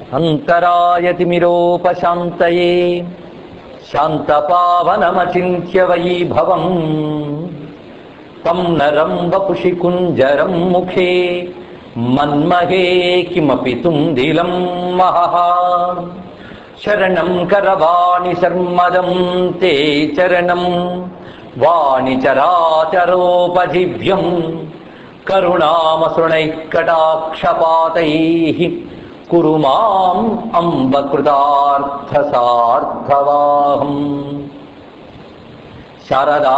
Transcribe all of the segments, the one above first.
అంతరాయతిమిరోపశాంతయే శాంతపావనమచింత్య వైభవం తం నరం వపుషి కుంజరం ముఖే మన్మహే కిమపి తుందిలం మహః శరణం కరవాణి శర్మదం తే చరణం వాణి చరాచరోపజిభ్యం కరుణామసృణైః కటాక్షపాతైః కురు మాం అంబకృతార్థసార్థవాహం శారదా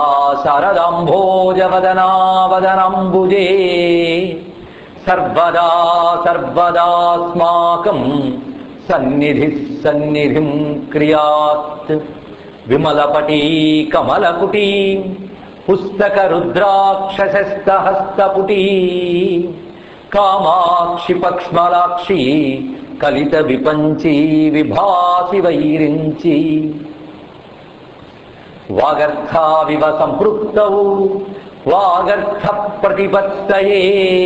శారదాంభోజవదనావదనంబుజే సర్వదా సర్వదాస్మాకం సన్నిధి సన్నిధిం క్రియాత్ విమలపటీ కమలకుటీ పుస్తక రుద్రాక్షసస్తహస్తపుటీ కామాక్షి పక్ష్మలాక్షి కలిత విపంచి విభాసి వైరించి వాగర్థావివ సంపృక్తౌ వాగర్థ ప్రతిపత్తయే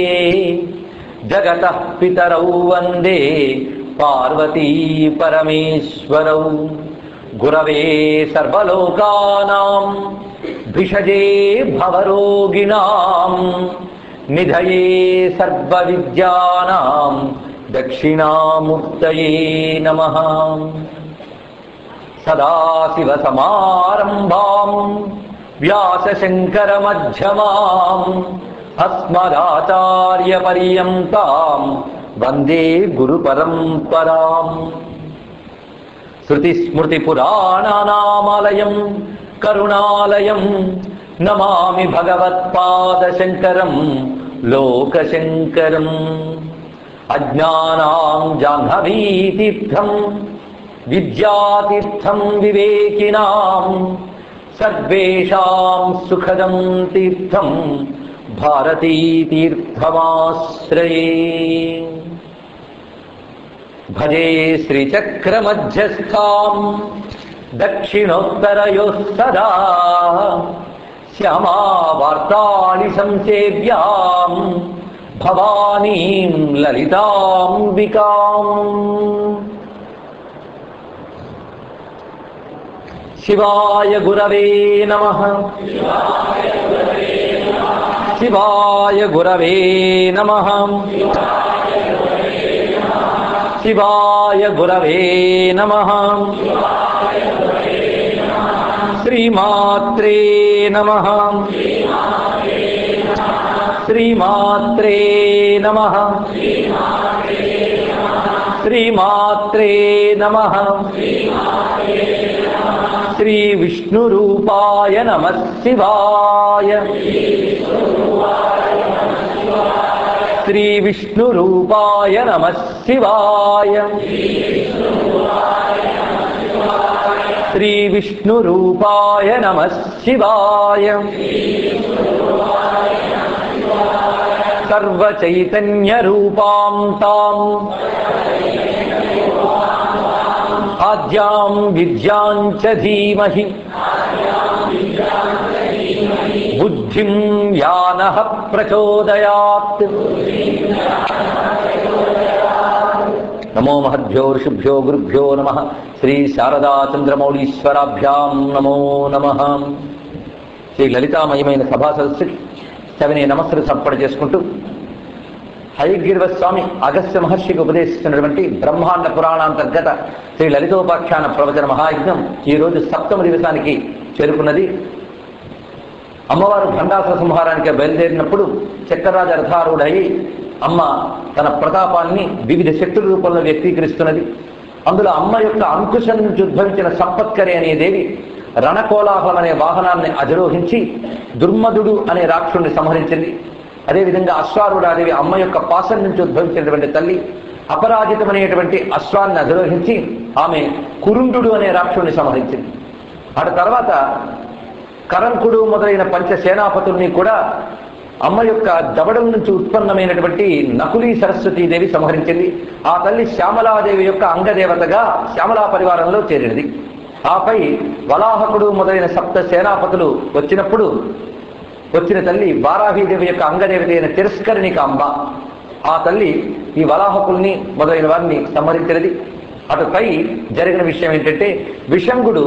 జగత పితరౌ వందే పార్వతీ పరమేశ్వరౌ గురవే సర్వలోకానాం భిషజే భవరోగిణాం నిధయే సర్వవిద్యానాం దక్షిణామూర్తయే నమః సదాశివసమారంభాం వ్యాసశంకరమధ్యమాం అస్మదాచార్యపర్యంతాం వందే గురుపరంపరాం శృతిస్మృతిపురాణానామాలయం కరుణాలయం నమామి భగవత్పాదశంకరం లోకశంకరం అజ్ఞానాం జాహ్నవీతీర్థం విద్యాతీర్థం వివేకినాం సర్వేషాం సుఖదం తీర్థం భారతీతీర్థమాశ్రయే భజే శ్రీచక్రమధ్యస్థాం దక్షిణోత్తరయోः సదా శ్యామావార్తాళి సంసేవ్యాం భవానీం లలితాంబికాం శివాయ గురవే నమ శివాయ గురవే నమ శివాయ గురవే నమ శ్రీమాత్రే నమ శ్రీమాత్రే నమ శ్రీమాత్రే నమ శ్రీ విష్ణురూపాయ నమ శివాయ శ్రీ విష్ణురూపాయ నమ శివాయ శ్రీ విష్ణురూపాయ నమ శివాయ సర్వచైతన్యరూపాం తాం ఆద్యాం విద్యాం చ ధీమహి బుద్ధిం యానః ప్రచోదయాత్ నమో మహద్భ్యో ఋషిభ్యో గురుభ్యో నమ శ్రీ శారదా చంద్రమౌళీశ్వరాభ్యాం నమో నమ శ్రీ లలితామయమైన సభా సదస్సుకి సవిని నమస్సులు సంపడ చేసుకుంటూ హయగ్రీవ స్వామి అగస్త్య మహర్షికి ఉపదేశిస్తున్నటువంటి బ్రహ్మాండ పురాణాంతర్గత శ్రీ లలితోపాఖ్యాన ప్రవచన మహాయజ్ఞం ఈ రోజు సప్తమ దివసానికి చేరుకున్నది అమ్మవారు భండాసుర సంహారానికి బయలుదేరినప్పుడు చక్రరాజ రథారూఢై అమ్మ తన ప్రతాపాన్ని వివిధ శక్తుల రూపంలో వ్యక్తీకరిస్తున్నది అందులో అమ్మ యొక్క అంకుశం నుంచి ఉద్భవించిన సంపత్కరి అనే దేవి రణకోలాహలం అనే వాహనాన్ని అధిరోహించి దుర్మధుడు అనే రాక్షుడిని సంహరించింది అదేవిధంగా అశ్వారూఢాదేవి అమ్మ యొక్క పాసం నుంచి ఉద్భవించినటువంటి తల్లి అపరాజితమనేటువంటి అశ్వాన్ని అధిరోహించి ఆమె కురుండు అనే రాక్షుడిని సంహరించింది ఆ తర్వాత కరంకుడు మొదలైన పంచ సేనాపతుల్ని కూడా అమ్మ యొక్క దవడం నుంచి ఉత్పన్నమైనటువంటి నకులీ సరస్వతీదేవి సంహరించింది ఆ తల్లి శ్యామలాదేవి యొక్క అంగదేవతగా శ్యామలా పరివారంలో చేరినది ఆపై వలాహకుడు మొదలైన సప్త సేనాపతులు వచ్చినప్పుడు వచ్చిన తల్లి వారాహీదేవి యొక్క అంగదేవత అయిన తిరస్కరణిక అంబ ఆ తల్లి ఈ వలాహకుల్ని మొదలైన వారిని సంహరించినది అటుపై జరిగిన విషయం ఏంటంటే విషంగుడు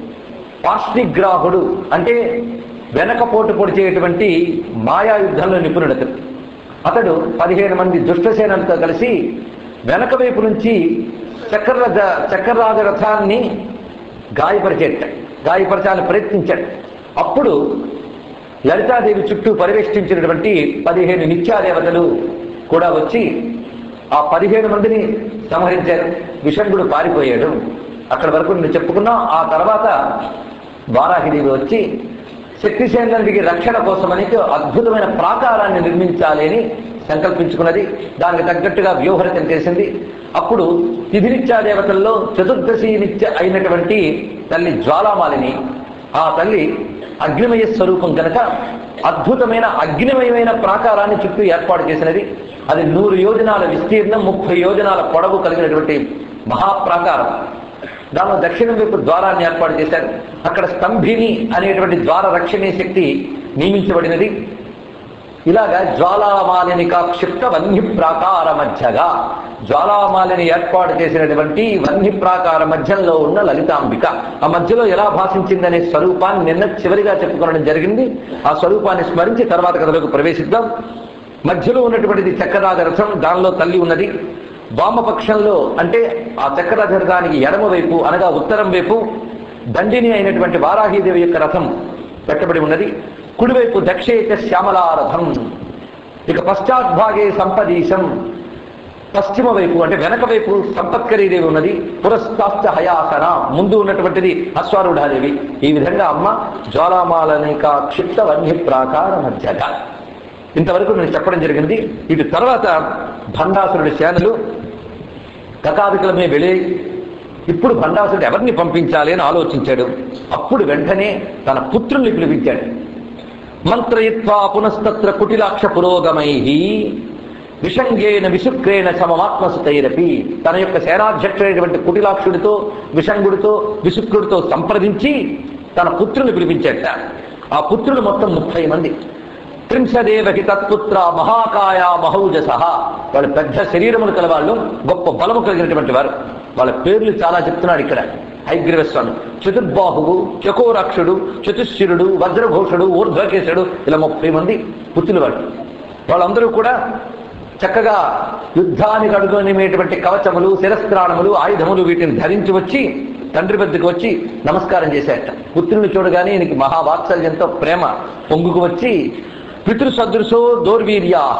పాష్టిగ్రాహుడు అంటే వెనకపోటు పొడిచేటువంటి మాయా యుద్ధంలో నిపుణుడు అతడు అతడు పదిహేను మంది దుష్టసేనలతో కలిసి వెనక వైపు నుంచి చక్రరథ చక్రరాజ రథాన్ని గాయపరిచేట గాయపరచాలని ప్రయత్నించాడు అప్పుడు లలితాదేవి చుట్టూ పరివేష్టించినటువంటి పదిహేను నిత్యాదేవతలు కూడా వచ్చి ఆ పదిహేను మందిని సంహరించారు విషంగుడు పారిపోయాడు అక్కడి వరకు నేను చెప్పుకున్నా ఆ తర్వాత వారాహిదేవి వచ్చి శక్తిసేనులకి రక్షణ కోసమని అద్భుతమైన ప్రాకారాన్ని నిర్మించాలి అని సంకల్పించుకున్నది దానికి తగ్గట్టుగా వ్యూహరచన చేసింది అప్పుడు తిథి నిత్యాదేవతల్లో చతుర్దశి నిత్య అయినటువంటి తల్లి జ్వాలామాలిని ఆ తల్లి అగ్నిమయ స్వరూపం కనుక అద్భుతమైన అగ్నిమయమైన ప్రాకారాన్ని చుట్టూ ఏర్పాటు చేసినది అది నూరు యోజనాల విస్తీర్ణం ముప్పై యోజనాల పొడవు కలిగినటువంటి మహాప్రాకారం దానిలో దక్షిణం వైపు ద్వారాన్ని ఏర్పాటు చేశారు అక్కడ స్తంభిని అనేటువంటి ద్వార రక్షణే శక్తి నియమించబడినది ఇలాగా జ్వాలామాలినిక క్షిప్త వన్య ప్రాకార మధ్యగా జ్వాలామాలిని ఏర్పాటు చేసినటువంటి వన్య ప్రాకార మధ్యంలో ఉన్న లలితాంబిక ఆ మధ్యలో ఎలా భాషించిందనే స్వరూపాన్ని నిన్న చివరిగా చెప్పుకోవడం జరిగింది ఆ స్వరూపాన్ని స్మరించి తర్వాత కథలోకి ప్రవేశిద్దాం మధ్యలో ఉన్నటువంటిది చక్రరాజ రథం దానిలో తల్లి ఉన్నది వామపక్షంలో అంటే ఆ చక్రరాజ రథానికి ఎడమ వైపు అనగా ఉత్తరం వైపు దండిని అయినటువంటి వారాహీదేవి యొక్క రథం పెట్టబడి ఉన్నది కుడివైపు దక్షేత శ్యామలారథం ఇక పశ్చాద్భాగే సంపదీశం పశ్చిమ వైపు అంటే వెనక వైపు సంపత్కరీదేవి ఉన్నది పురస్తాస్త హయాసన ముందు ఉన్నటువంటిది అశ్వారూఢాదేవి ఈ విధంగా అమ్మ జ్వాలామాలనిక క్షిప్త వన్య ప్రాకార మధ్యగా ఇంతవరకు నేను చెప్పడం జరిగింది ఇది తర్వాత భండాసురుడి సేనలు కకాదికుల మీద వెళ్ళి ఇప్పుడు భండాసురుడు ఎవరిని పంపించాలి అని ఆలోచించాడు అప్పుడు వెంటనే తన పుత్రుల్ని పిలిపించాడు మంత్రయిత్వా పునస్తత్ర కుటిలాక్ష పురోగమై విషంగేన విశుక్రేణ సమమాత్మసుతైరపి తన యొక్క సేనాధ్యక్షుడైనటువంటి కుటిలాక్షుడితో విషంగుడితో విశుక్రుడితో సంప్రదించి తన పుత్రుని పిలిపించాట ఆ పుత్రులు మొత్తం ముప్పై మంది త్రింశదేవకి తత్పుత్ర మహాకాయ మహౌజస వాళ్ళ పెద్ద శరీరములు కలవాళ్ళు గొప్ప బలము కలిగినటువంటి వారు వాళ్ళ పేర్లు చాలా చెప్తున్నాడు ఇక్కడ హైగ్రీవ స్వామి చతుర్బాహువు చకోరాక్షుడు చతుశ్శిరుడు వజ్రఘోషుడు ఊర్ధ్వకేశుడు ఇలా ముప్పై మంది పుత్రులు వాళ్ళు వాళ్ళందరూ కూడా చక్కగా యుద్ధానికి అడుగునేటువంటి కవచములు శిరస్త్రాణములు ఆయుధములు వీటిని ధరించి వచ్చి తండ్రి వద్దకు వచ్చి నమస్కారం చేశాట పుత్రుని చూడగానే ఈయనకి మహావాత్సల్యంతో ప్రేమ పొంగుకు వచ్చి పితృసదృశో దౌర్వీర్యాహ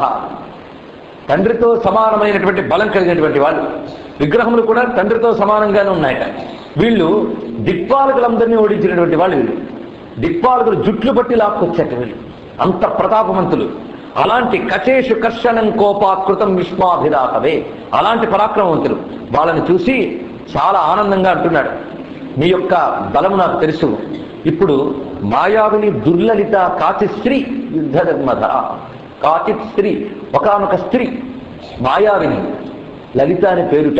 తండ్రితో సమానమైనటువంటి బలం కలిగినటువంటి వాళ్ళు విగ్రహములు కూడా తండ్రితో సమానంగానే ఉన్నాయట వీళ్ళు దిక్పాలకులందరినీ ఓడించినటువంటి వాళ్ళు వీళ్ళు దిక్పాలకులు జుట్లు పట్టి లాక్కొచ్చాట వీళ్ళు అంత ప్రతాపవంతులు అలాంటి కచేషు కర్షణం కోపాకృతం విశ్వాభిరాహవే అలాంటి పరాక్రమవంతులు వాళ్ళని చూసి చాలా ఆనందంగా అంటున్నాడు మీ యొక్క బలము నాకు తెలుసు ఇప్పుడు మాయావిని దుర్లలిత కాచి స్త్రీ యుద్ధధర్మధ కాచిత్ స్త్రీ ఒకనొక స్త్రీ మాయావిని లలిత అని పేరుట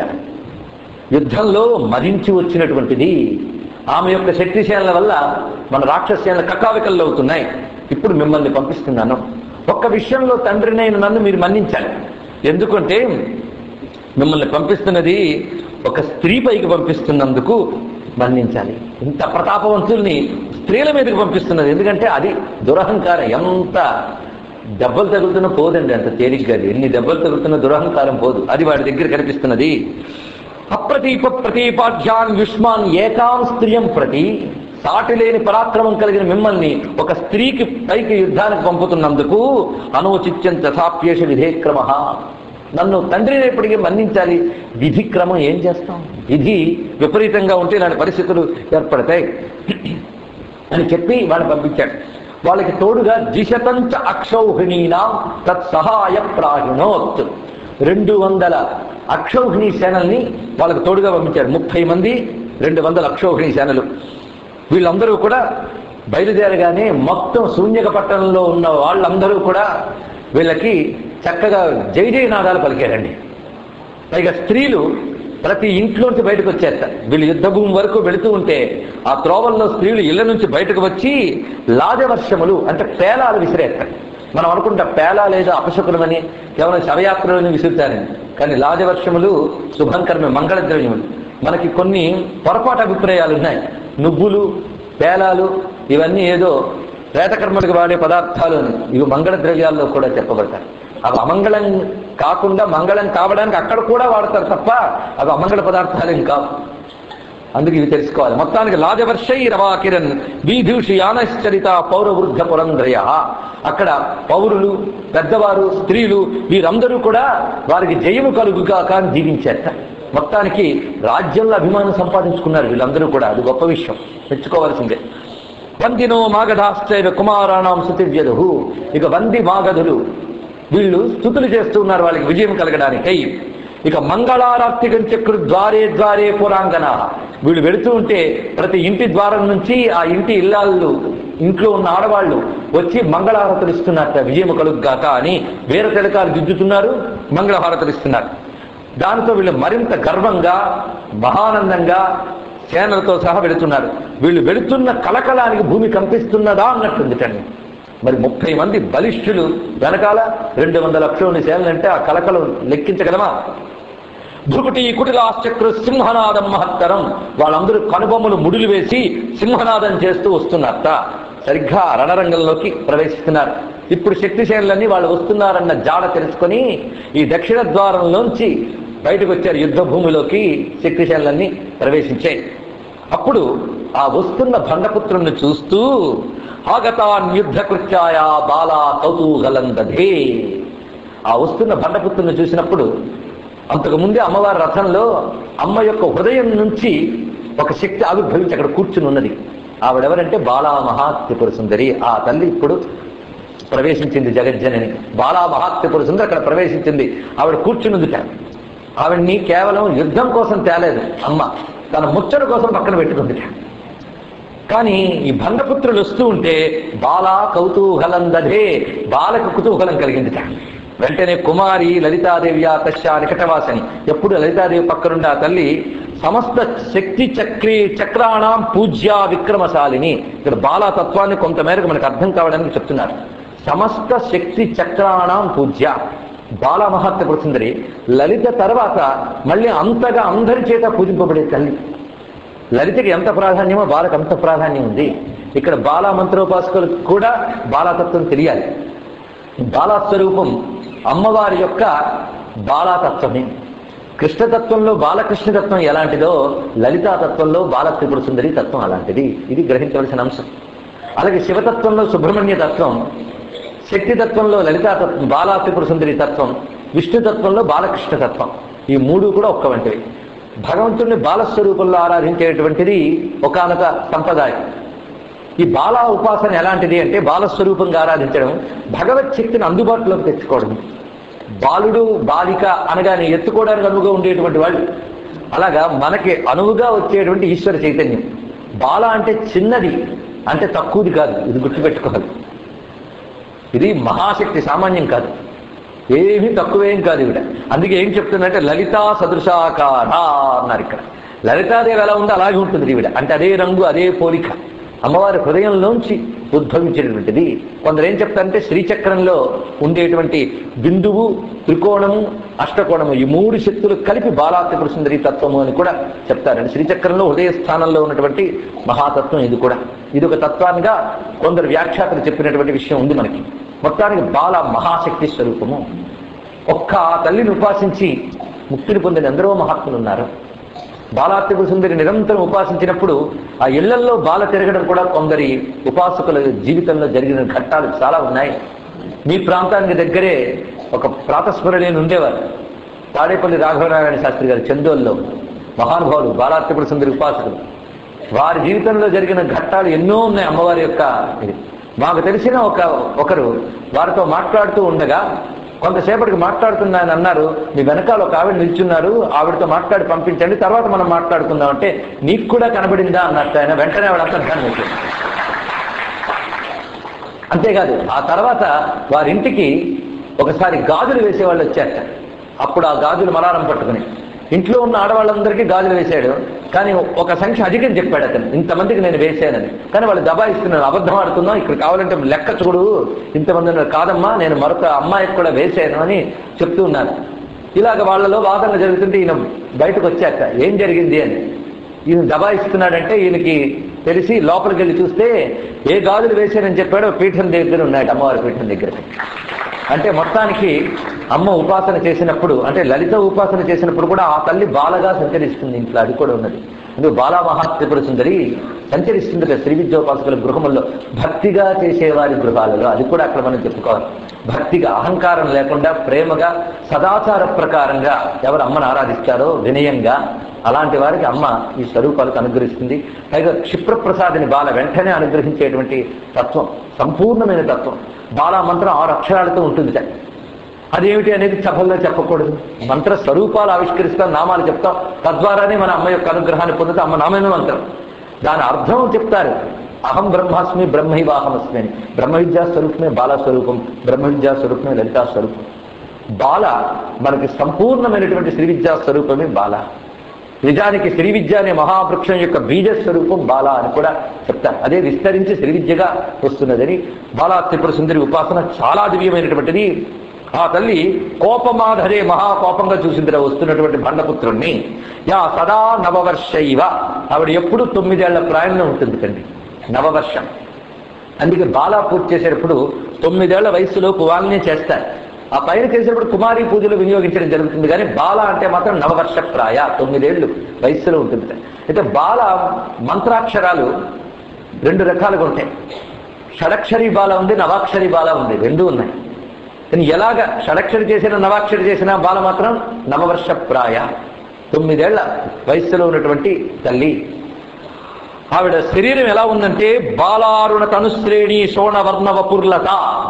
యుద్ధంలో మరించి వచ్చినటువంటిది ఆమె యొక్క శక్తిశీలన వల్ల మన రాక్షసేనలు కకావికల్లో అవుతున్నాయి ఇప్పుడు మిమ్మల్ని పంపిస్తున్నాను ఒక్క విషయంలో తండ్రినైన నన్ను మీరు మన్నించాలి ఎందుకంటే మిమ్మల్ని పంపిస్తున్నది ఒక స్త్రీ పైకి పంపిస్తున్నందుకు మన్నించాలి ఇంత ప్రతాపవంతుల్ని స్త్రీల మీదకి పంపిస్తున్నది ఎందుకంటే అది దురహంకారం ఎంత దెబ్బలు తగులుతున్న పోదండి అంత తేలిగ్గా అది. ఎన్ని దెబ్బలు తగులుతున్న దురహంకారం పోదు అది వాడి దగ్గర కనిపిస్తున్నది అప్రతీప ప్రతీపాఢ్యాన్ యుష్మాన్ ఏకాం స్త్రియం ప్రతి సాటి లేని పరాక్రమం కలిగిన మిమ్మల్ని ఒక స్త్రీకి పైకి యుద్ధానికి పంపుతున్నందుకు అనుచిత్యం తథాప్యేష విధేక్రమ నన్ను తండ్రిని ఎప్పటికీ మన్నించాలి విధి క్రమం ఏం చేస్తాం విధి విపరీతంగా ఉంటే ఇలాంటి పరిస్థితులు ఏర్పడతాయి అని చెప్పి వాడిని పంపించాడు వాళ్ళకి తోడుగా దిశతంచ అక్షౌహిణీనా తత్సహాయ ప్రాహిణోత్ రెండు వందల అక్షౌహిణి సేనల్ని వాళ్ళకి తోడుగా పంపించారు ముప్పై మంది రెండు వందల అక్షౌహిణి సేనలు వీళ్ళందరూ కూడా బయలుదేరగానే మొత్తం శూన్యక పట్టణంలో ఉన్న వాళ్ళందరూ కూడా వీళ్ళకి చక్కగా జై జయ నాదాలు పలికారండి పైగా స్త్రీలు ప్రతి ఇంట్లోంచి బయటకు వచ్చేస్తారు వీళ్ళు యుద్ధ భూమి వరకు వెళుతూ ఉంటే ఆ త్రోవల్లో స్త్రీలు ఇళ్ల నుంచి బయటకు వచ్చి లాజవర్షములు అంటే పేలాలు విసిరేస్తారు మనం అనుకుంటా పేలా లేదా అపశకునమని కేవలం శవయాత్రలను విసురుతారని కానీ లాజవర్షములు శుభంకరమే మంగళ ద్రవ్యములు మనకి కొన్ని పొరపాటు అభిప్రాయాలు ఉన్నాయి నువ్వులు పేలాలు ఇవన్నీ ఏదో ప్రేతకర్మలకు వాడే పదార్థాలు అని ఇవి మంగళ ద్రవ్యాల్లో కూడా చెప్పబడతాయి అవి అమంగళం కాకుండా మంగళం కావడానికి అక్కడ కూడా వాడతారు తప్ప అవి అమంగళ పదార్థాలు ఏం కావు అందుకు ఇవి తెలుసుకోవాలి మొత్తానికి లాజవర్షై రవాకిరణ్ వీధూషి యానశ్చరిత పౌర వృద్ధ పురంధ్రయ అక్కడ పౌరులు పెద్దవారు స్త్రీలు వీరందరూ కూడా వారికి జయము కలుగుగా కానీ జీవించారట మొత్తానికి రాజ్యంలో అభిమానం సంపాదించుకున్నారు వీళ్ళందరూ కూడా అది గొప్ప విషయం మెచ్చుకోవాల్సిందే వందినో మాగధాశ్చైవ కుమారాణం స్థుతివ్యధు ఇక వంది మాగధులు వీళ్ళు స్థుతులు చేస్తున్నారు వాళ్ళకి విజయం కలగడానికి ఇక మంగళారాప్తికం చక్రు ద్వారే ద్వారే పురాంగన వీళ్ళు వెళుతూ ఉంటే ప్రతి ఇంటి ద్వారం నుంచి ఆ ఇంటి ఇల్లాళ్ళు ఇంట్లో ఉన్న ఆడవాళ్ళు వచ్చి మంగళహారతులు ఇస్తున్నట్ట విజయం కలుగుగాక అని వేరే తిలకాలు దిద్దుతున్నారు మంగళహారతులు ఇస్తున్నారు దానితో వీళ్ళు మరింత గర్వంగా మహానందంగా సేనలతో సహా వెళుతున్నారు వీళ్ళు వెళుతున్న కలకలానికి భూమి కంపిస్తున్నదా అన్నట్టుంది టండి మరి ముప్పై మంది బలిష్ఠులు వెనకాల రెండు వందల లక్షల సేనలంటే ఆ కలకలు లెక్కించగలమా భృకుటి కుటిలాశ్చక్రు సింహనాదం మహత్తరం వాళ్ళందరూ కనుబొమ్మలు ముడులు వేసి సింహనాదం చేస్తూ వస్తున్నారట సరిగ్గా రణరంగంలోకి ప్రవేశిస్తున్నారు ఇప్పుడు శక్తిశైలన్నీ వాళ్ళు వస్తున్నారన్న జాడ తెలుసుకొని ఈ దక్షిణ ద్వారంలోంచి బయటకు వచ్చారు యుద్ధ భూమిలోకి శక్తిశైలన్నీ ప్రవేశించాయి అప్పుడు ఆ వస్తున్న భండపుత్రుణ్ణి చూస్తూ ఆగతాన్ యుద్ధ కృత్యాయ బాలా కౌతూహలం దధే ఆ వస్తున్న భండపుత్రుని చూసినప్పుడు అంతకు ముందే అమ్మవారి రథంలో అమ్మ యొక్క హృదయం నుంచి ఒక శక్తి ఆవిర్భవించి అక్కడ కూర్చుని ఉన్నది ఆవిడెవరంటే బాలా మహాత్రిపుర సుందరి ఆ తల్లి ఇప్పుడు ప్రవేశించింది జగజ్జనని బాలా మహాత్రిపుర సుందరి అక్కడ ప్రవేశించింది ఆవిడ కూర్చున్నదిట ఆవిడ్ని కేవలం యుద్ధం కోసం తేలేదు అమ్మ తన ముచ్చట కోసం పక్కన పెట్టుకుందిట కానీ ఈ భంగపుత్రులు వస్తూ ఉంటే బాలా కౌతూహలం దధే బాలకు కుతూహలం కలిగిందిట వెంటనే కుమారి లలితాదేవి తస్య నికటవాసని ఎప్పుడు లలితాదేవి పక్కనుండి ఆ తల్లి సమస్త శక్తి చక్రీ చక్రాణం పూజ్య విక్రమశాలిని ఇక్కడ బాలా తత్వాన్ని కొంతమేరకు మనకు అర్థం కావడానికి చెప్తున్నారు సమస్త శక్తి చక్రాణం పూజ్య బాల మహాత్మ సుందరి లలిత తర్వాత మళ్ళీ అంతగా అందరి చేత పూజింపబడే తల్లి లలితకి ఎంత ప్రాధాన్యమో బాలకు అంత ప్రాధాన్యం ఉంది ఇక్కడ బాలా మంత్రోపాసకులకు కూడా బాలాతత్వం తెలియాలి బాలాస్వరూపం అమ్మవారి యొక్క బాలాతత్వమే కృష్ణతత్వంలో బాలకృష్ణతత్వం ఎలాంటిదో లలితాతత్వంలో బాల త్రిపుర సుందరి తత్వం అలాంటిది ఇది గ్రహించవలసిన అంశం అలాగే శివతత్వంలో సుబ్రహ్మణ్య తత్వం శక్తి తత్వంలో లలితాతత్వం బాలా త్రిపుర సుందరి తత్వం విష్ణుతత్వంలో బాలకృష్ణ తత్వం ఈ మూడు కూడా ఒక్క వంటివి భగవంతుడిని బాలస్వరూపంలో ఆరాధించేటువంటిది ఒకానొక సంప్రదాయం ఈ బాల ఉపాసన ఎలాంటిది అంటే బాలస్వరూపంగా ఆరాధించడం భగవత్ శక్తిని అందుబాటులోకి తెచ్చుకోవడం బాలుడు బాలిక అనగానే ఎత్తుకోవడానికి అనువుగా ఉండేటువంటి వాళ్ళు అలాగా మనకి అనువుగా వచ్చేటువంటి ఈశ్వర చైతన్యం బాల అంటే చిన్నది అంటే తక్కువది కాదు ఇది గుర్తుపెట్టుకోవాలి ఇది మహాశక్తి సామాన్యం కాదు ఏమీ తక్కువేం కాదు ఇవిడ అందుకే ఏం చెప్తుందంటే లలితా సదృశాకార అన్నారు ఇక్కడ లలితాదేవి ఎలా ఉందో అలాగే ఉంటుంది ఈవిడ అంటే అదే రంగు అదే పోలిక అమ్మవారి హృదయంలోంచి ఉద్భవించేటువంటిది కొందరు ఏం చెప్తారంటే శ్రీచక్రంలో ఉండేటువంటి బిందువు త్రికోణము అష్టకోణము ఈ మూడు శక్తులు కలిపి బాలాత్రిపుర సుందరి తత్వము అని కూడా చెప్తారండి శ్రీచక్రంలో హృదయ స్థానంలో ఉన్నటువంటి మహాతత్వం ఇది కూడా ఇది ఒక తత్వాన్నిగా కొందరు వ్యాఖ్యాతలు చెప్పినటువంటి విషయం ఉంది మనకి మొత్తానికి బాల మహాశక్తి స్వరూపము ఒక్క ఆ తల్లిని ఉపాసించి ముక్తిని పొందిన ఎందరో మహాత్ములు ఉన్నారు బాలాత్రిపుర సుందరి నిరంతరం ఉపాసించినప్పుడు ఆ ఇళ్లల్లో బాల తిరగడం కూడా కొందరి ఉపాసకుల జీవితంలో జరిగిన ఘట్టాలు చాలా ఉన్నాయి మీ ప్రాంతానికి దగ్గరే ఒక ప్రాతస్మరణీయులు ఉండేవారు తాడేపల్లి రాఘవనారాయణ శాస్త్రి గారు చందోల్లో మహానుభావులు బాలాత్రిపుర సుందరి ఉపాసకులు వారి జీవితంలో జరిగిన ఘట్టాలు ఎన్నో ఉన్నాయి అమ్మవారి యొక్క ఇది మాకు తెలిసిన ఒక ఒకరు వారితో మాట్లాడుతూ ఉండగా కొంతసేపటికి మాట్లాడుతున్నాయని అన్నారు మీ వెనకాల ఒక ఆవిడ నిల్చున్నారు ఆవిడతో మాట్లాడి పంపించండి తర్వాత మనం మాట్లాడుకుందాం అంటే నీకు కూడా కనబడిందా అన్నట్టు ఆయన వెంటనే ఆవిడంతా ధ్యానం పెట్టారు అంతేకాదు ఆ తర్వాత వారింటికి ఒకసారి గాజులు వేసేవాళ్ళు వచ్చారట అప్పుడు ఆ గాజులు మలారం పట్టుకుని ఇంట్లో ఉన్న ఆడవాళ్ళందరికీ గాజులు వేశాడు కానీ ఒక సంఖ్య అధికం చెప్పాడు అతను ఇంతమందికి నేను వేశానని కానీ వాళ్ళు దబాయిస్తున్నాను అబద్ధం ఆడుతున్నాం ఇక్కడ కావాలంటే లెక్క చూడు ఇంతమంది ఉన్నారు కాదమ్మా నేను మరొక అమ్మాయికి కూడా వేశాను అని చెప్తూ ఉన్నారు ఇలాగ వాళ్ళలో వాదన జరుగుతుంటే ఈయన బయటకు వచ్చాక ఏం జరిగింది అని ఈయన దబాయిస్తున్నాడంటే ఈయనకి తెలిసి లోపలికి వెళ్ళి చూస్తే ఏ గాజులు వేశానని చెప్పాడో పీఠం దగ్గర ఉన్నాడు అమ్మవారి పీఠం దగ్గర అంటే మొత్తానికి అమ్మ ఉపాసన చేసినప్పుడు అంటే లలిత ఉపాసన చేసినప్పుడు కూడా ఆ తల్లి బాలగా సంచరిస్తుంది ఇంట్లో అది కూడా ఉన్నది అందుకు బాలా మహాత్రిపుర సుందరి సంచరిస్తుంది కదా శ్రీ విద్యోపాసకుల గృహముల్లో భక్తిగా చేసేవారి గృహాలలో అది కూడా అక్కడ మనం చెప్పుకోవాలి భక్తిగా అహంకారం లేకుండా ప్రేమగా సదాచార ప్రకారంగా ఎవరు అమ్మను ఆరాధిస్తారో వినయంగా అలాంటి వారికి అమ్మ ఈ స్వరూపాలకు అనుగ్రహిస్తుంది పైగా క్షిప్రప్రసాదిని బాల వెంటనే అనుగ్రహించేటువంటి తత్వం సంపూర్ణమైన తత్వం బాలా మంత్రం ఆరు అక్షరాలతో ఉంటుంది అదేమిటి అనేది సభల్లో చెప్పకూడదు మంత్ర స్వరూపాలు ఆవిష్కరిస్తాం నామాలు చెప్తాం తద్వారానే మన అమ్మ యొక్క అనుగ్రహాన్ని పొందుతాం అమ్మ నామైన మంత్రం దాని అర్థం చెప్తారు అహం బ్రహ్మాస్మి బ్రహ్మైవాహమస్మి అని బ్రహ్మ విద్యా స్వరూపమే బాల స్వరూపం బ్రహ్మ విద్యా స్వరూపమే లలితా స్వరూపం బాల మనకి సంపూర్ణమైనటువంటి శ్రీ విద్యా స్వరూపమే బాల నిజానికి శ్రీ విద్య అనే మహావృక్షం యొక్క బీజ స్వరూపం బాల అని కూడా చెప్తారు అదే విస్తరించి శ్రీ విద్యగా వస్తున్నదని బాలా త్రిపుర సుందరి ఉపాసన చాలా దివ్యమైనటువంటిది ఆ తల్లి కోపమాధరే మహాకోపంగా చూసిందిరా వస్తున్నటువంటి బండపుత్రుణ్ణి యా సదా నవవర్షైవ ఆవిడ ఎప్పుడు తొమ్మిదేళ్ల ప్రాయంలో ఉంటుంది కండి నవవర్షం అందుకే బాలా పూజ చేసేటప్పుడు తొమ్మిదేళ్ల వయసులోపు వాళ్ళనే చేస్తారు ఆ పైన చేసేటప్పుడు కుమారి పూజలు వినియోగించడం జరుగుతుంది కానీ బాల అంటే మాత్రం నవవర్ష ప్రాయ తొమ్మిదేళ్లు వయస్సులో ఉంటుంది అయితే బాల మంత్రాక్షరాలు రెండు రకాలుగా ఉంటాయి షడక్షరి బాల ఉంది నవాక్షరి బాల ఉంది రెండు ఉన్నాయి కానీ ఎలాగ షడక్షరి చేసిన నవాక్షరి చేసిన బాల మాత్రం నవవర్ష ప్రాయ తొమ్మిదేళ్ల వయస్సులో ఉన్నటువంటి తల్లి ఆవిడ శరీరం ఎలా ఉందంటే బాలారుణ తనుశ్రేణి శోణవర్ణ వపుర్లత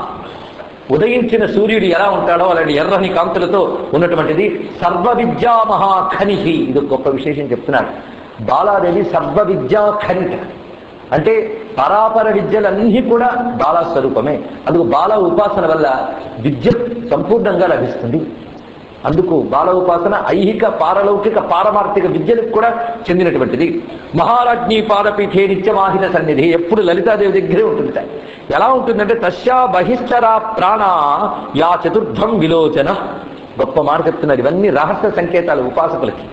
ఉదయించిన సూర్యుడు ఎలా ఉంటాడో అలాంటి ఎర్రని కాంతులతో ఉన్నటువంటిది సర్వ విద్యా మహాఖనిహి ఇది ఒక గొప్ప విశేషం చెప్తున్నాడు బాలాదేవి సర్వ విద్యా ఖనిక అంటే పరాపర విద్యలన్నీ కూడా బాలా స్వరూపమే అందుకు బాల ఉపాసన వల్ల విద్య సంపూర్ణంగా లభిస్తుంది అందుకు బాల ఉపాసన ఐహిక పారలౌకిక పారమార్థిక విద్యలకు కూడా చెందినటువంటిది మహారాజ్ఞి పాదపీఠే నిత్యమాహిత సన్నిధి ఎప్పుడు లలితాదేవి దగ్గరే ఉంటుంది ఎలా ఉంటుందంటే తస్యా బహిష్ఠరా ప్రాణ యా చతుర్థం విలోచనం గొప్ప మాట చెప్తున్నారు ఇవన్నీ రహస్య సంకేతాలు ఉపాసకులకి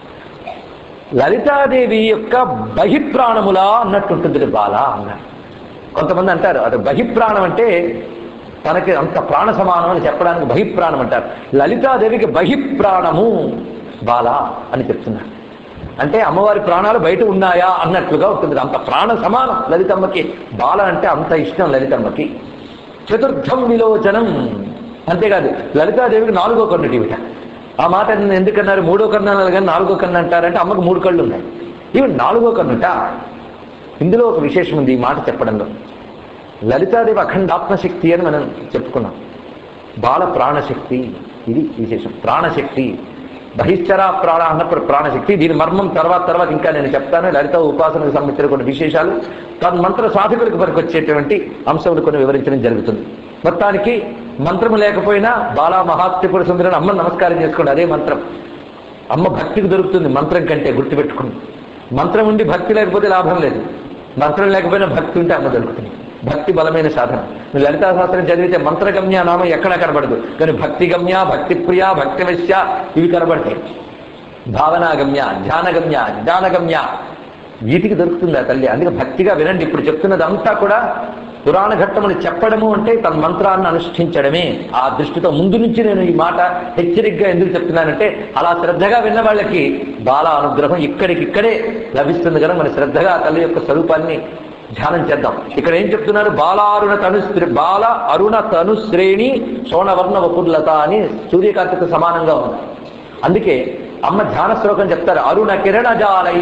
లలితాదేవి యొక్క బహిప్రాణములా అన్నట్టుంటుంది బాల అన్నారు కొంతమంది అంటారు అది బహిప్రాణం అంటే తనకి అంత ప్రాణ సమానం అని చెప్పడానికి బహిప్రాణం అంటారు లలితాదేవికి బహిప్రాణము బాల అని చెప్తున్నారు అంటే అమ్మవారి ప్రాణాలు బయట ఉన్నాయా అన్నట్లుగా ఉంటుంది అంత ప్రాణ సమానం లలితమ్మకి బాల అంటే అంత ఇష్టం లలితమ్మకి చతుర్థం విలోచనం అంతేకాదు లలితాదేవికి నాలుగో కన్ను ఇవిట ఆ మాట ఎందుకన్నారు మూడో కన్ను అన్నారు కానీ నాలుగో కన్ను అంటారంటే అమ్మకు మూడు కళ్ళు ఉన్నాయి ఇవి నాలుగో కన్నుట ఇందులో ఒక విశేషం ఉంది ఈ మాట చెప్పడంలో లలితాదేవి అఖండాత్మశక్తి అని మనం చెప్పుకున్నాం బాల ప్రాణశక్తి ఇది విశేషం ప్రాణశక్తి బహిష్చర ప్రాణ అన్నప్పుడు ప్రాణశక్తి దీని మర్మం తర్వాత తర్వాత ఇంకా నేను చెప్తాను లలిత ఉపాసనకు సంబంధించిన కొన్ని విశేషాలు తన్మంత్ర సాధకులకు పనికొచ్చేటువంటి అంశములు కొన్ని వివరించడం జరుగుతుంది మొత్తానికి మంత్రము లేకపోయినా బాలా మహాత్రిపుర సుందరిని అమ్మ నమస్కారం చేసుకోండి అదే మంత్రం అమ్మ భక్తికి దొరుకుతుంది మంత్రం కంటే గుర్తుపెట్టుకుని మంత్రం ఉండి భక్తి లేకపోతే లాభం లేదు మంత్రం లేకపోయినా భక్తి ఉంటే అమ్మ దొరుకుతుంది భక్తి బలమైన సాధన మీరు లలితా శాస్త్రం చదివితే మంత్రగమ్య నామం ఎక్కడా కనబడదు కానీ భక్తి గమ్య భక్తి ప్రియ భక్తి వశ్య ఇవి కనబడతాయి భావనాగమ్య ధ్యానగమ్య జ్ఞానగమ్య వీటికి దొరుకుతుంది ఆ తల్లి అందుకే భక్తిగా వినండి ఇప్పుడు చెప్తున్నదంతా కూడా పురాణ ఘట్టములు చెప్పడము అంటే తన మంత్రాన్ని అనుష్ఠించడమే ఆ దృష్టితో ముందు నుంచి నేను ఈ మాట హెచ్చరికగా ఎందుకు చెప్తున్నానంటే అలా శ్రద్ధగా విన్న వాళ్ళకి బాల అనుగ్రహం ఇక్కడికిక్కడే లభిస్తుంది కదా మన శ్రద్ధగా ఆ తల్లి యొక్క స్వరూపాన్ని ధ్యానం చేద్దాం ఇక్కడ ఏం చెప్తున్నారు బాలారుణ తనుశ్రే బాల అరుణ తనుశ్రేణి శోణవర్ణ వపుర్లత అని సూర్యకాంతికి సమానంగా ఉంది అందుకే అమ్మ ధ్యాన శ్లోకం చెప్తారు అరుణ కిరణ జాలై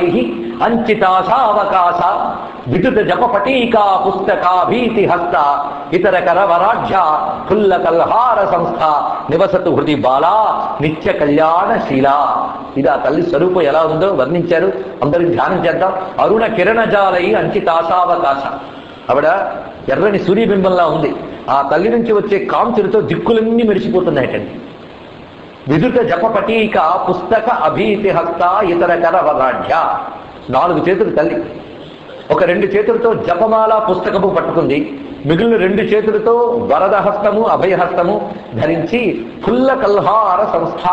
అంచితాశావకాశ విదుత జప పటీకా పుస్తక భీతి హస్త ఇతర కరవరాఢ్య ఫుల్ల కల్హార సంస్థ నివసతు హృది బాలా నిత్య కళ్యాణశీల ఇది ఆ తల్లి స్వరూపం ఎలా ఉందో వర్ణించారు అందరికి ధ్యానం చేద్దాం అరుణ కిరణజాలై అంచితాశావకాశ ఆవిడ ఎర్రని సూర్యబింబంలా ఉంది ఆ తల్లి నుంచి వచ్చే కాంతులతో దిక్కులన్నీ మెరిసిపోతున్నాయటండి విదుట జపపటీక పుస్తక అభీతి హస్త ఇతర కర వరాఢ్య నాలుగు చేతులు తల్లి ఒక రెండు చేతులతో జపమాల పుస్తకము పట్టుకుంది మిగిలిన రెండు చేతులతో వరదహస్తము అభయహస్తము ధరించి ఫుల్ల కల్హార సంస్థ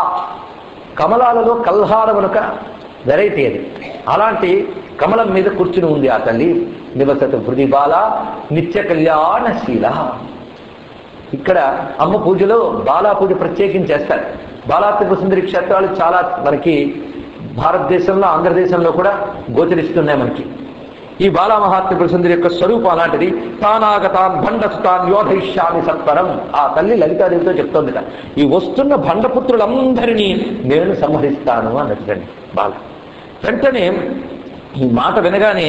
కమలాలలో కల్హారం అనుక వెరైటీ అది అలాంటి కమలం మీద కూర్చుని ఉంది ఆ తల్లి నివసత హృది బాల నిత్య కళ్యాణశీల ఇక్కడ అమ్మ పూజలో బాలా పూజ ప్రత్యేకించి చేస్తారు బాలా త్రిపుర సుందరి క్షేత్రాలు చాలా మనకి భారతదేశంలో ఆంధ్రదేశంలో కూడా గోచరిస్తున్నాయి మనకి ఈ బాలా మహాత్రిపుర సుందరి యొక్క స్వరూపం అలాంటిది తానాగతాన్ భండసుతాన్ యోధయిష్యామి సత్వరం ఆ తల్లి లలితాదేవితో చెప్తోందిట ఈ వస్తున్న భండపుత్రులందరినీ నేను సంహరిస్తాను అన్నట్టుదండి బాల వెంటనే ఈ మాట వినగానే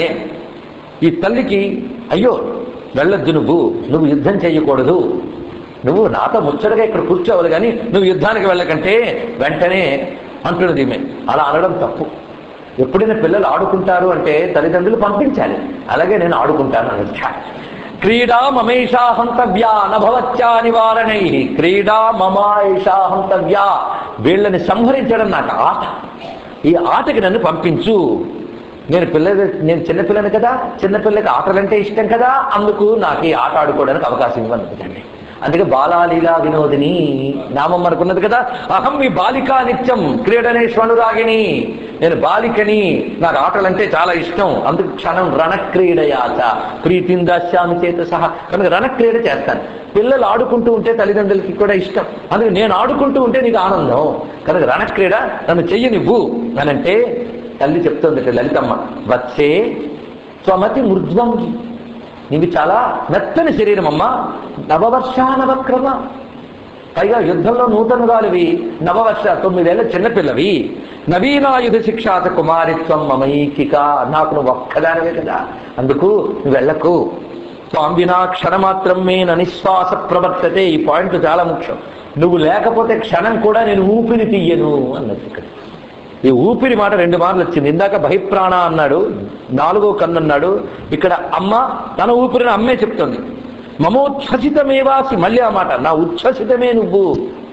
ఈ తల్లికి అయ్యో వెళ్ళొద్దు నువ్వు నువ్వు యుద్ధం చేయకూడదు నువ్వు నాతో ముచ్చటగా ఇక్కడ కూర్చోవాలి కానీ నువ్వు యుద్ధానికి వెళ్ళకంటే వెంటనే అంటున్నది ఈమె అలా అనడం తప్పు ఎప్పుడైనా పిల్లలు ఆడుకుంటారు అంటే తల్లిదండ్రులు పంపించాలి అలాగే నేను ఆడుకుంటాను అనొచ్చా క్రీడా మమేషా హంతవ్యా నభవత్యా నివారణై క్రీడా మమాయిషా హంతవ్యా వీళ్ళని సంహరించడం నాకు ఆట ఈ ఆటకి నన్ను పంపించు నేను పిల్లలు నేను చిన్నపిల్లని కదా చిన్నపిల్లకి ఆటలంటే ఇష్టం కదా అందుకు నాకు ఈ ఆట ఆడుకోవడానికి అవకాశం ఇవ్వనుకుంటండి అందుకే బాలాలీలా వినోదిని నామం మనకున్నది కదా అహం ఈ బాలికా నిత్యం క్రీడనేశ్వనురాగిని నేను బాలికని నాకు ఆటలంటే చాలా ఇష్టం అందుకు క్షణం రణక్రీడయాచ ప్రీతిని దాస్యామి చేత సహా కనుక రణక్రీడ చేస్తాను పిల్లలు ఆడుకుంటూ ఉంటే తల్లిదండ్రులకి కూడా ఇష్టం అందుకే నేను ఆడుకుంటూ ఉంటే నీకు ఆనందం కనుక రణక్రీడ నన్ను చెయ్యి నువ్వు అనంటే తల్లి చెప్తుంది లలితమ్మ వచ్చే స్వమతి మృద్వం నీవి చాలా మెత్తని శరీరం అమ్మా నవవర్షానవక్రమ పైగా యుద్ధంలో నూతనగాలివి నవవర్ష తొమ్మిదేళ్ల చిన్నపిల్లవి నవీనాయుధ శిక్షాత కుమారిత్వం మమైకిక నాకు నువ్వు ఒక్కదానివే కదా అందుకు నువ్వు వెళ్ళకు స్వామినా క్షణమాత్రం మే నిశ్వాస ప్రవర్తతే ఈ పాయింట్ చాలా ముఖ్యం నువ్వు లేకపోతే క్షణం కూడా నేను ఊపిరి తీయను అన్నది ఇక్కడ ఈ ఊపిరి మాట రెండు మార్లు వచ్చింది ఇందాక బహిప్రాణ అన్నాడు నాలుగో కన్ను అన్నాడు ఇక్కడ అమ్మ తన ఊపిరిని అమ్మే చెప్తుంది మమోచ్ఛ్వసితమేవాసి మళ్ళీ ఆ మాట నా ఉచ్ఛ్వసితమే నువ్వు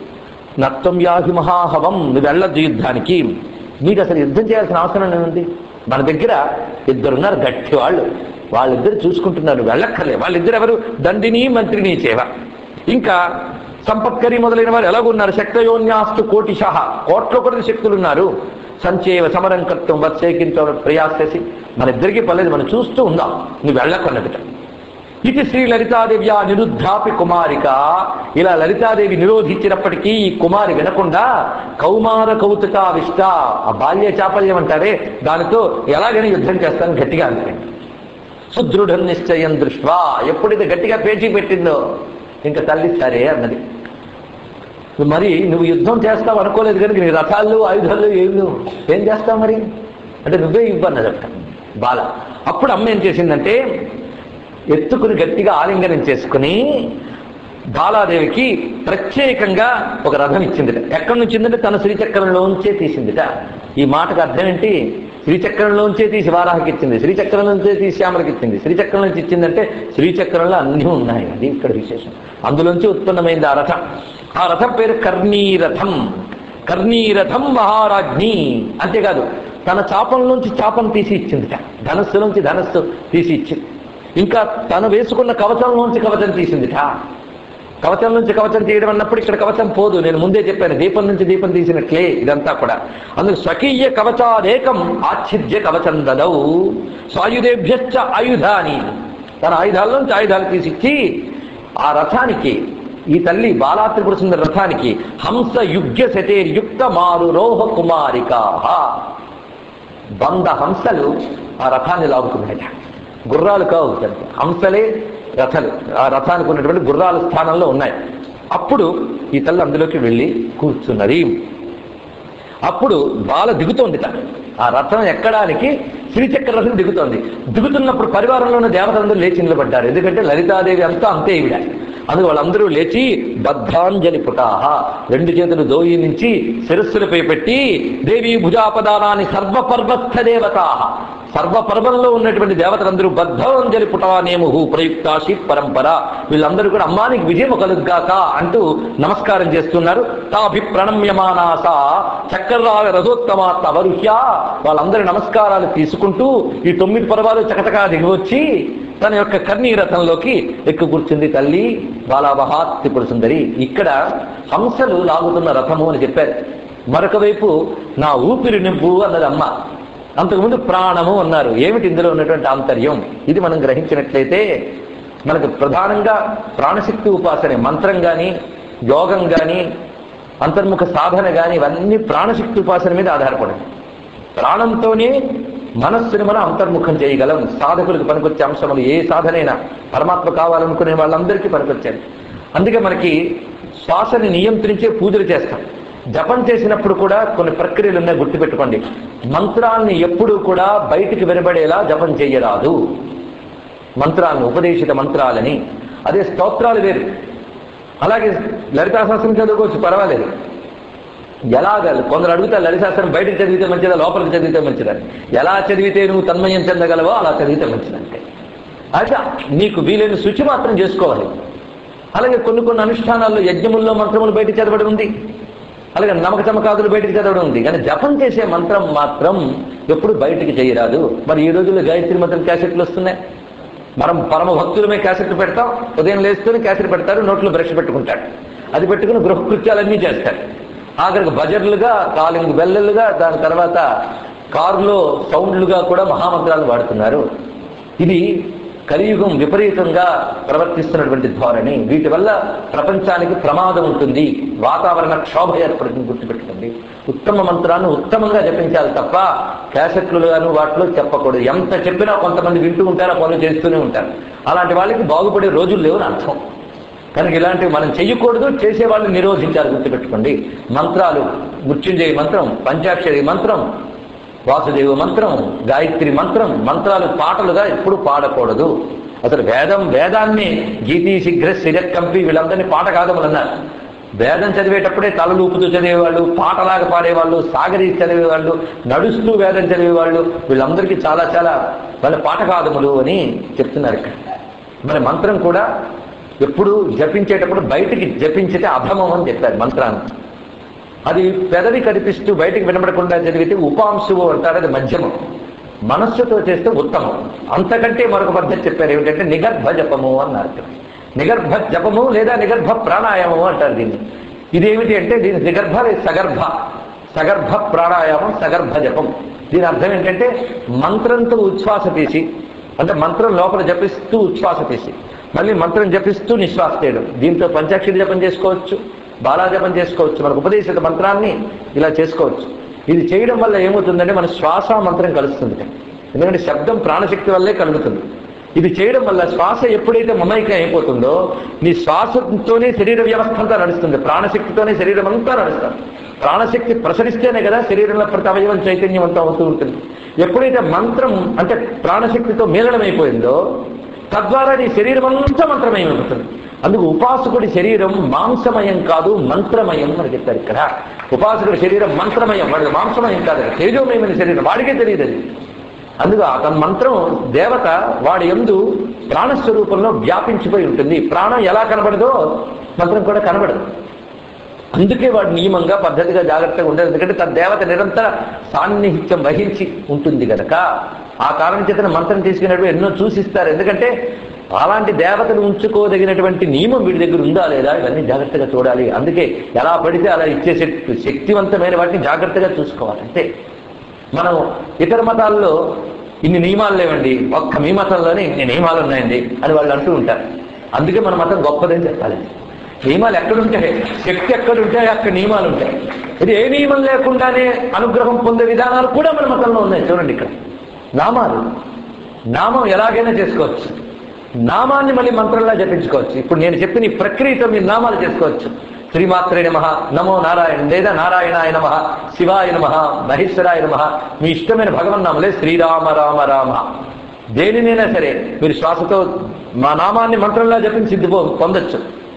నత్వం యాహి మహాహవం నువ్వు వెళ్ళద్దు యుద్ధానికి నీకు అసలు యుద్ధం చేయాల్సిన అవసరం ఏముంది మన దగ్గర ఇద్దరున్నారు గట్టి వాళ్ళు వాళ్ళిద్దరు చూసుకుంటున్నారు వెళ్ళక్కర్లే వాళ్ళిద్దరు ఎవరు దండిని మంత్రిని చేవ ఇంకా సంపత్కరి మొదలైన వారు ఎలాగున్నారు శక్తయోన్యాస్తు కోటిశః కోట్ల కొద్ది శక్తులు ఉన్నారు సంచేవ సమరం కర్తం వత్సేకించ ప్రయాసేసి మన ఇద్దరికి పర్లేదు మనం చూస్తూ ఉందాం నువ్వు వెళ్ళకన్నదిట ఇది శ్రీ లలితాదేవ్యా నిరుద్ధాపి కుమారిక ఇలా లలితాదేవి నిరోధించినప్పటికీ ఈ కుమారి వినకుండా కౌమార కౌతుకావిష్ట ఆ బాల్య చాపల్యం అంటారే దానితో ఎలాగైనా యుద్ధం చేస్తాను గట్టిగా అనుకోండి సుదృఢం నిశ్చయం దృష్ట్వా ఎప్పుడైతే గట్టిగా పేచీ పెట్టిందో ఇంకా తల్లి సరే అన్నది మరి నువ్వు యుద్ధం చేస్తావు అనుకోలేదు కనుక నీ రథాలు ఆయుధాలు ఏం లేవు ఏం చేస్తావు మరి అంటే నువ్వే ఇవ్వన్నదట బాల అప్పుడు అమ్మ ఏం చేసిందంటే ఎత్తుకుని గట్టిగా ఆలింగనం చేసుకుని బాలాదేవికి ప్రత్యేకంగా ఒక రథం ఇచ్చిందిట ఎక్కడి నుంచి ఉందంటే తన శ్రీచక్రంలోంచే తీసిందిట ఈ మాటకు అర్థం ఏంటి శ్రీచక్రంలోంచే తీసి వారాహకి ఇచ్చింది శ్రీచక్రంలోంచే తీసి శ్యామలకి ఇచ్చింది శ్రీచక్రం నుంచి ఇచ్చిందంటే శ్రీచక్రంలో అన్నీ ఉన్నాయి అది ఇక్కడ విశేషం అందులోంచి ఉత్పన్నమైంది ఆ రథం ఆ రథం పేరు కర్ణీరథం కర్ణీరథం మహారాజ్ఞి అంతేకాదు తన చాపంలోంచి చాపను తీసి ఇచ్చిందిట ధనస్సులోంచి ధనస్సు తీసి ఇచ్చింది ఇంకా తను వేసుకున్న కవచంలోంచి కవచం తీసిందిట కవచం నుంచి కవచం తీయడం అన్నప్పుడు ఇక్కడ కవచం పోదు నేను ముందే చెప్పాను దీపం నుంచి దీపం తీసినట్లే ఇదంతా కూడా అందుకు స్వకీయ కవచాదేకం ఆచ్ఛిద్య కవచం దదౌ స్వాయుధేభ్యశ్చ ఆయుధాని తన ఆయుధాల్లోంచి ఆయుధాలు తీసిచ్చి ఆ రథానికి ఈ తల్లి బాలాత్రిపుర సుందర రథానికి హంస యుగ్య శతేర్యుక్త మారు రోహ కుమారికా వంద హంసలు ఆ రథాన్ని లాగుతున్నాయట గుర్రాలు కావు దానికి. హంసలే రథాలు ఆ రథానికి ఉన్నటువంటి గుర్రాల స్థానంలో ఉన్నాయి అప్పుడు ఈ తల్లి అందులోకి వెళ్ళి కూర్చున్నది అప్పుడు బాల దిగుతోంది తను ఆ రథం ఎక్కడానికి శ్రీచక్ర రథం దిగుతోంది దిగుతున్నప్పుడు పరివారంలో ఉన్న దేవతలందరూ లేచి నిలబడ్డారు ఎందుకంటే లలితాదేవి అంతా అంతే ఈవిడ అందుకు వాళ్ళందరూ లేచి బద్ధాంజలి పుటాహ రెండు చేతులు దోయి నుంచి శిరస్సులపై పెట్టి దేవి భుజాపదానాన్ని సర్వపర్వస్థ దేవత సర్వపర్వంలో ఉన్నటువంటి దేవతలందరూ బద్ధాంజలి పుటానేము ప్రయుక్తాశి పరంపర వీళ్ళందరూ కూడా అమ్మానికి విజయం కలుగ్గాక అంటూ నమస్కారం చేస్తున్నారు తాభి ప్రణమ్యమానాస చక్రరాగ రథోత్తమాత్మ అవరుహ్య వాళ్ళందరి నమస్కారాలు తీసుకుంటూ ఈ తొమ్మిది పర్వాలు చకచకా దిగివచ్చి తన యొక్క కర్ణీ రథంలోకి ఎక్కు కూర్చుంది తల్లి బాలాబహా త్రిపుర సుందరి ఇక్కడ హంసలు లాగుతున్న రథము అని చెప్పారు మరొక వైపు నా ఊపిరి నింపు అన్నది అమ్మ అంతకుముందు ప్రాణము అన్నారు ఏమిటి ఇందులో ఉన్నటువంటి ఆంతర్యం ఇది మనం గ్రహించినట్లయితే మనకు ప్రధానంగా ప్రాణశక్తి ఉపాసనే మంత్రం గాని యోగం గాని అంతర్ముఖ సాధన గాని ఇవన్నీ ప్రాణశక్తి ఉపాసన మీద ఆధారపడింది ప్రాణంతోనే మనస్సుని మనం అంతర్ముఖం చేయగలం సాధకులకు పనికొచ్చే అంశములు ఏ సాధనైనా పరమాత్మ కావాలనుకునే వాళ్ళందరికీ పనికొచ్చారు అందుకే మనకి శ్వాసని నియంత్రించే పూజలు చేస్తాం జపం చేసినప్పుడు కూడా కొన్ని ప్రక్రియలు ఉన్నాయి గుర్తుపెట్టుకోండి మంత్రాన్ని ఎప్పుడూ కూడా బయటికి వినబడేలా జపం చేయరాదు మంత్రాలను ఉపదేశిత మంత్రాలని అదే స్తోత్రాలు వేరు అలాగే లలితాశాస్త్రం చదువుకోవచ్చు పర్వాలేదు ఎలాగ కొందరు అడుగుతారు లలితాశాస్త్రం బయటకు చదివితే మంచిదా లోపలికి చదివితే మంచిదా ఎలా చదివితే నువ్వు తన్మయం చెందగలవో అలా చదివితే మంచిదంటే అయితే నీకు వీలైన శుచి మాత్రం చేసుకోవాలి అలాగే కొన్ని కొన్ని అనుష్ఠానాల్లో యజ్ఞముల్లో మంత్రములు బయటికి చదవడం ఉంది అలాగే నమక చమకాదులు బయటికి చదవడం ఉంది కానీ జపం చేసే మంత్రం మాత్రం ఎప్పుడు బయటికి చేయరాదు మరి ఈ రోజుల్లో గాయత్రి మంత్రం క్యాసెట్లు వస్తున్నాయి మనం పరమ భక్తులమే క్యాసెట్లు పెడతాం ఉదయం లేస్తూనే క్యాసెట్ పెడతారు నోట్లో బ్రష్ పెట్టుకుంటాడు అది పెట్టుకుని గృహకృత్యాలన్నీ చేస్తాడు ఆఖరికి బజర్లుగా కాలింగ్ బెల్లలుగా దాని తర్వాత కారులో సౌండ్లుగా కూడా మహామంత్రాలు వాడుతున్నారు ఇది కలియుగం విపరీతంగా ప్రవర్తిస్తున్నటువంటి ధోరణి వీటి వల్ల ప్రపంచానికి ప్రమాదం ఉంటుంది వాతావరణ క్షోభ ఏర్పడుతుంది గుర్తుపెట్టుకోండి ఉత్తమ మంత్రాన్ని ఉత్తమంగా జపించాలి తప్ప క్యాసెట్లుగాను వాటిలో చెప్పకూడదు ఎంత చెప్పినా కొంతమంది వింటూ ఉంటారు ఆ పనులు చేస్తూనే ఉంటారు అలాంటి వాళ్ళకి బాగుపడే రోజులు లేవని అర్థం కనుక ఇలాంటివి మనం చెయ్యకూడదు చేసేవాళ్ళని నిరోధించాలి గుర్తుపెట్టుకోండి మంత్రాలు మృత్యుంజయ మంత్రం పంచాక్షరి మంత్రం వాసుదేవ మంత్రం గాయత్రి మంత్రం మంత్రాలు పాటలుగా ఎప్పుడు పాడకూడదు అసలు వేదం వేదాన్ని గీతి శీఘ్ర శిరకంపి వీళ్ళందరినీ పాట కాదమని అన్నారు వేదం చదివేటప్పుడే తలలు ఊపుతూ చదివేవాళ్ళు పాటలాగా పాడేవాళ్ళు సాగరి చదివేవాళ్ళు నడుస్తూ వేదం చదివేవాళ్ళు వీళ్ళందరికీ చాలా చాలా వాళ్ళ పాఠకాదములు అని చెప్తున్నారు ఇక్కడ మరి మంత్రం కూడా ఎప్పుడు జపించేటప్పుడు బయటికి జపించితే అధమం అని చెప్పారు మంత్రాన్ని అది పెదవి కనిపిస్తూ బయటికి వినబడకుండా చదివితే ఉపాంశువు అంటారు అది మధ్యమం మనస్సుతో చేస్తే ఉత్తమం అంతకంటే మరొక పద్ధతి చెప్పారు ఏమిటంటే నిగర్భ జపము అన్నారు నిగర్భ జపము లేదా నిగర్భ ప్రాణాయామము అంటారు దీన్ని ఇదేమిటి అంటే దీని నిగర్భ లేదా సగర్భ సగర్భ ప్రాణాయామం సగర్భ జపం దీని అర్థం ఏంటంటే మంత్రంతో ఉచ్ఛ్వాస తీసి అంటే మంత్రం లోపల జపిస్తూ ఉచ్ఛ్వాస తీసి మళ్ళీ మంత్రం జపిస్తూ నిశ్వాస చేయడం దీంతో పంచాక్షరి జపం చేసుకోవచ్చు బాలా జపం చేసుకోవచ్చు మనకు ఉపదేశిత మంత్రాన్ని ఇలా చేసుకోవచ్చు ఇది చేయడం వల్ల ఏమవుతుందంటే మన శ్వాస మంత్రం కలుస్తుంది ఎందుకంటే శబ్దం ప్రాణశక్తి వల్లే కలుగుతుంది ఇది చేయడం వల్ల శ్వాస ఎప్పుడైతే మమైకం అయిపోతుందో నీ శ్వాసతోనే శరీర వ్యవస్థ అంతా నడుస్తుంది ప్రాణశక్తితోనే శరీరం అంతా నడుస్తుంది ప్రాణశక్తి ప్రసరిస్తేనే కదా శరీరంలో ప్రతి అవయవం చైతన్యవంతం అవుతూ ఉంటుంది ఎప్పుడైతే మంత్రం అంటే ప్రాణశక్తితో మేలనమైపోయిందో తద్వారా నీ శరీరం అంతా మంత్రమయం అవుతుంది అందుకు ఉపాసకుడి శరీరం మాంసమయం కాదు మంత్రమయం అని చెప్తారు ఇక్కడ ఉపాసకుడి శరీరం మంత్రమయం వాడి మాంసమయం కాదు తేజోమయమైన శరీరం వాడికే తెలియదు అది అందుకు అతని మంత్రం దేవత వాడి ఎందు ప్రాణస్వరూపంలో వ్యాపించిపోయి ఉంటుంది ప్రాణం ఎలా కనబడదో మంత్రం కూడా కనబడదు అందుకే వాడు నియమంగా పద్ధతిగా జాగ్రత్తగా ఉండదు ఎందుకంటే తన దేవత నిరంతర సాన్నిహిత్యం వహించి ఉంటుంది గనక ఆ కారణం చేతన మంత్రం తీసుకున్నట్టు ఎన్నో చూసిస్తారు ఎందుకంటే అలాంటి దేవతను ఉంచుకోదగినటువంటి నియమం వీడి దగ్గర ఉందా లేదా ఇవన్నీ జాగ్రత్తగా చూడాలి అందుకే ఎలా పడితే అలా ఇచ్చే శక్తి శక్తివంతమైన వాటిని జాగ్రత్తగా చూసుకోవాలి అంతే మనం ఇతర మతాల్లో ఇన్ని నియమాలు లేవండి ఒక్క మీ మతంలోనే ఇన్ని నియమాలు ఉన్నాయండి అని వాళ్ళు అంటూ ఉంటారు అందుకే మన మతం గొప్పదని చెప్పాలి నియమాలు ఎక్కడుంటాయి శక్తి ఎక్కడుంటాయి అక్కడ నియమాలు ఉంటాయి ఇది ఏ నియమం లేకుండానే అనుగ్రహం పొందే విధానాలు కూడా మన మతంలో ఉన్నాయి చూడండి ఇక్కడ నామాలు నామం ఎలాగైనా చేసుకోవచ్చు నామాన్ని మళ్ళీ మంత్రంలా జపించుకోవచ్చు ఇప్పుడు నేను చెప్పిన ఈ ప్రక్రియతో మీరు నామాలు చేసుకోవచ్చు శ్రీమాత్రే నమ నమో నారాయణ లేదా నారాయణాయ నమ శివాయ నమ మహేశ్వరాయ నమ మీ ఇష్టమైన భగవన్నామలే శ్రీరామ రామ రామ దేనినైనా సరే మీరు శ్వాసతో మా నామాన్ని మంత్రంలా జపించి సిద్ధి పొందొచ్చు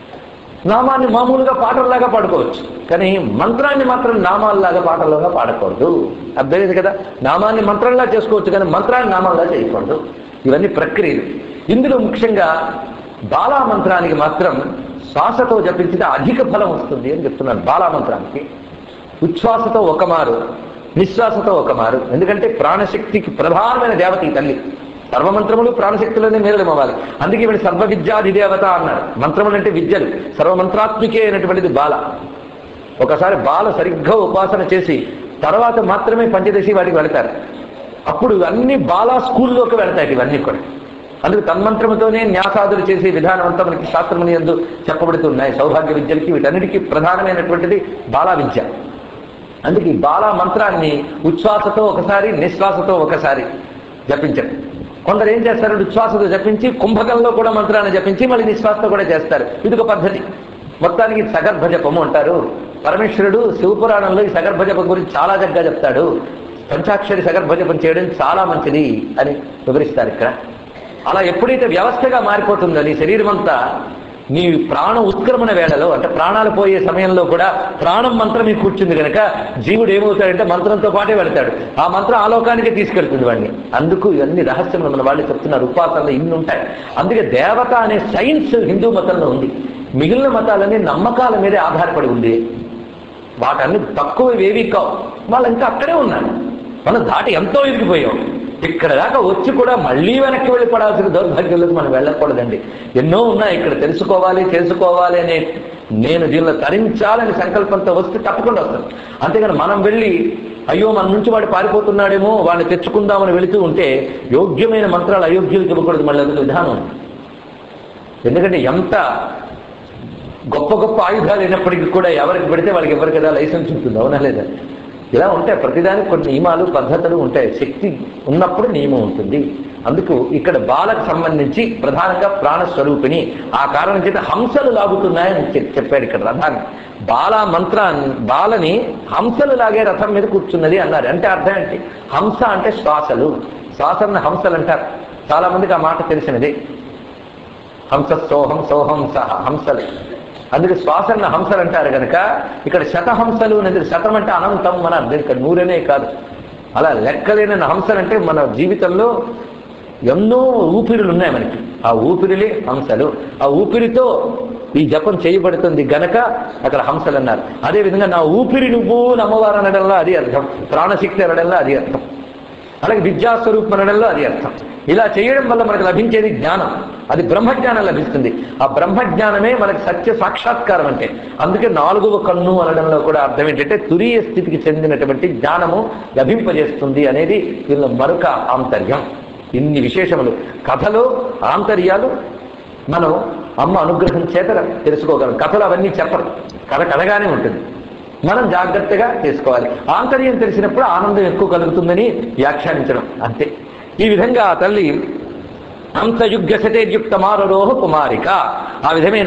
నామాన్ని మామూలుగా పాటల్లాగా పాడుకోవచ్చు కానీ మంత్రాన్ని మాత్రం నామాల్లాగా పాటల్లాగా పాడకూడదు అర్థమైంది కదా నామాన్ని మంత్రంలా చేసుకోవచ్చు కానీ మంత్రాన్ని నామాల్లా చేయకూడదు ఇవన్నీ ప్రక్రియలు ఇందులో ముఖ్యంగా బాలా మంత్రానికి మాత్రం శ్వాసతో జపించితే అధిక ఫలం వస్తుంది అని చెప్తున్నాను బాలా మంత్రానికి ఉచ్ఛ్వాసతో ఒక మారు నిశ్వాసతో ఒక మారు ఎందుకంటే ప్రాణశక్తికి ప్రధానమైన దేవత ఈ తల్లి సర్వమంత్రములు ప్రాణశక్తులనే మేరళమవ్వాలి అందుకే వీడు సర్వ విద్యాధిదేవత అన్నారు మంత్రములు అంటే విద్యలు సర్వమంత్రాత్మికే అయినటువంటిది బాల ఒకసారి బాల సరిగ్గా ఉపాసన చేసి తర్వాత మాత్రమే పంచదశి వాటికి వెళతారు అప్పుడు అన్ని బాలా స్కూల్లోకి వెళతాయి ఇవన్నీ కూడా అందుకు తన్మంత్రముతోనే న్యాసాదులు చేసే విధానం అంతా మనకి శాస్త్రముని ఎందు చెప్పబడుతున్నాయి సౌభాగ్య విద్యలకి వీటన్నిటికీ ప్రధానమైనటువంటిది బాలా విద్య అందుకే ఈ బాలా మంత్రాన్ని ఉచ్ఛ్వాసతో ఒకసారి నిశ్వాసతో ఒకసారి జపించండి కొందరు ఏం చేస్తారు ఉచ్ఛ్వాసతో జపించి కుంభకంలో కూడా మంత్రాన్ని జపించి మళ్ళీ నిశ్వాసతో కూడా చేస్తారు ఇది ఒక పద్ధతి మొత్తానికి సగర్భ జపము అంటారు పరమేశ్వరుడు శివపురాణంలో ఈ సగర్భ జపం గురించి చాలా చక్కగా చెప్తాడు పంచాక్షరి సగర్భ జపం చేయడం చాలా మంచిది అని వివరిస్తారు ఇక్కడ అలా ఎప్పుడైతే వ్యవస్థగా మారిపోతుందో నీ శరీరం అంతా నీ ప్రాణ ఉత్క్రమణ వేళలో అంటే ప్రాణాలు పోయే సమయంలో కూడా ప్రాణం మంత్రం మీకు కూర్చుంది కనుక జీవుడు ఏమవుతాడంటే మంత్రంతో పాటే వెళ్తాడు ఆ మంత్రం ఆలోకానికి తీసుకెళ్తుంది వాడిని అందుకు ఇవన్నీ రహస్యములు మన వాళ్ళు చెప్తున్నారు ఉపాసనలు ఇన్ని ఉంటాయి అందుకే దేవత అనే సైన్స్ హిందూ మతంలో ఉంది మిగిలిన మతాలన్నీ నమ్మకాల మీదే ఆధారపడి ఉంది వాటన్ని తక్కువ ఏవి కావు వాళ్ళు ఇంకా అక్కడే ఉన్నారు మనం దాటి ఎంతో ఎదిగిపోయాం ఇక్కడ దాకా వచ్చి కూడా మళ్ళీ వెనక్కి వెళ్ళి పడాల్సిన దౌర్భాగ్యంలోకి మనం వెళ్ళకూడదండి ఎన్నో ఉన్నాయి ఇక్కడ తెలుసుకోవాలి తెలుసుకోవాలి అనే నేను దీనిలో తరించాలని సంకల్పంతో వస్తే తప్పకుండా వస్తాను అంతేగాని మనం వెళ్ళి అయ్యో మన నుంచి వాడు పారిపోతున్నాడేమో వాడిని తెచ్చుకుందామని వెళుతూ ఉంటే యోగ్యమైన మంత్రాలు అయోగ్యులకు ఇవ్వకూడదు మళ్ళీ అదొక విధానం ఉంది. ఎందుకంటే ఎంత గొప్ప గొప్ప ఆయుధాలు అయినప్పటికీ కూడా ఎవరికి పెడితే వాళ్ళకి ఎవరికి కదా లైసెన్స్ ఉంటుంది అవునా లేదా ఇలా ఉంటాయి ప్రతిదానికి కొన్ని నియమాలు పద్ధతులు ఉంటాయి శక్తి ఉన్నప్పుడు నియమం ఉంటుంది అందుకు ఇక్కడ బాలకు సంబంధించి ప్రధానంగా ప్రాణస్వరూపిణి ఆ కారణం చేత హంసలు లాగుతున్నాయని చె- చెప్పాడు ఇక్కడ రథాన్ని బాల మంత్రాన్ని బాలని హంసలు లాగే రథం మీద కూర్చున్నది అన్నారు అంటే అర్థం ఏంటి హంస అంటే శ్వాసలు శ్వాసలను హంసలు అంటారు చాలా మందికి ఆ మాట తెలిసినది హంస సోహం సోహం సహ హంసలు అందుకే శ్వాసన్న హంసలు అంటారు కనుక ఇక్కడ శతహంసలు అనేది శతం అంటే అనంతం మన అర్థం ఇక్కడ నూరనే కాదు అలా లెక్కలేని హంసలు అంటే మన జీవితంలో ఎన్నో ఊపిరులు ఉన్నాయి మనకి ఆ ఊపిరిలే హంసలు ఆ ఊపిరితో ఈ జపం చేయబడుతుంది గనక అక్కడ హంసలు అన్నారు అదే విధంగా నా ఊపిరి నువ్వు నమ్మవారు అనడంలో అది అర్థం ప్రాణశక్తి అనడంలో అది అర్థం అలాగే విద్యాస్వరూపం అనడంలో అది అర్థం ఇలా చేయడం వల్ల మనకు లభించేది జ్ఞానం అది బ్రహ్మజ్ఞానం లభిస్తుంది ఆ బ్రహ్మజ్ఞానమే మనకి సత్య సాక్షాత్కారం అంటే అందుకే నాలుగవ కన్ను అనడంలో కూడా అర్థం ఏంటంటే తురీయ స్థితికి చెందినటువంటి జ్ఞానము లభింపజేస్తుంది అనేది దీనిలో మరొక ఆంతర్యం ఇన్ని విశేషములు కథలో ఆంతర్యాలు మనం అమ్మ అనుగ్రహం చేత తెలుసుకోగలం కథలు అవన్నీ చెప్పరు కథ కథగానే ఉంటుంది మనం జాగ్రత్తగా చేసుకోవాలి ఆంతర్యం తెలిసినప్పుడు ఆనందం ఎక్కువ కలుగుతుందని వ్యాఖ్యానించడం అంతే ఈ విధంగా ఆ తల్లి అంతయుగ్య శతేర్యుక్త మారరోహ కుమారిక ఆ విధమైన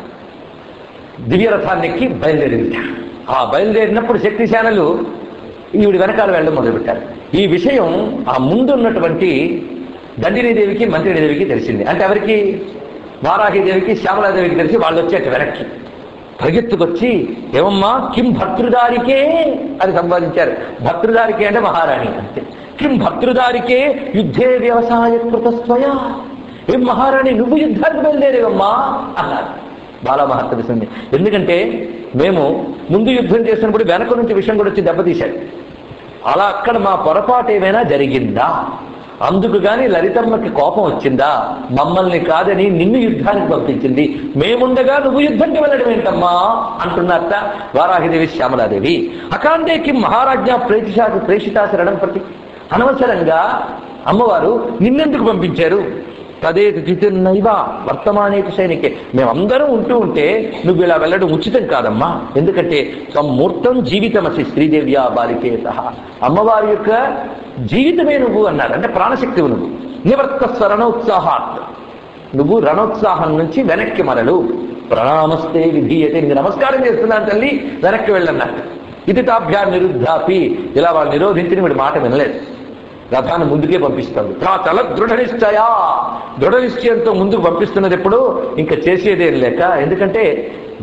దివ్యరథాన్నెక్కి బయలుదేరింది ఆ బయలుదేరినప్పుడు శక్తిశానలు ఈవిడి వెనకాల వెళ్ళడం మొదలుపెట్టారు ఈ విషయం ఆ ముందున్నటువంటి దండినీదేవికి మంత్రినీదేవికి తెలిసింది అంటే ఎవరికి వారాహిదేవికి శ్యామలాదేవికి తెలిసి వాళ్ళు వచ్చేట వెనక్కి పరిగెత్తుకొచ్చి ఏమమ్మా కిం భర్తృదారికే అని సంపాదించారు భర్తృదారికే అంటే మహారాణి అంతే కిం భర్తృదారికే యుద్ధే వ్యవసాయ కృతస్వయా ఏం మహారాణి నువ్వు యుద్ధానికి బయలుదేరేవమ్మా అన్నారు బాలా మహత్తరిసింది ఎందుకంటే మేము ముందు యుద్ధం చేసినప్పుడు వెనక నుంచి విషయం కూడా వచ్చి దెబ్బతీశాడు అలా అక్కడ మా పొరపాటు ఏమైనా జరిగిందా అందుకు గాని లలితమ్మకి కోపం వచ్చిందా మమ్మల్ని కాదని నిన్ను యుద్ధానికి పంపించింది మేముండగా నువ్వు యుద్ధంకి వెళ్ళడం ఏంటమ్మా అంటున్నారట వారాహిదేవి శ్యామలాదేవి అకాండేకి మహారాజ్ఞ ప్రేషిషా ప్రేషితాశరణం ప్రతి అనవసరంగా అమ్మవారు నిన్నెందుకు పంపించారు తదేతి తిథిర్నైవ వర్తమానేటి సైనికే మేమందరం ఉంటూ ఉంటే నువ్వు ఇలా వెళ్ళడం ఉచితం కాదమ్మా ఎందుకంటే మూర్తం జీవితమసి శ్రీదేవ్యా బాలికే సహా అమ్మవారి యొక్క జీవితమే నువ్వు అన్నారు అంటే ప్రాణశక్తివు నువ్వు నివర్త రణోత్సాహాత్ నువ్వు రణోత్సాహం నుంచి వెనక్కి మరలు ప్రణామస్తే విధీయతే నీకు నమస్కారం చేస్తున్నాను తల్లి వెనక్కి వెళ్ళన్నట్టు ఇది తాభ్యా నిరుద్ధాపి ఇలా వాళ్ళు నిరోధించిన వీడి మాట వినలేదు రథాన్ని ముందుకే పంపిస్తుంది చాలా దృఢ నిశ్చయా దృఢ నిశ్చయంతో ముందుకు పంపిస్తున్నది ఎప్పుడు ఇంకా చేసేదేం లేక ఎందుకంటే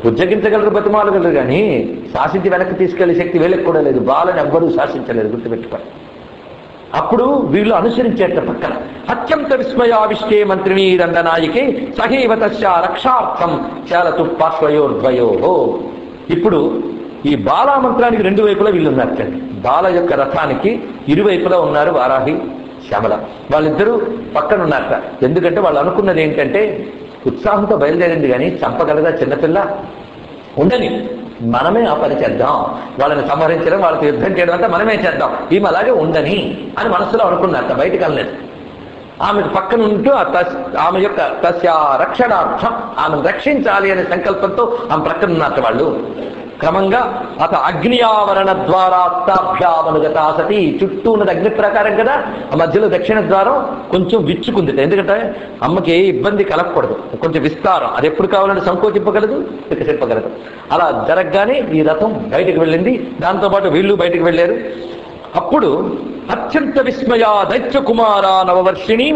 ఉజ్జగించగలరు బతిమాలగలరు కానీ శాసించి వెనక్కి తీసుకెళ్లే శక్తి వీళ్ళకి కూడా లేదు బాలని ఎవ్వరూ శాసించలేరు గుర్తుపెట్టుకోండి అప్పుడు వీళ్ళు అనుసరించేట పక్కన అత్యంత విస్మయావిష్టే మంత్రిని రంగనాయికి సహైవ తస్య రక్షార్థం చాలతు పార్శ్వయోర్ద్వయో ఇప్పుడు ఈ బాలా మంత్రానికి రెండు వైపులా వీళ్ళు ఉన్నారు బాల యొక్క రథానికి ఇరువైపులా ఉన్నారు వారాహి శ్యామల వాళ్ళిద్దరూ పక్కన ఉన్నారట ఎందుకంటే వాళ్ళు అనుకున్నది ఏంటంటే ఉత్సాహంతో బయలుదేరింది కానీ చంపగలదా చిన్నపిల్ల ఉండని మనమే ఆ పని చేద్దాం వాళ్ళని సంహరించడం వాళ్ళతో యుద్ధం చేయడం అంతా మనమే చేద్దాం ఈమె అలాగే ఉండని అని మనసులో అనుకున్నారట బయటకు అనలేదు ఆమెకు పక్కన ఉంటూ ఆ తస్- ఆమె యొక్క తస్య రక్షణార్థం ఆమెను రక్షించాలి అనే సంకల్పంతో ఆమె ప్రక్కన ఉన్నట్టు వాళ్ళు క్రమంగా అత అగ్నియావరణ ద్వారా తాభ్యామనుగత సతి చుట్టూ ఉన్నది అగ్ని ప్రకారం కదా ఆ మధ్యలో దక్షిణ ద్వారం కొంచెం విచ్చుకుంది ఎందుకంటే అమ్మకి ఏ ఇబ్బంది కలగకూడదు కొంచెం విస్తారం అది ఎప్పుడు కావాలంటే సంకోచింపగలదు వికసింపగలదు అలా జరగగానే ఈ రథం బయటకు వెళ్ళింది దాంతోపాటు వీళ్ళు బయటకు వెళ్ళారు అప్పుడు అత్యంత విస్మయ దైత్య కుమార నవవర్షిణి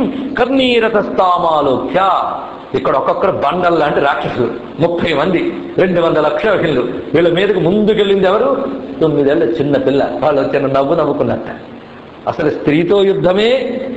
కర్ణీరథస్తామాలోక్య ఇక్కడ ఒక్కొక్కరు బండల్ లాంటి రాక్షసులు ముప్పై మంది రెండు వందల అక్షరహిళ్ళు వీళ్ళ మీదకు ముందుకెళ్ళింది ఎవరు తొమ్మిదేళ్ళ చిన్న పిల్ల వాళ్ళు చిన్న నవ్వు నవ్వుకున్నట్ట అసలు స్త్రీతో యుద్ధమే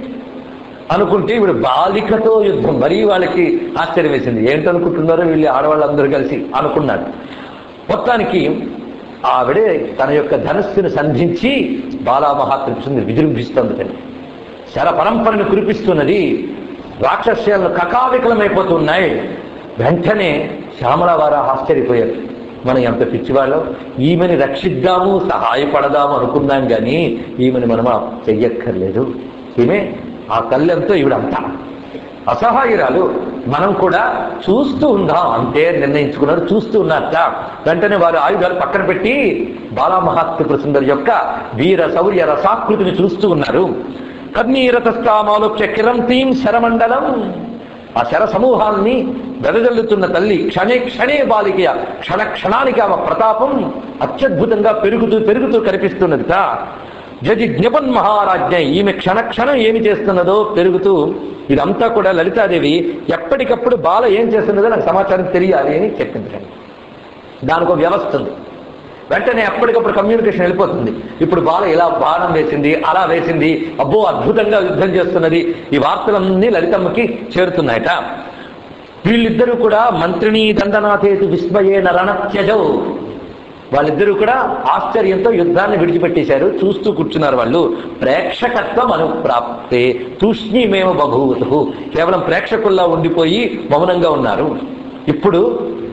అనుకుంటే ఇప్పుడు బాలికతో యుద్ధం మరీ వాళ్ళకి ఆశ్చర్యం వేసింది ఏంటనుకుంటున్నారో వీళ్ళు ఆడవాళ్ళందరూ కలిసి అనుకున్నాడు మొత్తానికి ఆవిడే తన యొక్క ధనస్సును సంధించి బాలామహాత్రిపుస్తుంది విజృంభిస్తోంది తల్లి శర పరంపరను కురిపిస్తున్నది రాక్షస్యాలను కకావికలమైపోతున్నాయి వెంటనే శ్యామల వారు ఆశ్చర్యపోయారు మనం ఎంత పిచ్చివాళ్ళో ఈమెని రక్షిద్దాము సహాయపడదాము అనుకున్నాం కానీ ఈమెని మనం ఆ చెయ్యక్కర్లేదు ఈమె ఆ కళ్ళెంతో ఈవిడంతా అసహాయురాలు మనం కూడా చూస్తూ ఉందాం అంటే నిర్ణయించుకున్నారు చూస్తూ ఉన్నారట వెంటనే వారు ఆయుధాలు పక్కన పెట్టి బాలామహాత్మ సుందరి యొక్క వీర శౌర్య రసాకృతిని చూస్తూ ఉన్నారు కర్ణీరథస్థామాలోక్య కిరంతీం శరమండలం ఆ శర సమూహాన్ని వెదజల్లుతున్న తల్లి క్షణే క్షణే బాలికయ క్షణ క్షణానికి ఆమె ప్రతాపం అత్యద్భుతంగా పెరుగుతూ పెరుగుతూ కనిపిస్తున్నదిట జజి జ్ఞపన్ మహారాజ్ఞ ఈమె క్షణ క్షణం ఏమి చేస్తున్నదో పెరుగుతూ ఇదంతా కూడా లలితాదేవి ఎప్పటికప్పుడు బాల ఏం చేస్తున్నదో నాకు సమాచారం తెలియాలి అని చెప్పింది దానికి ఒక వ్యవస్థ ఉంది వెంటనే ఎప్పటికప్పుడు కమ్యూనికేషన్ వెళ్ళిపోతుంది ఇప్పుడు బాల ఇలా బాణం వేసింది అలా వేసింది అబ్బో అద్భుతంగా యుద్ధం చేస్తున్నది ఈ వార్తలన్నీ లలితమ్మకి చేరుతున్నాయట వీళ్ళిద్దరూ కూడా మంత్రిని దండనాథేతు విస్మయేన రణత్యజౌ వాళ్ళిద్దరూ కూడా ఆశ్చర్యంతో యుద్ధాన్ని విడిచిపెట్టేశారు చూస్తూ కూర్చున్నారు వాళ్ళు ప్రేక్షకత్వం అనుప్రాప్తే తూష్ణీమేమ బభూవతు కేవలం ప్రేక్షకుల్లా ఉండిపోయి మౌనంగా ఉన్నారు ఇప్పుడు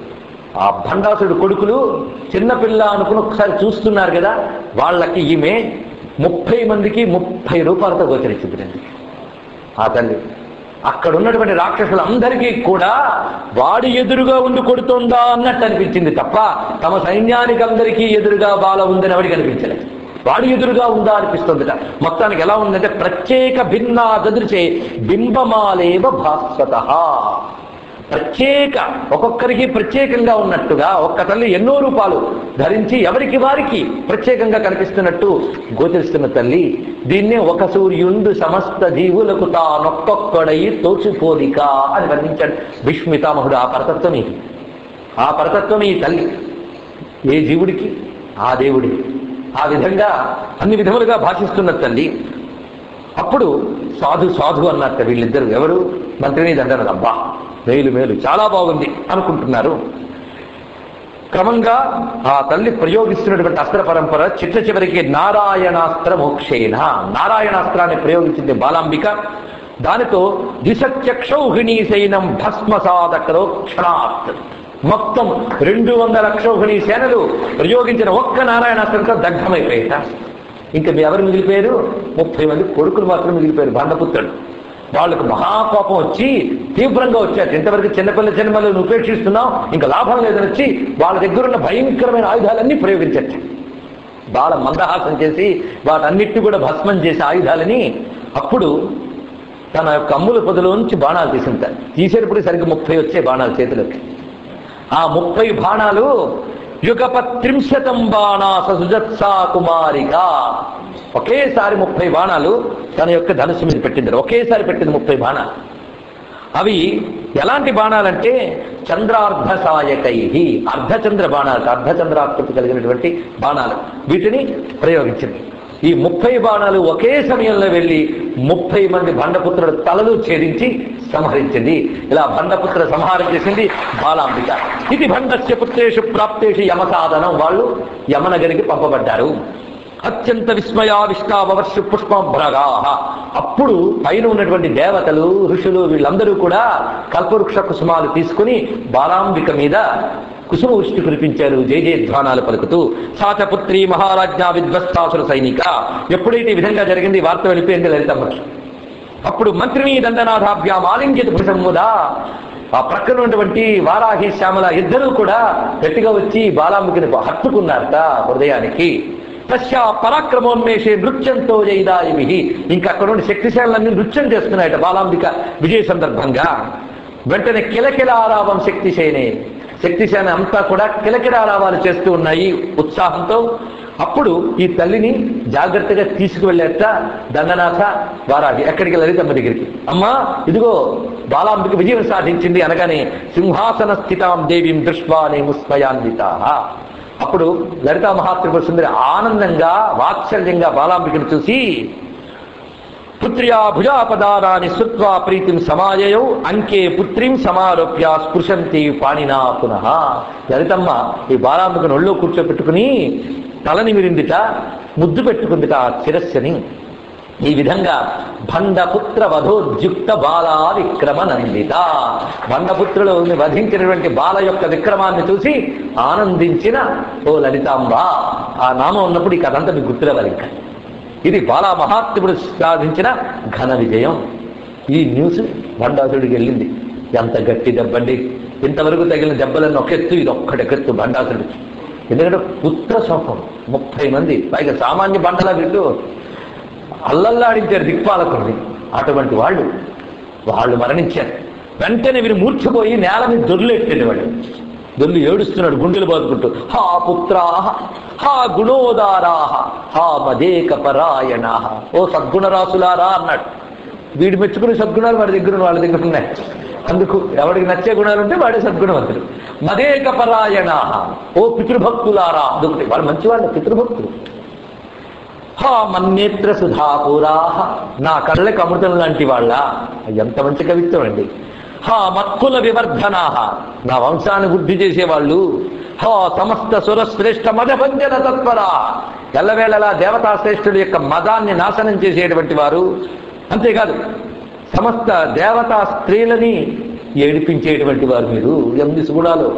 ఆ భండాసుడు కొడుకులు చిన్నపిల్ల అనుకుని ఒకసారి చూస్తున్నారు కదా వాళ్ళకి ఈమె ముప్పై మందికి ముప్పై రూపాయలతో గోచరించింది ఆ తల్లి అక్కడ ఉన్నటువంటి రాక్షసులందరికీ కూడా వాడి ఎదురుగా ఉండి కొడుతుందా అన్నట్టు అనిపించింది తప్ప తమ సైన్యానికి అందరికీ ఎదురుగా బాల ఉందని ఎవరికి అనిపించలేదు వాడి ఎదురుగా ఉందా అనిపిస్తుందిట మొత్తానికి ఎలా ఉందంటే ప్రత్యేక భిన్నా దృచే బింబమాలేవ భాస్వత ప్రత్యేక ఒక్కొక్కరికి ప్రత్యేకంగా ఉన్నట్టుగా ఒక్క తల్లి ఎన్నో రూపాలు ధరించి ఎవరికి వారికి ప్రత్యేకంగా కనిపిస్తున్నట్టు గోచరిస్తున్న తల్లి దీన్నే ఒక సూర్యుండు సమస్త జీవులకు తానొక్కొక్కడై తోచిపోలిక అని వర్ణించాడు విష్మితామహుడు ఆ పరతత్వం ఇది ఆ పరతత్వం ఈ తల్లి ఏ జీవుడికి ఆ దేవుడికి ఆ విధంగా అన్ని విధములుగా భాషిస్తున్న తల్లి అప్పుడు సాధు సాధు అన్నట్ట వీళ్ళిద్దరు ఎవరు మంత్రిని దండన అబ్బా మేలు మేలు చాలా బాగుంది అనుకుంటున్నారు క్రమంగా ఆ తల్లి ప్రయోగిస్తున్నటువంటి అస్త్ర పరంపర చిట్ట చివరికి నారాయణాస్త్ర మోక్షేన నారాయణాస్త్రాన్ని ప్రయోగించింది బాలాంబిక దానితో దిశత్యక్షౌహిణీ సైనం భస్మసాదకరో క్షణాత్ మొత్తం రెండు వందల అక్షౌహిణీ సేనలు ప్రయోగించిన ఒక్క నారాయణాస్త్రంతో దగ్ధమైపోయేట ఇంకా మీ ఎవరు మిగిలిపోయారు ముప్పై మంది కొడుకులు మాత్రం మిగిలిపోయారు బండపుత్రుడు వాళ్ళకు మహాకోపం వచ్చి తీవ్రంగా వచ్చారు ఇంతవరకు చిన్నపిల్ల చిన్నపిల్లలను ఉపేక్షిస్తున్నాం ఇంకా లాభం లేదని వచ్చి వాళ్ళ దగ్గర ఉన్న భయంకరమైన ఆయుధాలన్నీ ప్రయోగించట బాల మందహాసం చేసి వాటన్నిటి కూడా భస్మం చేసే ఆయుధాలని అప్పుడు తన యొక్క అమ్ముల పొదలోంచి బాణాలు తీసింటారు తీసేటప్పుడు సరిగ్గా ముప్పై వచ్చే బాణాలు చేతిలోకి ఆ ముప్పై బాణాలు యుగపత్రింశతం బాణా సుజత్సా కుమారిక ఒకేసారి ముప్పై బాణాలు తన యొక్క ధనుసు మీద పెట్టింది ఒకేసారి పెట్టింది ముప్పై బాణాలు అవి ఎలాంటి బాణాలంటే చంద్రార్ధ సాయకై అర్ధచంద్ర బాణాలు అర్ధచంద్రాకృతి కలిగినటువంటి బాణాలు వీటిని ప్రయోగించింది ఈ ముప్పై బాణాలు ఒకే సమయంలో వెళ్ళి ముప్పై మంది బండపుత్రుల తలలు ఛేదించి సంహరించింది ఇలా బండపుత్ర సంహారం చేసింది బాలాంబిక ఇది బండస్య పుత్రేషు ప్రాప్తేషు యమ సాధనం వాళ్ళు యమనగరికి పంపబడ్డారు అత్యంత విస్మయావిష్టావర్షు పుష్పభ్రగా అప్పుడు పైన ఉన్నటువంటి దేవతలు ఋషులు వీళ్ళందరూ కూడా కల్పవృక్ష కుసుమాలు తీసుకుని బాలాంబిక మీద కుసుమ వృష్టి కురిపించారు జయ జయధ్వానాలు పలుకుతూ సాచపుత్రి మహారాజ్ఞ విధ్వస్తాసుర సైనిక ఎప్పుడైతే ఈ విధంగా జరిగింది ఈ వార్త వెళ్ళిపోయింది లలితమ్మకి అప్పుడు మంత్రిని దండనాథాభ్యాం ఆలింగిత భుషముదా ఆ ప్రక్కన ఉన్నటువంటి వారాహి శ్యామల ఇద్దరూ కూడా గట్టిగా వచ్చి బాలాంబికని హత్తుకున్నారట హృదయానికి తస్యా పరాక్రమోన్మేషే నృత్యంతో జైదాయిమి ఇంకా అక్కడ నుండి శక్తిశాలన్నీ నృత్యం చేస్తున్నాయట బాలాంబిక విజయ సందర్భంగా వెంటనే కిలకిలారావం శక్తిసేనే శక్తిసేన అంతా కూడా కిలకిలారావాలు చేస్తూ ఉన్నాయి ఉత్సాహంతో అప్పుడు ఈ తల్లిని జాగ్రత్తగా తీసుకువెళ్ళేట దండనాథ వారాహి ఎక్కడికి లలితమ్మ దగ్గరికి అమ్మా ఇదిగో బాలాంబిక విజయం సాధించింది అనగానే సింహాసన స్థితాం దేవీం దృష్వాని ముస్మయాన్విత అప్పుడు లలితా మహాత్రిపుర సుందరి ఆనందంగా వాత్సల్యంగా బాలాంబికను చూసి పుత్ర్యా భుజాపదారాన్ని శృత్వా ప్రీతిం సమాయయౌ అంకే పుత్రిం సమారోప్య స్పృశంతి పాణినా పునః లలితమ్మ ఈ బాలాంబికను ఒళ్ళో కూర్చోపెట్టుకుని తలని విరిందిట ముద్దు పెట్టుకుందిట ఆ శిరస్సుని ఈ విధంగా భండపుత్ర వధోద్యుక్త బాలా విక్రమ నందిత భండపుత్రులు వధించినటువంటి బాల యొక్క విక్రమాన్ని చూసి ఆనందించిన ఓ లలితాంబ ఆ నామం ఉన్నప్పుడు ఈ కథంతా మీకు గుర్తురావాలి ఇంకా ఇది బాలా మహాత్ముడు సాధించిన ఘన విజయం ఈ న్యూస్ భండాసుడికి వెళ్ళింది ఎంత గట్టి దెబ్బండి ఇంతవరకు తగిలిన దెబ్బలన్నీ ఒకెత్తు ఇది ఒక్కటెకెత్తు భండాసుడికి ఎందుకంటే పుత్ర శోకం ముప్పై మంది పైగా సామాన్య బండలా వీళ్ళు అల్లల్లాడించారు దిక్పాలకుల్ని అటువంటి వాళ్ళు వాళ్ళు మరణించారు వెంటనే వీరు మూర్ఛపోయి నేల మీద దొర్లెట్టింది వాడు దొర్లు ఏడుస్తున్నాడు గుండెలు బాదుకుంటూ హా పుత్రా హా గుణోదారా హా మదేక పరాయణ ఓ సద్గుణరాసులారా అన్నాడు వీడు మెచ్చుకునే సద్గుణాలు వాడి దగ్గర వాళ్ళ దగ్గర ఉన్నాయి అందుకు ఎవడికి నచ్చే గుణాలు ఉంటే వాడే సద్గుణవంతుడు మదేక పరాయణ ఓ పితృభక్తులారా అదొకటి వాళ్ళు మంచివాళ్ళు పితృభక్తులు హా మన్నేత్ర సుధాపూరా నా కళ్ళకి అమృతం లాంటి వాళ్ళ ఎంత మంచి కవిత్వం అండి హా మత్కుల వివర్ధనా నా వంశాన్ని వృద్ధి చేసేవాళ్ళు హా సమస్త సురశ్రేష్ఠ మదభంజన తత్పరా ఎల్లవేళలా దేవతా శ్రేష్ఠుడి యొక్క మదాన్ని నాశనం చేసేటువంటి వారు అంతేకాదు సమస్త దేవతా స్త్రీలని ఏడిపించేటువంటి వారు మీరు ఎనిమిది సుగుణాలు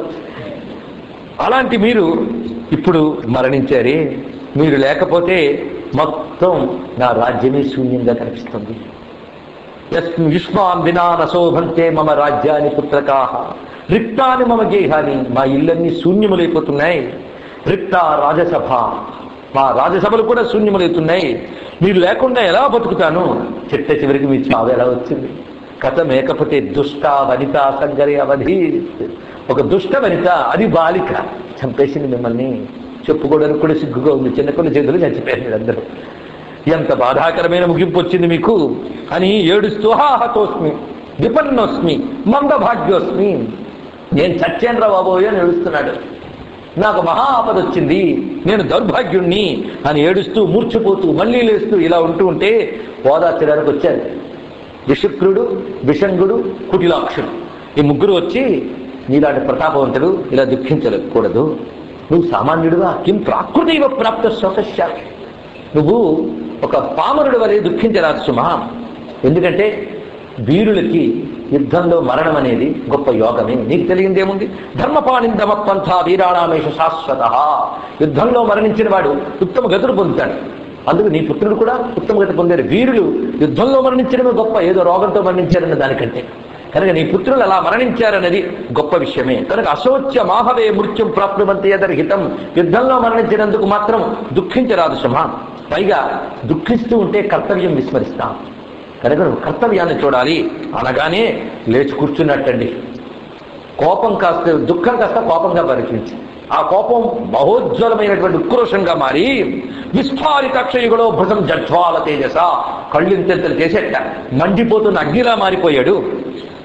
అలాంటి మీరు ఇప్పుడు మరణించారే మీరు లేకపోతే మొత్తం నా రాజ్యమే శూన్యంగా కనిపిస్తుంది యస్మి యుష్మాన్ వినా నశోభంతే మమ రాజ్యాన్ని పుత్రకాహ రిక్తాని మమ గేహాని మా ఇళ్ళన్నీ శూన్యములైపోతున్నాయి రిక్త రాజసభ మా రాజసభలు కూడా శూన్యములవుతున్నాయి మీరు లేకుండా ఎలా బతుకుతాను చిట్ట చివరికి మీ చావు ఎలా వచ్చింది కథ మేకపోతే దుష్ట వనిత సంగరి అవధి ఒక దుష్ట వనిత అది బాలిక చంపేసింది మిమ్మల్ని చెప్పుకోవడానికి కూడా సిగ్గుగా ఉంది చిన్న కొన్ని చేతులు చచ్చిపోయారు మీరందరూ ఎంత బాధాకరమైన ముగింపు వచ్చింది మీకు అని ఏడుస్తూ హాహతోస్మి విపన్నోస్మి మందభాగ్యోస్మి నేను చచ్చేంద్ర బాబోయ్ అని ఏడుస్తున్నాడు నాకు మహా ఆపద వచ్చింది నేను దౌర్భాగ్యుణ్ణి అని ఏడుస్తూ మూర్చిపోతూ మళ్ళీ లేస్తూ ఇలా ఉంటూ ఉంటే ఓదార్చడానికి వచ్చారు విషుక్రుడు విషంగుడు కుటిలాక్షుడు ఈ ముగ్గురు వచ్చి నీలాంటి ప్రతాపవంతుడు ఇలా దుఃఖించకూడదు నువ్వు సామాన్యుడుగా కిం ప్రాకృతివ ప్రాప్త స్వకశ్య నువ్వు ఒక పామరుడు వలె దుఃఖించరాదు సుమా ఎందుకంటే వీరులకి యుద్ధంలో మరణం అనేది గొప్ప యోగమే నీకు తెలియందేముంది ధర్మపాణిందమ పంథ వీరాణామేష శాశ్వత యుద్ధంలో మరణించిన వాడు ఉత్తమ గతులు పొందుతాడు అందుకు నీ పుత్రుడు కూడా ఉత్తమ గతి పొందారు వీరులు యుద్ధంలో మరణించడమే గొప్ప ఏదో రోగంతో మరణించారన్న దానికంటే కనుక నీ పుత్రులు అలా మరణించారన్నది గొప్ప విషయమే కనుక అశోచ్య మాహవే మృత్యుం ప్రాప్నుమంతే హితం యుద్ధంలో మరణించినందుకు మాత్రం దుఃఖించరాదు సుమా పైగా దుఃఖిస్తూ ఉంటే కర్తవ్యం విస్మరిస్తాం కనుక నువ్వు కర్తవ్యాన్ని చూడాలి అనగానే లేచి కూర్చున్నట్టండి కోపం కాస్త దుఃఖం కాస్త కోపంగా పరిచించి ఆ కోపం మహోజ్వలమైనటువంటి ఉక్రోషంగా మారి విస్ఫారిత అక్షయుగలో భుజం జడ్వాల తేజస కళ్ళింతెంతలు చేసేట మండిపోతున్న అగ్నిలా మారిపోయాడు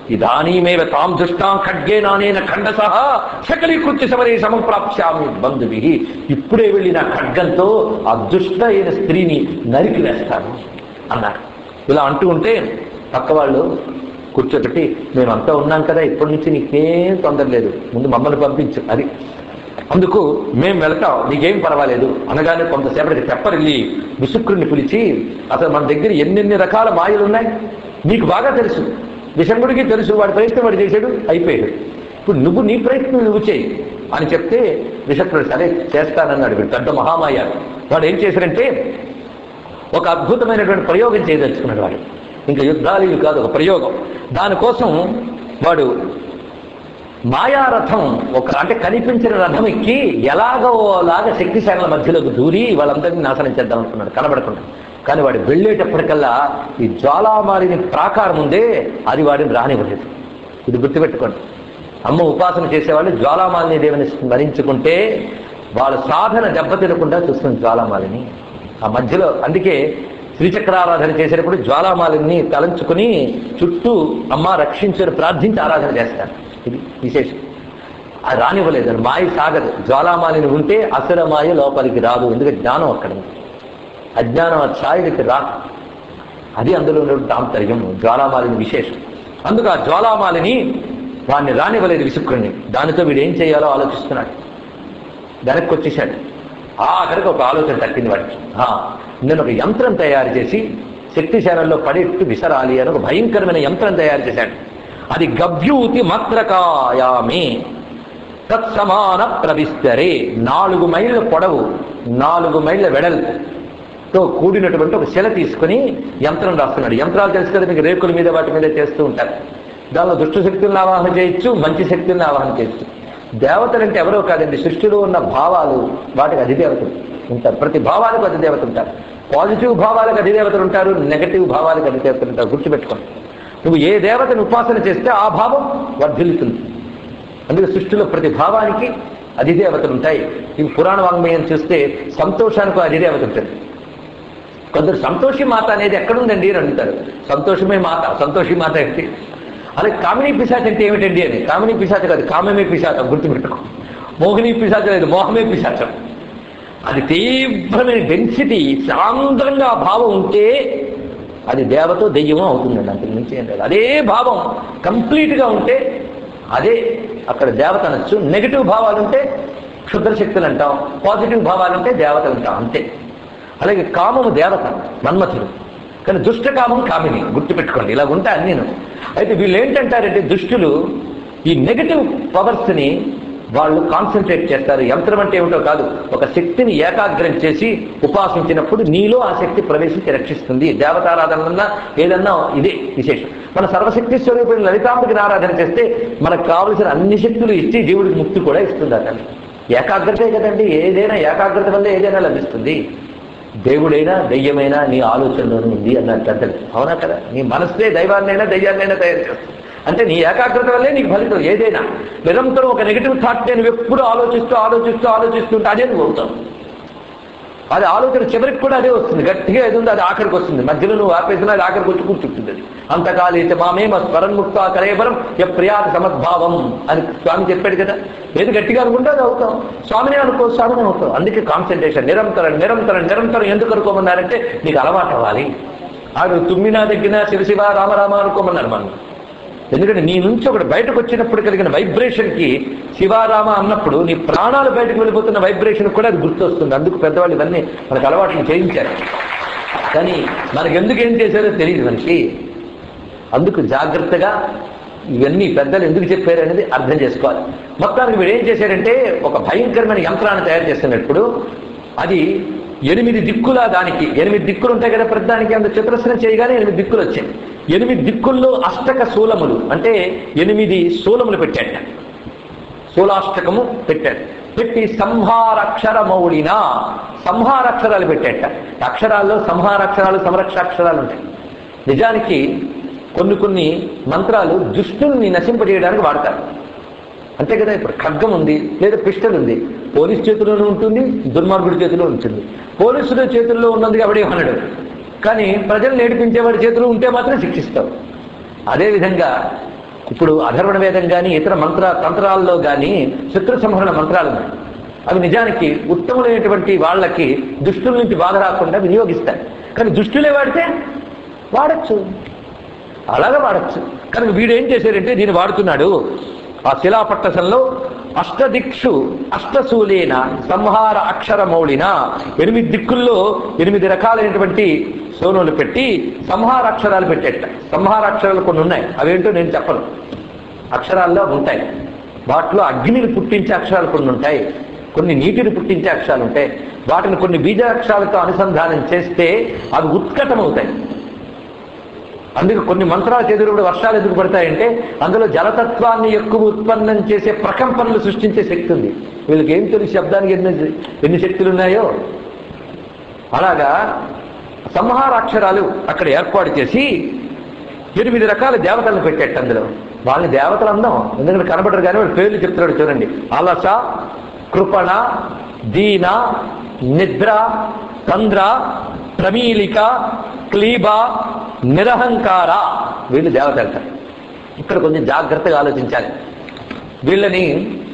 ఇదానీమేవ తాం దుష్టాం ఖడ్గే నానేన ఖండస సకలీకృత్య సమరే సమప్రాప్స్యామి బంధువి ఇప్పుడే వెళ్ళి నా ఖడ్గంతో ఆ దుష్ట అయిన స్త్రీని నరికి వేస్తాను అన్నారు ఇలా అంటూ ఉంటే పక్క వాళ్ళు కూర్చోబెట్టి మేమంతా ఉన్నాం కదా ఇప్పటి నుంచి నీకేం తొందర లేదు ముందు మమ్మల్ని పంపించు అది అందుకు మేము వెళ్తాం నీకేం పర్వాలేదు అనగానే కొంతసేపటికి తెప్పరిల్లి విసుక్రుని పిలిచి అసలు మన దగ్గర ఎన్నెన్ని రకాల మాయలు ఉన్నాయి నీకు బాగా తెలుసు విషంగుడికి తెలుసు వాడి ప్రయత్నం వాడు చేశాడు అయిపోయాడు ఇప్పుడు నువ్వు నీ ప్రయత్నం నువ్వు చేయి అని చెప్తే విషక్రుడు సరే చేస్తానన్నాడు వీడు పెద్ద మహామాయ వాడు ఏం చేశాడంటే ఒక అద్భుతమైనటువంటి ప్రయోగం చేయదలుచుకున్నాడు వాడు ఇంకా యుద్ధాలు ఇవి కాదు ఒక ప్రయోగం దానికోసం వాడు మాయారథం ఒక అంటే కనిపించిన రథం ఎక్కి ఎలాగోలాగా శక్తిశాల మధ్యలోకి దూరి వాళ్ళందరినీ నాశనం చేద్దాం అనుకున్నాడు కనబడకుండా కానీ వాడు వెళ్ళేటప్పటికల్లా ఈ జ్వాలామాలిని ప్రాకారం ఉందే అది వాడిని రానివ్వలేదు ఇది గుర్తుపెట్టుకోండి అమ్మ ఉపాసన చేసేవాళ్ళు జ్వాలామాలిని దేవిని స్మరించుకుంటే వాళ్ళ సాధన దెబ్బతినకుండా చూస్తుంది జ్వాలామాలిని ఆ మధ్యలో అందుకే శ్రీచక్రారాధన చేసేటప్పుడు జ్వాలామాలిని తలంచుకుని చుట్టూ అమ్మ రక్షించని ప్రార్థించి ఆరాధన చేస్తారు ఇది విశేషం అది రానివ్వలేదు అది మాయ సాగదు జ్వాలామాలిని ఉంటే అసుర మాయ లోపలికి రాదు ఎందుకంటే జ్ఞానం అక్కడ ఉంది అజ్ఞానం ఆ ఛాయలకి రా అది అందులో ఉన్నటువంటి ఆంతర్యం జ్వాలామాలిని విశేషం అందుకు ఆ జ్వాలామాలిని వాడిని రానివ్వలేదు విసుక్కుని దానితో వీడు ఏం చేయాలో ఆలోచిస్తున్నాడు వెనక్కి వచ్చేసాడు ఆఖరికి ఒక ఆలోచన తట్టింది వాడికి ఆ, నేను ఒక యంత్రం తయారు చేసి శక్తిశాలలో పడేట్టు విసరాలి అని ఒక భయంకరమైన యంత్రం తయారు చేశాడు అది గభ్యూతి మాత్రకాయామి తత్సమాన ప్రవిస్తరే నాలుగు మైళ్ళ పొడవు నాలుగు మైళ్ళ వెడల్పుతో కూడినటువంటి ఒక శిల తీసుకుని యంత్రం రాస్తున్నాడు యంత్రాలు తెలుసు కదా మీకు రేకుల మీద వాటి మీద చేస్తూ ఉంటారు దానిలో దుష్ట శక్తులను ఆవాహన చేయొచ్చు మంచి శక్తులను ఆవాహన చేయొచ్చు దేవతలు అంటే ఎవరో కాదండి సృష్టిలో ఉన్న భావాలు వాటికి అధిదేవతలు ఉంటారు ప్రతి భావాలకు అధిదేవతలు ఉంటారు పాజిటివ్ భావాలకు అధిదేవతలు ఉంటారు నెగటివ్ భావాలకు అధిదేవతలు ఉంటారు గుర్తుపెట్టుకోండి నువ్వు ఏ దేవతను ఉపాసన చేస్తే ఆ భావం వర్ధిల్లుతుంది అందుకే సృష్టిలో ప్రతి భావానికి అధిదేవతలు ఉంటాయి ఇవి పురాణ వాంగ్మయం చూస్తే సంతోషానికి అధిదేవత ఉంటుంది కొందరు సంతోషి మాత అనేది ఎక్కడుందండి అని అడుగుతారు సంతోషమే మాత సంతోషి మాత ఏంటి అలాగే కామినీ పిశాచ అంటే ఏమిటండి అని కామినీ పిశాచ కాదు కామమే పిశాచం గుర్తుపెట్టుకో మోహిని పిశాచం లేదు మోహమే పిశాచం అది తీవ్రమైన డెన్సిటీ సాంద్రంగా ఆ భావం ఉంటే అది దేవతో దెయ్యమో అవుతుందండి అంతకు మించి ఏం లేదు అదే భావం కంప్లీట్గా ఉంటే అదే అక్కడ దేవత అనొచ్చు నెగిటివ్ భావాలు ఉంటే క్షుద్ర శక్తులు అంటాం పాజిటివ్ భావాలు ఉంటే దేవత అంటాం అంతే అలాగే కామము దేవత మన్మథుడు కానీ దుష్ట కామం కామిని గుర్తుపెట్టుకోండి ఇలా ఉంటే అన్నీను అయితే వీళ్ళు ఏంటంటారంటే దుష్టులు ఈ నెగటివ్ పవర్స్ని వాళ్ళు కాన్సన్ట్రేట్ చేస్తారు యంత్రం అంటే ఏమిటో కాదు ఒక శక్తిని ఏకాగ్రం చేసి ఉపాసించినప్పుడు నీలో ఆ శక్తి ప్రవేశించి రక్షిస్తుంది దేవతారాధన ఏదన్నా ఇదే విశేషం మన సర్వశక్తి స్వరూపుడు లలితాంబకి ఆరాధన చేస్తే మనకు కావలసిన అన్ని శక్తులు ఇచ్చి జీవుడికి ముక్తి కూడా ఇస్తుంది అతను ఏకాగ్రతే కదండి ఏదైనా ఏకాగ్రత వల్ల ఏదైనా లభిస్తుంది దేవుడైనా దెయ్యమైనా నీ ఆలోచనలోనే ఉంది అన్నారు పెద్దలు అవునా కదా నీ మనస్సే దైవాన్నైనా దెయ్యాన్నైనా తయారు చేస్తుంది అంటే నీ ఏకాగ్రత వల్లే నీకు ఫలితం ఏదైనా నిరంతరం ఒక నెగిటివ్ థాట్ నువ్వు ఎప్పుడు ఆలోచిస్తూ ఆలోచిస్తూ ఆలోచిస్తుంటే అదే నువ్వు అవుతావు అది ఆలోచన చివరికి కూడా అదే వస్తుంది గట్టిగా ఏది ఉందో అది ఆఖరికి వస్తుంది మధ్యలో నువ్వు ఆపేసినా అది ఆఖరికి వచ్చి కూర్చుంటుంది అది అంతకాలైతే మామేమ స్మరణముక్త కరేవరం య ప్రియాత సమద్భావం అని స్వామి చెప్పాడు కదా ఏది గట్టిగా అనుకుంటే అది అవుతాం స్వామిని అనుకో స్వామిని అవుతాం అందుకే కాన్సన్ట్రేషన్ నిరంతరం నిరంతరం నిరంతరం ఎందుకు అనుకోమన్నారంటే నీకు అలవాటు అవ్వాలి ఆడు తుమ్మినా దగ్గినా శివశివ రామరామ అనుకోమన్నారు మనం ఎందుకంటే నీ నుంచి ఒకటి బయటకు వచ్చినప్పుడు కలిగిన వైబ్రేషన్ కి శివారామ అన్నప్పుడు నీ ప్రాణాలు బయటకు వెళ్ళిపోతున్న వైబ్రేషన్ కూడా అది గుర్తొస్తుంది అందుకు పెద్దవాళ్ళు ఇవన్నీ మనకు అలవాట్లు చేయించారు కానీ మనకు ఎందుకు ఏం చేశారో తెలియదు మనకి అందుకు జాగ్రత్తగా ఇవన్నీ పెద్దలు ఎందుకు చెప్పారు అనేది అర్థం చేసుకోవాలి మొత్తానికి వీడు ఏం చేశారంటే ఒక భయంకరమైన యంత్రాన్ని తయారు చేస్తున్నప్పుడు అది ఎనిమిది దిక్కుల దానికి ఎనిమిది దిక్కులు ఉంటాయి కదా ప్రతిదానికి అంత చతురస్రం చేయగానే ఎనిమిది దిక్కులు వచ్చాయి ఎనిమిది దిక్కుల్లో అష్టక శూలములు అంటే ఎనిమిది శూలములు పెట్టాట శూలాష్టకము పెట్టాడు పెట్టి సంహారక్షర మౌళిన సంహారాక్షరాలు పెట్టాట అక్షరాల్లో సంహారాక్షరాలు సంరక్షాక్షరాలు ఉంటాయి నిజానికి కొన్ని కొన్ని మంత్రాలు దుష్టుల్ని నశింపజేయడానికి వాడతారు అంతే కదా ఇప్పుడు ఖడ్గం ఉంది లేదా పిస్టల్ ఉంది పోలీస్ చేతిలోనూ ఉంటుంది దుర్మార్గుడి చేతిలో ఉంటుంది పోలీసుల చేతుల్లో ఉన్నది ఎవడేమనడు కానీ ప్రజలు నేర్పించేవాడి చేతిలో ఉంటే మాత్రం శిక్షిస్తావు అదేవిధంగా ఇప్పుడు అధర్వణ వేదం కానీ ఇతర మంత్ర తంత్రాల్లో కానీ శత్రు సంహరణ మంత్రాలు ఉన్నాయి అవి నిజానికి ఉత్తములైనటువంటి వాళ్ళకి దుష్టుల నుంచి బాధ రాకుండా వినియోగిస్తాయి కానీ దుష్టులే వాడితే వాడచ్చు అలాగే వాడచ్చు కనుక వీడు ఏం చేశారంటే దీన్ని వాడుతున్నాడు ఆ శిలాపట్టసంలో అష్టదిక్షు అష్టశూలేన సంహార అక్షర మౌళిన ఎనిమిది దిక్కుల్లో ఎనిమిది రకాలైనటువంటి సోనులు పెట్టి సంహార అక్షరాలు పెట్టేట సంహార అక్షరాలు కొన్ని ఉన్నాయి అవేంటో నేను చెప్పను అక్షరాల్లో ఉంటాయి వాటిలో అగ్నిని పుట్టించే అక్షరాలు కొన్ని ఉంటాయి కొన్ని నీటిని పుట్టించే అక్షరాలు ఉంటాయి వాటిని కొన్ని బీజాక్షరాలతో అనుసంధానం చేస్తే అవి ఉత్కటమవుతాయి అందుకే కొన్ని మంత్రాలు చదివినప్పుడు వర్షాలు ఎందుకు పడతాయంటే అందులో జలతత్వాన్ని ఎక్కువ ఉత్పన్నం చేసే ప్రకంపనలు సృష్టించే శక్తి ఉంది వీళ్ళకి ఏం తెలుసు శబ్దానికి ఎన్ని ఎన్ని శక్తులు ఉన్నాయో అలాగా సంహారాక్షరాలు అక్కడ ఏర్పాటు చేసి ఎనిమిది రకాల దేవతలను పెట్టేట అందులో వాళ్ళని దేవతలు అందాం ఎందుకంటే కనబడరు కానీ వాళ్ళ పేర్లు చెప్తున్నాడు చూడండి అలస కృపణ దీన నిద్ర కంద్ర ప్రమీలిక క్లీబ నిరహంకార వీళ్ళు దేవతలు ఇక్కడ కొంచెం జాగ్రత్తగా ఆలోచించాలి వీళ్ళని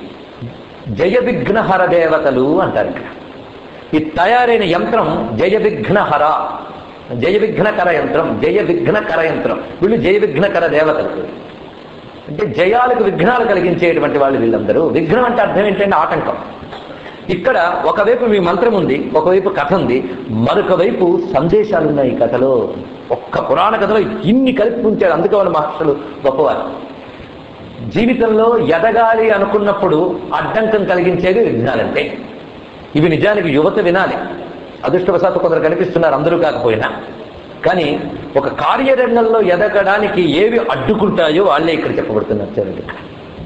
జయ విఘ్నహర దేవతలు అంటారు ఇక్కడ ఈ తయారైన యంత్రం జయ విఘ్నహర జయ విఘ్నకర యంత్రం జయ విఘ్నకర యంత్రం వీళ్ళు జయ విఘ్నకర దేవతలు అంటే జయాలకు విఘ్నాలు కలిగించేటువంటి వాళ్ళు వీళ్ళందరూ విఘ్నం అంటే అర్థం ఏంటంటే ఆటంకం ఇక్కడ ఒకవైపు మీ మంత్రం ఉంది ఒకవైపు కథ ఉంది మరొక వైపు సందేశాలు ఉన్నాయి ఈ కథలో ఒక్క పురాణ కథలో ఇన్ని కలిపి ఉంచారు అందుకే వాళ్ళ మహర్షులు గొప్పవారు జీవితంలో ఎదగాలి అనుకున్నప్పుడు అడ్డంకం కలిగించేది విఘ్నాలంటే ఇవి నిజానికి యువత వినాలి అదృష్టవశాత్తు కొందరు కనిపిస్తున్నారు అందరూ కాకపోయినా కానీ ఒక కార్యరంగంలో ఎదగడానికి ఏవి అడ్డుకుంటాయో వాళ్ళే ఇక్కడ చెప్పబడుతున్నారు చూడండి ఇక్కడ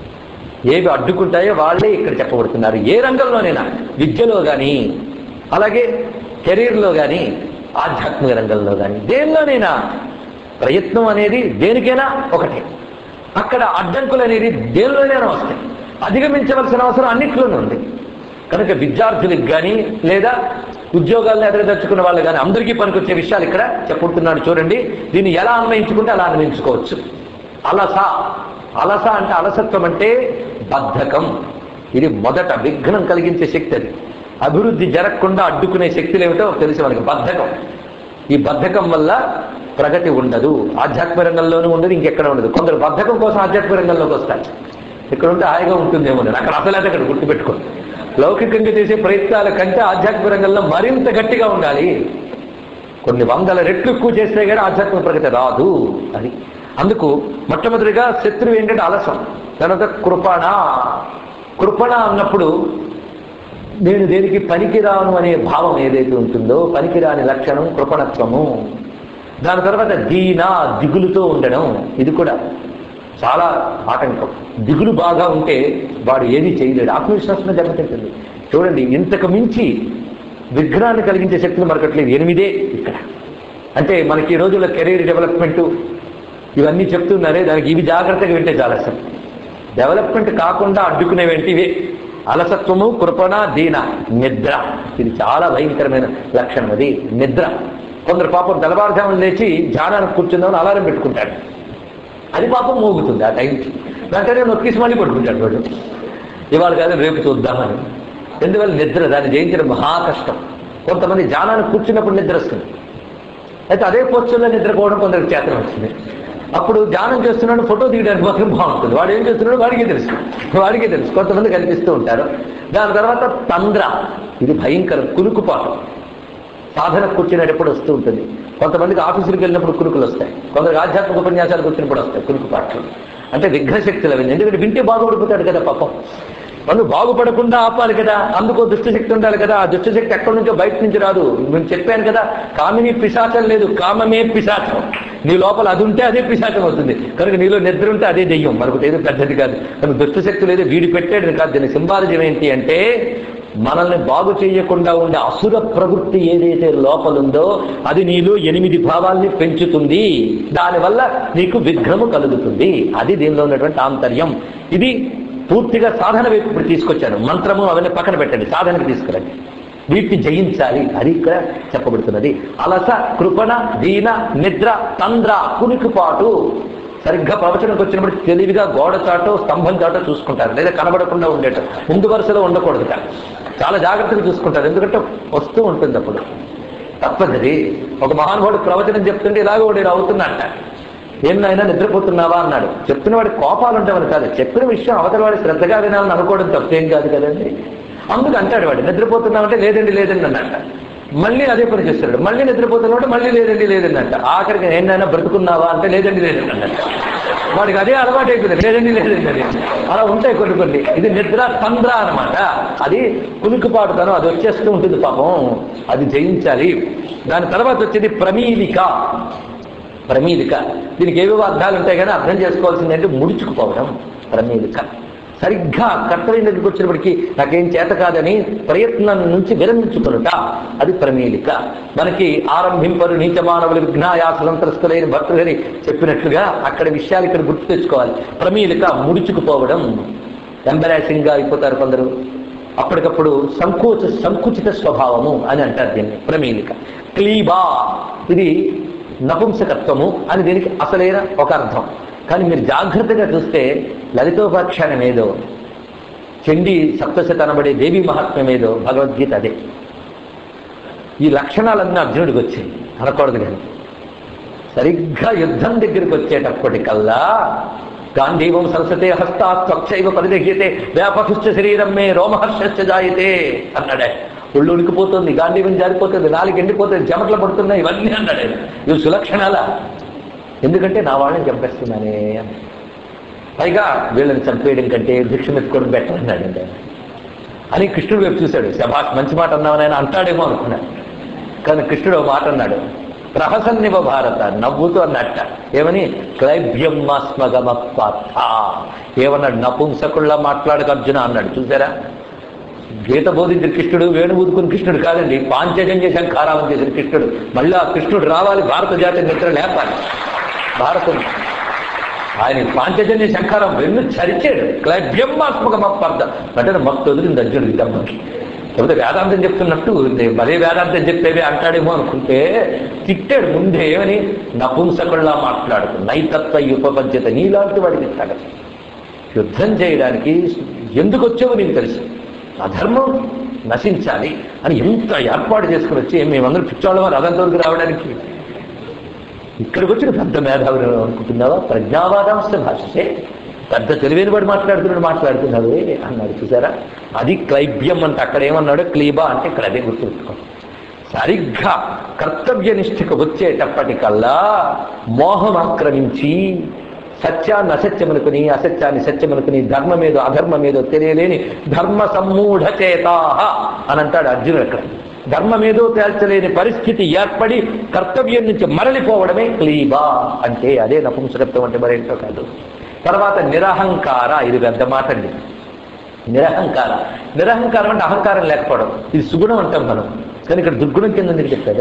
ఏవి అడ్డుకుంటాయో వాళ్ళే ఇక్కడ చెప్పబడుతున్నారు ఏ రంగంలోనైనా విద్యలో కానీ అలాగే కెరీర్లో కానీ ఆధ్యాత్మిక రంగంలో కానీ దేనిలోనైనా ప్రయత్నం అనేది దేనికైనా ఒకటే అక్కడ అడ్డంకులు అనేది దేనిలోనైనా వస్తాయి అధిగమించవలసిన అవసరం అన్నిట్లోనూ ఉంది కనుక విద్యార్థులకు కానీ లేదా ఉద్యోగాలను ఎదగదలుచుకున్న వాళ్ళు కానీ అందరికీ పనికొచ్చే విషయాలు ఇక్కడ చెప్పుకుంటున్నాడు చూడండి దీన్ని ఎలా అన్వయించుకుంటే అలా అన్వయించుకోవచ్చు అలస అలస అంటే అలసత్వం అంటే బద్ధకం ఇది మొదట విఘ్నం కలిగించే శక్తి అది అభివృద్ధి జరగకుండా అడ్డుకునే శక్తులు ఏమిటో తెలిసి మనకి బద్ధకం ఈ బద్ధకం వల్ల ప్రగతి ఉండదు ఆధ్యాత్మిక రంగంలోనూ ఉండదు ఇంకెక్కడ ఉండదు కొందరు బద్ధకం కోసం ఆధ్యాత్మిక రంగంలోకి వస్తారు ఇక్కడ ఉంటే హాయిగా ఉంటుందేమో నేను అక్కడ అసలు అయితే అక్కడ గుర్తుపెట్టుకోండి లౌకికంగా చేసే ప్రయత్నాల కంటే ఆధ్యాత్మిక రంగంలో మరింత గట్టిగా ఉండాలి కొన్ని వందల రెట్లు ఎక్కువ చేస్తే కానీ ఆధ్యాత్మిక ప్రగతి రాదు అది అందుకు మొట్టమొదటిగా శత్రువు ఏంటంటే అలసం తర్వాత కృపణ కృపణ అన్నప్పుడు నేను దేనికి పనికిరాను అనే భావం ఏదైతే ఉంటుందో పనికిరాని లక్షణం కృపణత్వము దాని తర్వాత దీన దిగులుతో ఉండడం ఇది కూడా చాలా ఆటంకం దిగులు బాగా ఉంటే వాడు ఏది చేయలేడు ఆత్మవిశ్వాసం దెబ్బతింటుంది చూడండి ఇంతకు మించి విఘ్నాన్ని కలిగించే శక్తులు మరొకట్లేదు ఎనిమిదే ఇక్కడ అంటే మనకి ఈ రోజుల్లో కెరీర్ డెవలప్మెంట్ ఇవన్నీ చెప్తున్నారే దానికి ఇవి జాగ్రత్తగా వింటే చాలా అసలు డెవలప్మెంట్ కాకుండా అడ్డుకునేవేంటి ఇవే అలసత్వము కృపణ దీన నిద్ర ఇది చాలా భయంకరమైన లక్షణం అది నిద్ర కొందరు పాపం తెల్లవారుజామున లేచి ధ్యానానికి కూర్చుందామని అలారం పెట్టుకుంటాడు అది పాపం మోగుతుంది ఆ టైంకి వెంటనే నొక్కేసి మళ్ళీ పడుకుంటాడు వాడు ఇవాళ కాదు రేపు చూద్దామని ఎందువల్ల నిద్ర దాన్ని జయించడం మహా కష్టం కొంతమంది ధ్యానానికి కూర్చున్నప్పుడు నిద్ర వస్తుంది అయితే అదే పోస్టుల్లో నిద్రపోవడం కొందరికి చేతనం వచ్చింది అప్పుడు ధ్యానం చేస్తున్నాడు ఫోటో తీయడానికి మాత్రం బాగుంటుంది వాడు ఏం చేస్తున్నాడు వాడికే తెలుసు వాడికే తెలుసు కొంతమంది కనిపిస్తూ ఉంటారు దాని తర్వాత తంద్ర ఇది భయంకరం కులుకుపాటు సాధన కూర్చునేటప్పుడు వస్తూ ఉంటుంది కొంతమందికి ఆఫీసులకు వెళ్ళినప్పుడు కురుకులు వస్తాయి కొందరికి ఆధ్యాత్మిక ఉపన్యాసాలకు వచ్చినప్పుడు వస్తాయి కురుకు పాటలు అంటే విఘ్నశక్తులు అవి ఎందుకంటే వింటే బాగుపడిపోతాడు కదా పాపం వాళ్ళు బాగుపడకుండా ఆపాలి కదా అందుకో దుష్టశక్తి ఉండాలి కదా ఆ దుష్టశక్తి ఎక్కడి నుంచో బయట నుంచి రాదు నేను చెప్పాను కదా కామిని పిశాచం లేదు కామమే పిశాచం నీ లోపల అది ఉంటే అదే పిశాచం అవుతుంది కనుక నీలో నిద్ర ఉంటే అదే దెయ్యం మరొకటి ఏదో పెద్దది కాదు కనుక దుష్టశక్తి లేదు వీడి పెట్టాడు కాదు దీని సింబాలజం ఏంటి అంటే మనల్ని బాగు చేయకుండా ఉండే అసుర ప్రవృత్తి ఏదైతే లోపలుందో అది నీలో ఎనిమిది భావాల్ని పెంచుతుంది దానివల్ల నీకు విఘ్నము కలుగుతుంది అది దీనిలో ఉన్నటువంటి ఆంతర్యం ఇది పూర్తిగా సాధన వైపు ఇప్పుడు తీసుకొచ్చాను మంత్రము అవన్నీ పక్కన పెట్టండి సాధనకు తీసుకురండి వీటిని జయించాలి అది ఇక్కడ చెప్పబడుతున్నది అలస కృపణ దీన నిద్ర తంద్ర కునికిపాటు సరిగ్గా ప్రవచనకు వచ్చినప్పుడు తెలివిగా గోడ చాటో స్తంభం చాటో చూసుకుంటారు లేదా కనబడకుండా ఉండేట ముందు వరుసలో ఉండకూడదు చాలా జాగ్రత్తగా చూసుకుంటారు ఎందుకంటే వస్తూ ఉంటుంది అప్పుడు తప్పదది ఒక మహానుభావుడు ప్రవచనం చెప్తుంటే ఇలాగ వాడు అవుతున్నట్ట ఏం నాయనా నిద్రపోతున్నావా అన్నాడు చెప్తున్న వాడి కోపాలు ఉంటామని కాదు చెప్పిన విషయం అవతల వాడి శ్రద్ధగా వినాలని అనుకోవడం తప్పేం కాదు కదండి అందుకు అంటాడు వాడు నిద్రపోతున్నావంటే లేదండి లేదండి అన్నట్ట మళ్ళీ అదే పని చేస్తాడు మళ్ళీ నిద్రపోతున్నాడు మళ్ళీ లేదండి లేదండి అంట ఆఖరికి ఏంటైనా బ్రతుకున్నావా అంటే లేదండి లేదండి అన్నట్ట వాడికి అదే అలవాటు అయిపోయింది లేదండి లేదండి అని అలా ఉంటాయి కొన్ని కొన్ని ఇది నిద్ర తంద్ర అనమాట అది కునుకుపాటుతనం అది వచ్చేస్తూ ఉంటుంది పాపం అది జయించాలి దాని తర్వాత వచ్చేది ప్రమీలిక ప్రమీలిక దీనికి ఏవేవో అర్థాలు ఉంటాయి కానీ అర్థం చేసుకోవాల్సింది అంటే ముడుచుకుపోవడం ప్రమీలిక సరిగ్గా కర్తవ్యం దగ్గరికి వచ్చినప్పటికీ నాకేం చేత కాదని ప్రయత్నం నుంచి విరమించుకొనుట అది ప్రమీలిక మనకి ఆరంభింపరు నీచ మానవులు విఘ్నాయాసలంతరస్తులైన భర్తలని చెప్పినట్లుగా అక్కడ విషయాలు ఇక్కడ గుర్తు తెచ్చుకోవాలి ప్రమీలిక ముడుచుకుపోవడం ఎంబరాసింగ్ గా అయిపోతారు కొందరు అప్పటికప్పుడు సంకోచ సంకుచిత స్వభావము అని అంటారు దీన్ని ప్రమీలిక క్లీబా ఇది నపుంసకత్వము అని దీనికి అసలైన ఒక అర్థం కానీ మీరు జాగ్రత్తగా చూస్తే లలితోపాఖ్యానం ఏదో చండీ సప్తశత అనబడే దేవి మహాత్మ్యం ఏదో భగవద్గీత అదే ఈ లక్షణాలన్నీ అర్జునుడికి వచ్చాయి అనకూడదు కానీ సరిగ్గా యుద్ధం దగ్గరికి వచ్చేటప్పటికల్లా గాంధీవం సరస్వతే హస్తాత్ త్వక్షైవ పరిదహ్యతే వ్యాపకుష్ట శరీరం మే రోమహర్షశ్చ జాయితే అన్నాడే ఒళ్ళు ఉడికిపోతుంది గాంధీవం జారిపోతుంది నాలుగు ఎండిపోతుంది చెమటలు పడుతున్నాయి ఇవన్నీ అన్నాడు ఆయన. ఇవి సులక్షణాలా ఎందుకంటే నా వాళ్ళని చంపేస్తున్నానే అని. పైగా వీళ్ళని చంపేయడం కంటే భిక్షం ఎత్తుకోవడం బెటర్ అన్నాడు అంటే అని కృష్ణుడు వైపు చూశాడు శభాష్ మంచి మాట అన్నావని ఆయన అంటాడేమో అనుకున్నాడు కానీ కృష్ణుడు ఒక మాట అన్నాడు ప్రహసన్నివ భారత నవ్వుతూ అన్నట్ట ఏమని క్లైభ్యమ్మాస్మగమ పార్థ ఏమన్నాడు నపుంసకుల్లా మాట్లాడక అర్జున అన్నాడు చూసారా గీత బోధించిన కృష్ణుడు వేణు ఊదుకుని కృష్ణుడు కాదండి పాంచజన్య శంఖారావం చేసిన కృష్ణుడు మళ్ళీ ఆ కృష్ణుడు రావాలి భారత జాతి నిద్ర లేపాలి భారతం ఆయన పాంచజన్య శంఖారం వెన్ను చరిచాడు క్లైభ్యమ్మాత్మక మప్పర్థ అంటే మత్తు వదిలింది అర్జునుడికి దమ్మకి లేకపోతే వేదాంతం చెప్తున్నట్టు నే- మరే వేదాంతం చెప్పేవి అంటాడేమో అనుకుంటే తిట్టాడు ముందే ఏమని నపుంసకుల్లా మాట్లాడుతూ నైతత్వ ఉపపద్యత నీలాంటి వాడికి తిట్టాడు యుద్ధం చేయడానికి ఎందుకు వచ్చావో నీకు తెలుసు అధర్మం నశించాలి అని ఎంత ఏర్పాటు చేసుకుని వచ్చి మేమందరం పిచ్చోళ్ళం రథంతోకి రావడానికి ఇక్కడికి వచ్చిన పెద్ద మేధావులు అనుకుంటున్నావా ప్రజ్ఞావాదాంశ భాషే పెద్ద తెలివైన వాడు మాట్లాడుతున్నాడు మాట్లాడుతున్నాడు అన్నాడు చూసారా అది క్లైబ్యం అంటే అక్కడ ఏమన్నాడు క్లీబా అంటే ఇక్కడ అదే గుర్తుపెట్టుకో సరిగ్గా కర్తవ్య నిష్ఠకు వచ్చేటప్పటికల్లా మోహం ఆక్రమించి సత్యాన్ని అసత్యమనుకుని అసత్యాన్ని సత్యమనుకుని ధర్మమేదో అధర్మమేదో తెలియలేని ధర్మ సమ్మూఢ చేతాహ అని అంటాడు అర్జునుడు అక్కడ ధర్మమేదో తేల్చలేని పరిస్థితి ఏర్పడి కర్తవ్యం నుంచి మరలిపోవడమే క్లీబా అంటే అదే నపుంసకత్వం అంటే మరేంటో కాదు తర్వాత నిరహంకార ఇది పెద్ద మాట అండి నిరహంకార నిరహంకారం అంటే అహంకారం లేకపోవడం ఇది సుగుణం అంటాం మనం కానీ ఇక్కడ దుర్గుణం కింద ఎందుకు చెప్పాడు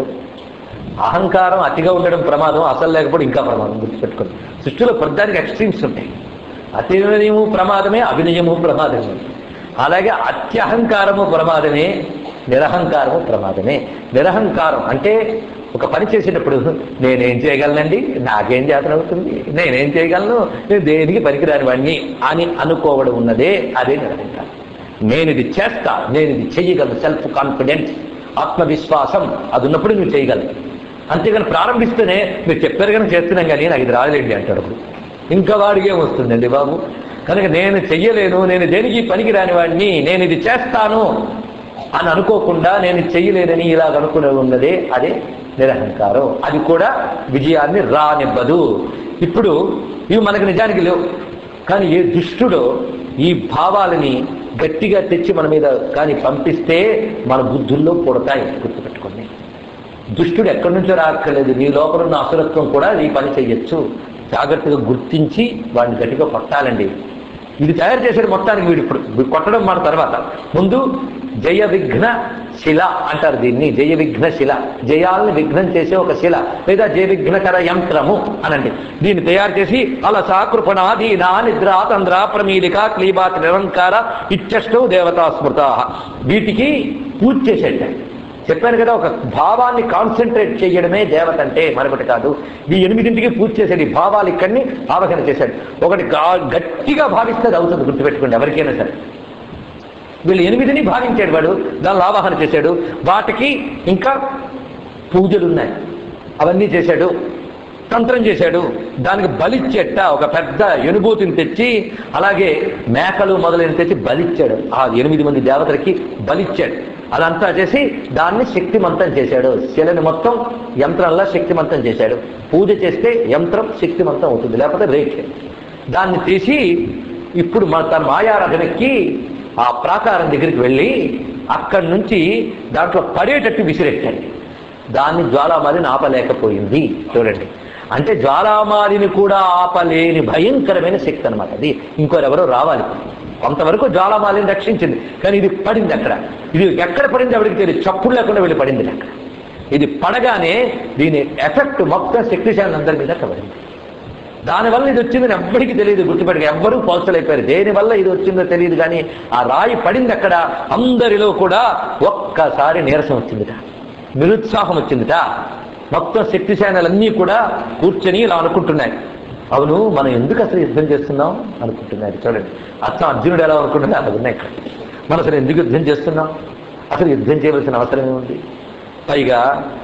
అహంకారం అతిగా ఉండడం ప్రమాదం అసలు లేకపోవడం ఇంకా ప్రమాదం గుర్తుపెట్టుకోండి సృష్టిలో ప్రతిదానికి ఎక్స్ట్రీమ్స్ ఉంటాయి అతినయము ప్రమాదమే అభినయము ప్రమాదమే అలాగే అత్యహంకారము ప్రమాదమే నిరహంకారము ప్రమాదమే నిరహంకారం అంటే ఒక పని చేసేటప్పుడు నేనేం చేయగలనండి నాకేం చేతనవుతుంది నేనేం చేయగలను నేను దేనికి పనికిరాని వాడిని అని అనుకోవడం ఉన్నదే అదే నిరహంకారం నేను ఇది చేస్తా నేను ఇది చెయ్యగలను సెల్ఫ్ కాన్ఫిడెన్స్ ఆత్మవిశ్వాసం అది ఉన్నప్పుడు నువ్వు చేయగలవు అంతేగాని ప్రారంభిస్తేనే మీరు చెప్పారు కానీ చేస్తున్నాం కానీ నాకు ఇది రాలేండి అంటాడు అప్పుడు ఇంకా వాడికి ఏమొస్తుందండి బాబు కనుక నేను చెయ్యలేను నేను దేనికి పనికి రాని వాడిని నేను ఇది చేస్తాను అని అనుకోకుండా నేను చెయ్యలేనని ఇలాగ అనుకునే ఉన్నదే అదే నిరహంకారం అది కూడా విజయాన్ని రానివ్వదు ఇప్పుడు ఇవి మనకు నిజానికి లేవు కానీ ఏ దుష్టుడో ఈ భావాలని గట్టిగా తెచ్చి మన మీద కానీ పంపిస్తే మన బుద్ధుల్లో పుడతాయి గుర్తుపెట్టుకోండి దుష్టుడు ఎక్కడి నుంచో రాక్కర్లేదు నీ లోపల ఉన్న అసురత్వం కూడా ఈ పని చెయ్యొచ్చు జాగ్రత్తగా గుర్తించి వాడిని గట్టిగా కొట్టాలండి ఇది తయారు చేసేది మొత్తానికి వీడు ఇప్పుడు వీడు కొట్టడం మాట తర్వాత ముందు జయ విఘ్న శిల అంటారు దీన్ని జయ విఘ్న శిల జయాల్ని విఘ్నం చేసే ఒక శిల లేదా జయ విఘ్నకర యంత్రము అనండి దీన్ని తయారు చేసి అలస కృపణాధీనా నిద్ర తంద్ర ప్రమీలిక క్లీబాత్ నిరంకార ఇచ్చష్టో దేవతా స్మృత వీటికి పూజ చేసేట చెప్పాను కదా ఒక భావాన్ని కాన్సన్ట్రేట్ చేయడమే దేవత అంటే మరొకటి కాదు ఈ ఎనిమిదింటికి పూజ చేశాడు ఈ భావాలు ఇక్కడిని ఆవహన చేశాడు ఒకటి గా- గట్టిగా భావిస్తే అది అవుతుంది గుర్తుపెట్టుకోండి ఎవరికైనా సరే వీళ్ళు ఎనిమిదిని భావించాడు వాడు దానిలో ఆవాహన చేశాడు వాటికి ఇంకా పూజలు ఉన్నాయి అవన్నీ చేశాడు తంత్రం చేశాడు దానికి బలిచ్చెట్ట ఒక పెద్ద ఎనుభూతిని తెచ్చి అలాగే మేకలు మొదలైన తెచ్చి బలిచ్చాడు ఆ ఎనిమిది మంది దేవతలకి బలిచ్చాడు అదంతా చేసి దాన్ని శక్తిమంతం చేశాడు శిలని మొత్తం యంత్రంలా శక్తిమంతం చేశాడు పూజ చేస్తే యంత్రం శక్తిమంతం అవుతుంది లేకపోతే రేఖ దాన్ని తీసి ఇప్పుడు మన తన మాయారాధనకి ఆ ప్రాకారం దగ్గరికి వెళ్ళి అక్కడి నుంచి దాంట్లో పడేటట్టు విసిరెట్టాడు దాన్ని జ్వాలామాలిని ఆపలేకపోయింది చూడండి అంటే జ్వాలామాలిని కూడా ఆపలేని భయంకరమైన శక్తి అనమాట అది ఇంకోరెవరో రావాలి కొంతవరకు జ్వాలామాలిని రక్షించింది కానీ ఇది పడింది అక్కడ ఇది ఎక్కడ పడింది ఎవరికి తెలియదు చప్పుడు లేకుండా వెళ్ళి పడింది అక్కడ ఇది పడగానే దీని ఎఫెక్ట్ మొత్తం శక్తిశాలి అందరి మీద పడింది దానివల్ల ఇది వచ్చిందని ఎవ్వడికి తెలియదు గుర్తుపెట్టుకు ఎవ్వరూ పోల్చలేకపోయారు దేనివల్ల ఇది వచ్చిందో తెలియదు కానీ ఆ రాయి పడింది అక్కడ అందరిలో కూడా ఒక్కసారి నీరసం వచ్చిందిట నిరుత్సాహం వచ్చిందిట మొత్తం శక్తిశానాలన్నీ కూడా కూర్చొని ఇలా అనుకుంటున్నాయి అవును మనం ఎందుకు అసలు యుద్ధం చేస్తున్నాం అనుకుంటున్నారు చూడండి అచ్చం అర్జునుడు ఎలా అనుకుంటున్నా అలా ఉన్నాయి ఇక్కడ మనం అసలు ఎందుకు యుద్ధం చేస్తున్నాం అసలు యుద్ధం చేయవలసిన అవసరం ఏముంది పైగా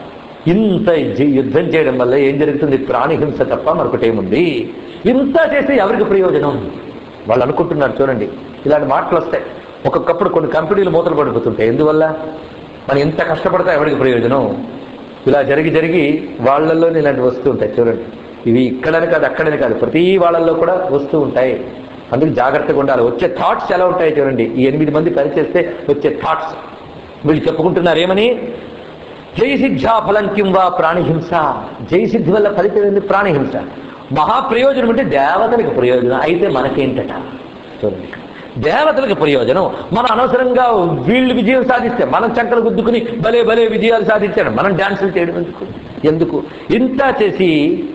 ఇంత జి- యుద్ధం చేయడం వల్ల ఏం జరుగుతుంది ప్రాణిహింస తప్ప మరొకటి ఏముంది ఇంత చేస్తే ఎవరికి ప్రయోజనం వాళ్ళు అనుకుంటున్నారు చూడండి ఇలాంటి మాటలు వస్తాయి ఒక్కొక్కప్పుడు కొన్ని కంపెనీలు మూతలు పడిపోతుంటాయి ఎందువల్ల మనం ఎంత కష్టపడతా ఎవరికి ప్రయోజనం ఇలా జరిగి జరిగి వాళ్ళల్లోనే ఇలాంటి వస్తూ ఉంటాయి చూడండి ఇవి ఇక్కడని కాదు అక్కడని కాదు ప్రతి వాళ్ళల్లో కూడా వస్తూ ఉంటాయి అందుకు జాగ్రత్తగా ఉండాలి వచ్చే థాట్స్ ఎలా ఉంటాయి చూడండి ఈ ఎనిమిది మంది పనిచేస్తే వచ్చే థాట్స్ వీళ్ళు చెప్పుకుంటున్నారు ఏమని జయసిద్ధ్యా ఫలం కింవా ప్రాణిహింస జయసిద్ధి వల్ల ఫలితం ఏంది ప్రాణిహింస మహాప్రయోజనం అంటే దేవతలకు ప్రయోజనం అయితే మనకేంటట చూడండి దేవతలకు ప్రయోజనం మనం అనవసరంగా వీళ్ళు విజయం సాధిస్తే మనం చంకలు గుద్దుకుని భలే భలే విజయాలు సాధించాడు మనం డాన్సులు చేయడం ఎందుకు ఎందుకు ఇంత చేసి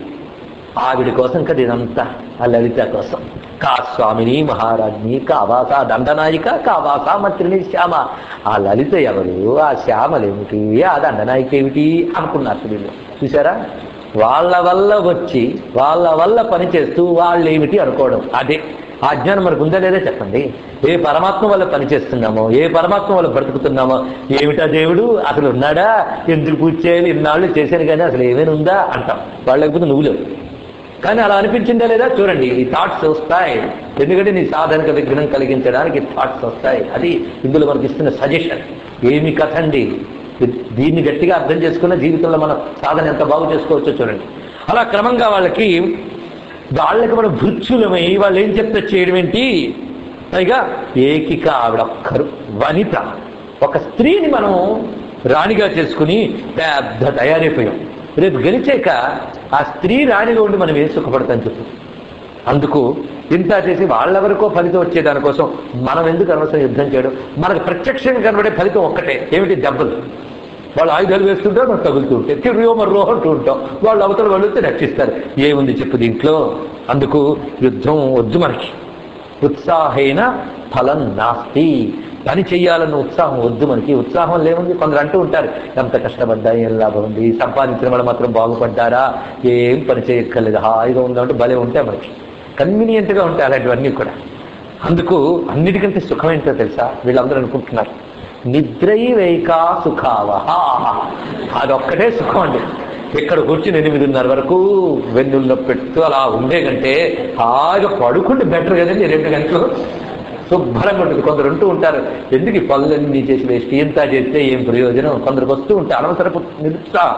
ఆవిడ కోసం కదా ఇదంతా ఆ లలిత కోసం కా స్వామిని మహారాజ్ని కావాస దండనాయిక కావాస మంత్రిని శ్యామ ఆ లలిత ఎవరు ఆ శ్యామలేమిటి ఆ దండనాయిక ఏమిటి అనుకున్నారు వీళ్ళు చూసారా వాళ్ళ వల్ల వచ్చి వాళ్ళ వల్ల పనిచేస్తూ వాళ్ళు ఏమిటి అనుకోవడం అదే ఆ జ్ఞానం మనకు ఉందా లేదా చెప్పండి ఏ పరమాత్మ వల్ల పనిచేస్తున్నామో ఏ పరమాత్మ వల్ల బ్రతుకుతున్నామో ఏమిటా దేవుడు అసలు ఉన్నాడా ఎందుకు పూజ చేయాలి ఇన్నాళ్ళు చేశాను కానీ అసలు ఏమైనా ఉందా అంటాం వాళ్ళు లేకపోతే నువ్వు లేవు కానీ అలా అనిపించిందా లేదా చూడండి ఈ థాట్స్ వస్తాయి ఎందుకంటే నీ సాధనకు విఘ్నం కలిగించడానికి థాట్స్ వస్తాయి అది ఇందులో మనకి ఇస్తున్న సజెషన్ ఏమి కథ అండి దీన్ని గట్టిగా అర్థం చేసుకున్న జీవితంలో మన సాధన ఎంత బాగు చేసుకోవచ్చో చూడండి అలా క్రమంగా వాళ్ళకి వాళ్ళకి మనం భృత్యులమై వాళ్ళు ఏం చెప్తే చేయడం ఏంటి పైగా ఏకిక ఆవిడ ఒక్కరు వనిత ఒక స్త్రీని మనం రాణిగా చేసుకుని పెద్ద తయారైపోయాం రేపు గెలిచాక ఆ స్త్రీ రాణిగా ఉండి మనం ఏం సుఖపడతాం చెప్పు అందుకు ఇంత చేసి వాళ్ళ వరకు ఫలితం వచ్చే దానికోసం మనం ఎందుకు అనవసరం యుద్ధం చేయడం మనకు ప్రత్యక్షంగా కనబడే ఫలితం ఒక్కటే ఏమిటి దెబ్బలు వాళ్ళు ఆయుధాలు వేస్తుంటారు మనం తగులుతూ ఉంటాయి తిరిగి మర్రో అంటూ ఉంటాం వాళ్ళు అవతల వాళ్ళు వస్తే రక్షిస్తారు ఏముంది చెప్పు దీంట్లో అందుకు యుద్ధం వద్దు మనకి ఉత్సాహైన ఫలం నాస్తి పని చెయ్యాలన్న ఉత్సాహం వద్దు మనకి ఉత్సాహం లేముంది కొందరు అంటూ ఉంటారు ఎంత కష్టపడ్డా ఏం లాభం ఉంది సంపాదించిన వాళ్ళు మాత్రం బాగుపడ్డారా ఏం పని చేయక్కర్లేదు హాయిగా ఉందంటే భలే ఉంటాయి మనకి కన్వీనియంట్గా ఉంటాయి అలాంటివన్నీ కూడా అందుకు అన్నిటికంటే సుఖం ఏంటో తెలుసా వీళ్ళందరూ అనుకుంటున్నారు నిద్రైవైకా సుఖావహ అదొక్కటే సుఖం అండి ఇక్కడ కూర్చుని ఎనిమిదిన్నర వరకు వెన్నుల్లో పెట్టు అలా ఉండే కంటే హాయిగా పడుకుంటే బెటర్ కదండి రెండు గంటలు శుభ్రంగా ఉంటుంది కొందరు ఉంటూ ఉంటారు ఎందుకు ఈ పనులన్నీ చేసి వేస్ట్ ఇంత చేస్తే ఏం ప్రయోజనం కొందరికి వస్తూ ఉంటే అనవసరపు నిరుత్సాహం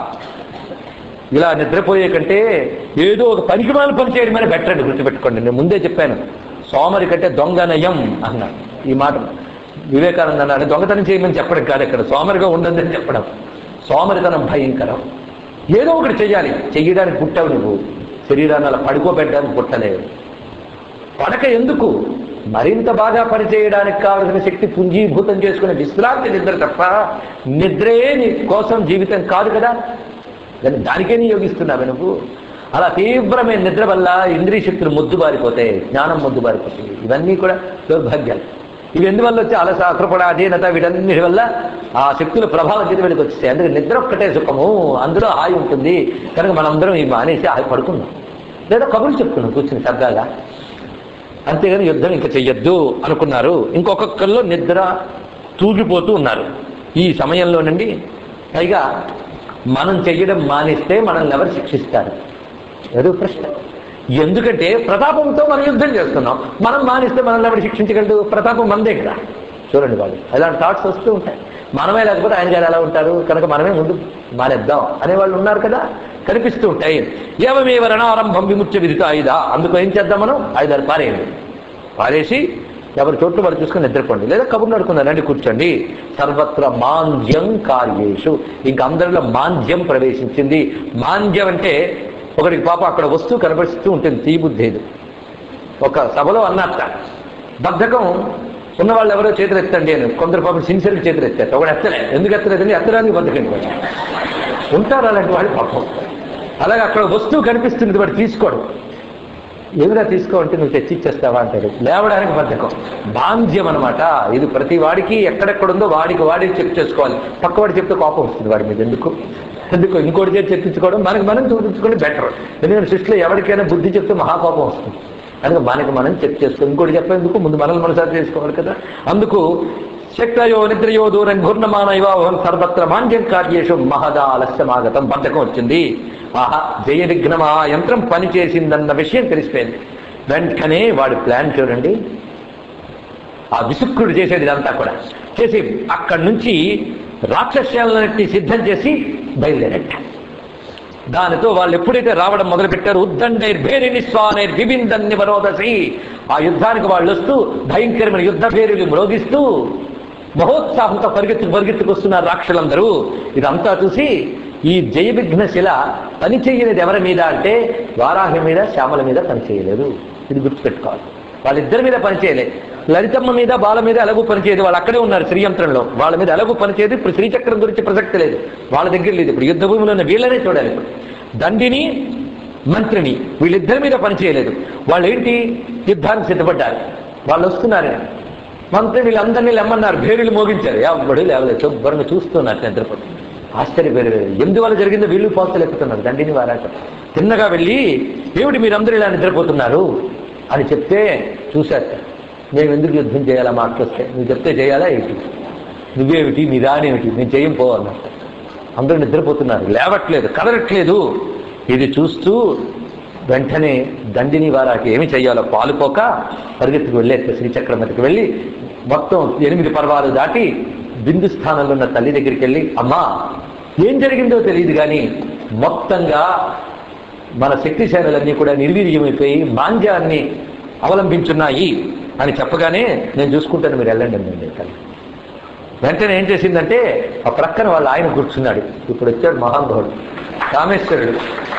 ఇలా నిద్రపోయే కంటే ఏదో ఒక పనికిమాల పని చేయడమైనా బెటర్ అండి గుర్తుపెట్టుకోండి నేను ముందే చెప్పాను సోమరి కంటే దొంగ నయం అన్నాడు ఈ మాట వివేకానంద అన్నాడు దొంగతనం చేయమని చెప్పడం కాదు ఇక్కడ సోమరిగా ఉండదని చెప్పడం సోమరితనం భయంకరం ఏదో ఒకటి చెయ్యాలి చెయ్యడానికి పుట్టావు నువ్వు శరీరాన్ని అలా పడుకోబెట్టడానికి పుట్టలేవు పడక ఎందుకు మరింత బాగా పనిచేయడానికి కావలసిన శక్తి పుంజీభూతం చేసుకునే విశ్రాంతి నిద్ర తప్ప నిద్రే నీ కోసం జీవితం కాదు కదా కానీ దానికే నీ యోగిస్తున్నావు నువ్వు అలా తీవ్రమైన నిద్ర వల్ల ఇంద్రియ శక్తులు మొద్దుబారిపోతాయి జ్ఞానం మొద్దుబారిపోతుంది ఇవన్నీ కూడా దౌర్భాగ్యాలు ఇవి ఎందువల్ల వచ్చి అలస కృపణ అధీనత వీటన్నిటి వల్ల ఆ శక్తుల ప్రభావం చేతి వీడికి వచ్చేస్తాయి అందుకే నిద్ర ఒక్కటే సుఖము అందులో హాయి ఉంటుంది కనుక మనందరం ఈ మానేసి హాయి పడుకుందాం లేదా కబుర్లు చెప్పుకున్నాం కూర్చుని సరదాగా అంతేగాని యుద్ధం ఇంకా చెయ్యొద్దు అనుకున్నారు ఇంకొకరిలో నిద్ర తూగిపోతూ ఉన్నారు ఈ సమయంలోనండి పైగా మనం చెయ్యడం మానేస్తే మనల్ని ఎవరు శిక్షిస్తారు ఏదో ప్రశ్న ఎందుకంటే ప్రతాపంతో మనం యుద్ధం చేస్తున్నాం మనం మానేస్తే మనల్ని ఎవరు శిక్షించగలడు ప్రతాపం మనదే కదా చూడండి వాళ్ళు అలాంటి థాట్స్ వస్తూ ఉంటాయి మనమే లేకపోతే ఆయన గారు ఎలా ఉంటారు కనుక మనమే ముందు మానేద్దాం అనేవాళ్ళు ఉన్నారు కదా కనిపిస్తూ ఉంటాయి ఏమేవ రణారంభం విముచ్య విదిత ఆయుధ అందుకు ఏం చేద్దాం మనం ఆయుధాలు పారేయండి పారేసి ఎవరి చోట్లు వారు చూసుకొని నిద్రపోండి లేదా కబుర్లు నడుకుందాం రండి కూర్చోండి సర్వత్ర మాంద్యం కార్యేషు ఇంక అందరిలో మాంద్యం ప్రవేశించింది మాంద్యం అంటే ఒకరికి పాప అక్కడ వస్తువు కనబడిస్తూ ఉంటుంది తీబుద్ధేది ఒక సభలో అన్నట్ట బద్ధకం ఉన్న వాళ్ళు ఎవరో చేతులు ఎత్తండి అని కొందరు పాపం సిన్సియర్గా చేతులు ఎత్తారు ఒకడు ఎత్తలే ఎందుకు ఎత్తలేదని ఎత్తడానికి బద్ధకండి వాడు. ఉంటారు అలాంటి వాడు పాపం అలాగే అక్కడ వస్తువు కనిపిస్తుంది వాడు తీసుకోడు ఏమిరా తీసుకో అంటే నువ్వు తెచ్చిచ్చేస్తావా అంటాడు లేవడానికి బద్ధకం బాంధ్యం అనమాట ఇది ప్రతి వాడికి ఎక్కడెక్కడుందో వాడికి వాడికి చెక్ చేసుకోవాలి పక్కవాడు చెప్తే కోపం వస్తుంది వాడి మీద ఎందుకు ఎందుకు ఇంకోటి చేసి చెప్పించుకోవడం మనకి మనం చూపించుకోవడం బెటర్ ఎందుకంటే సృష్టిలో ఎవరికైనా బుద్ధి చెప్తే మహాకోపం వస్తుంది కనుక మనకి మనం చెక్ చేసుకోవాలి ఇంకోటి చెప్పేందుకు ముందు మనల్ని మనసారి చేసుకోవాలి కదా అందుకు శక్తయో నిద్రయో దూరం ఘూర్ణమాన ఇవాహం సర్వత్ర మాంద్యం కార్యేషు మహదా ఆలస్యమాగతం బద్ధకం వచ్చింది ఆహా జయ విఘ్నం ఆ యంత్రం పనిచేసిందన్న విషయం తెలిసిపోయింది వెంటనే వాడి ప్లాన్ చూడండి ఆ విసుక్కుడు చేసేది ఇదంతా కూడా చేసి అక్కడి నుంచి రాక్షస్యాలన్నింటినీ సిద్ధం చేసి బయలుదేరట దానితో వాళ్ళు ఎప్పుడైతే రావడం మొదలుపెట్టారు ఉద్దండైర్ భేరి నిస్వానైర్ విభిందన్ని వరోదసి ఆ యుద్ధానికి వాళ్ళు వస్తూ భయంకరమైన యుద్ధ భేరులు మ్రోగిస్తూ మహోత్సాహంతో పరిగెత్తు పరిగెత్తుకొస్తున్నారు రాక్షసులందరూ ఇదంతా చూసి ఈ జయ విఘ్న శిల పని చేయలేదు ఎవరి మీద అంటే వారాహి మీద శ్యామల మీద పని చేయలేదు ఇది గుర్తుపెట్టుకోవాలి వాళ్ళిద్దరి మీద పని చేయలేదు లలితమ్మ మీద బాల మీద ఎలాగూ పనిచేయదు వాళ్ళు అక్కడే ఉన్నారు శ్రీయంత్రంలో వాళ్ళ మీద ఎలాగూ పనిచేయదు ఇప్పుడు శ్రీచక్రం గురించి ప్రసక్తి లేదు వాళ్ళ దగ్గర లేదు ఇప్పుడు యుద్ధ భూమిలో ఉన్న వీళ్ళనే చూడాలి ఇప్పుడు దండిని మంత్రిని వీళ్ళిద్దరి మీద పని చేయలేదు వాళ్ళు ఏంటి యుద్ధానికి సిద్ధపడ్డారు వాళ్ళు వస్తున్నారు మంత్రి వీళ్ళందరినీ లెమ్మన్నారు భేరులు మోగించారు ఎవడు లేవలేదు శుభ్రంగా చూస్తున్నారు నిద్రపోతు ఆశ్చర్యపోయారు ఎందువల్ల జరిగిందో వీళ్ళు పోస్తలు ఎక్కుతున్నారు దండిని వారాక తిన్నగా వెళ్ళి ఏమిటి మీరందరూ ఇలా నిద్రపోతున్నారు అని చెప్తే చూశారు మేము ఎందుకు యుద్ధం చేయాలా మాట్లాస్తే నువ్వు చెప్తే చేయాలా ఏంటి నువ్వేమిటి నీ రానేమిటి నేను చేయం పో అన్నట్టు అందరూ నిద్రపోతున్నారు లేవట్లేదు కదలట్లేదు ఇది చూస్తూ వెంటనే దండిని వారాకి ఏమి చెయ్యాలో పాలుపోక పరిగెత్తుకు వెళ్ళేస్తే శ్రీచక్రం మీదకి వెళ్ళి మొత్తం ఎనిమిది పర్వాలు దాటి బిందు స్థానంలో ఉన్న తల్లి దగ్గరికి వెళ్ళి అమ్మా ఏం జరిగిందో తెలియదు కానీ మొత్తంగా మన శక్తి సేనలన్నీ కూడా నిర్వీర్యమైపోయి మాంద్యాన్ని అవలంబించున్నాయి అని చెప్పగానే నేను చూసుకుంటాను మీరు వెళ్ళండి అండి తల్లి వెంటనే ఏం చేసిందంటే ఆ ప్రక్కన వాళ్ళ ఆయన కూర్చున్నాడు ఇప్పుడు వచ్చాడు మహానుభావుడు కామేశ్వరుడు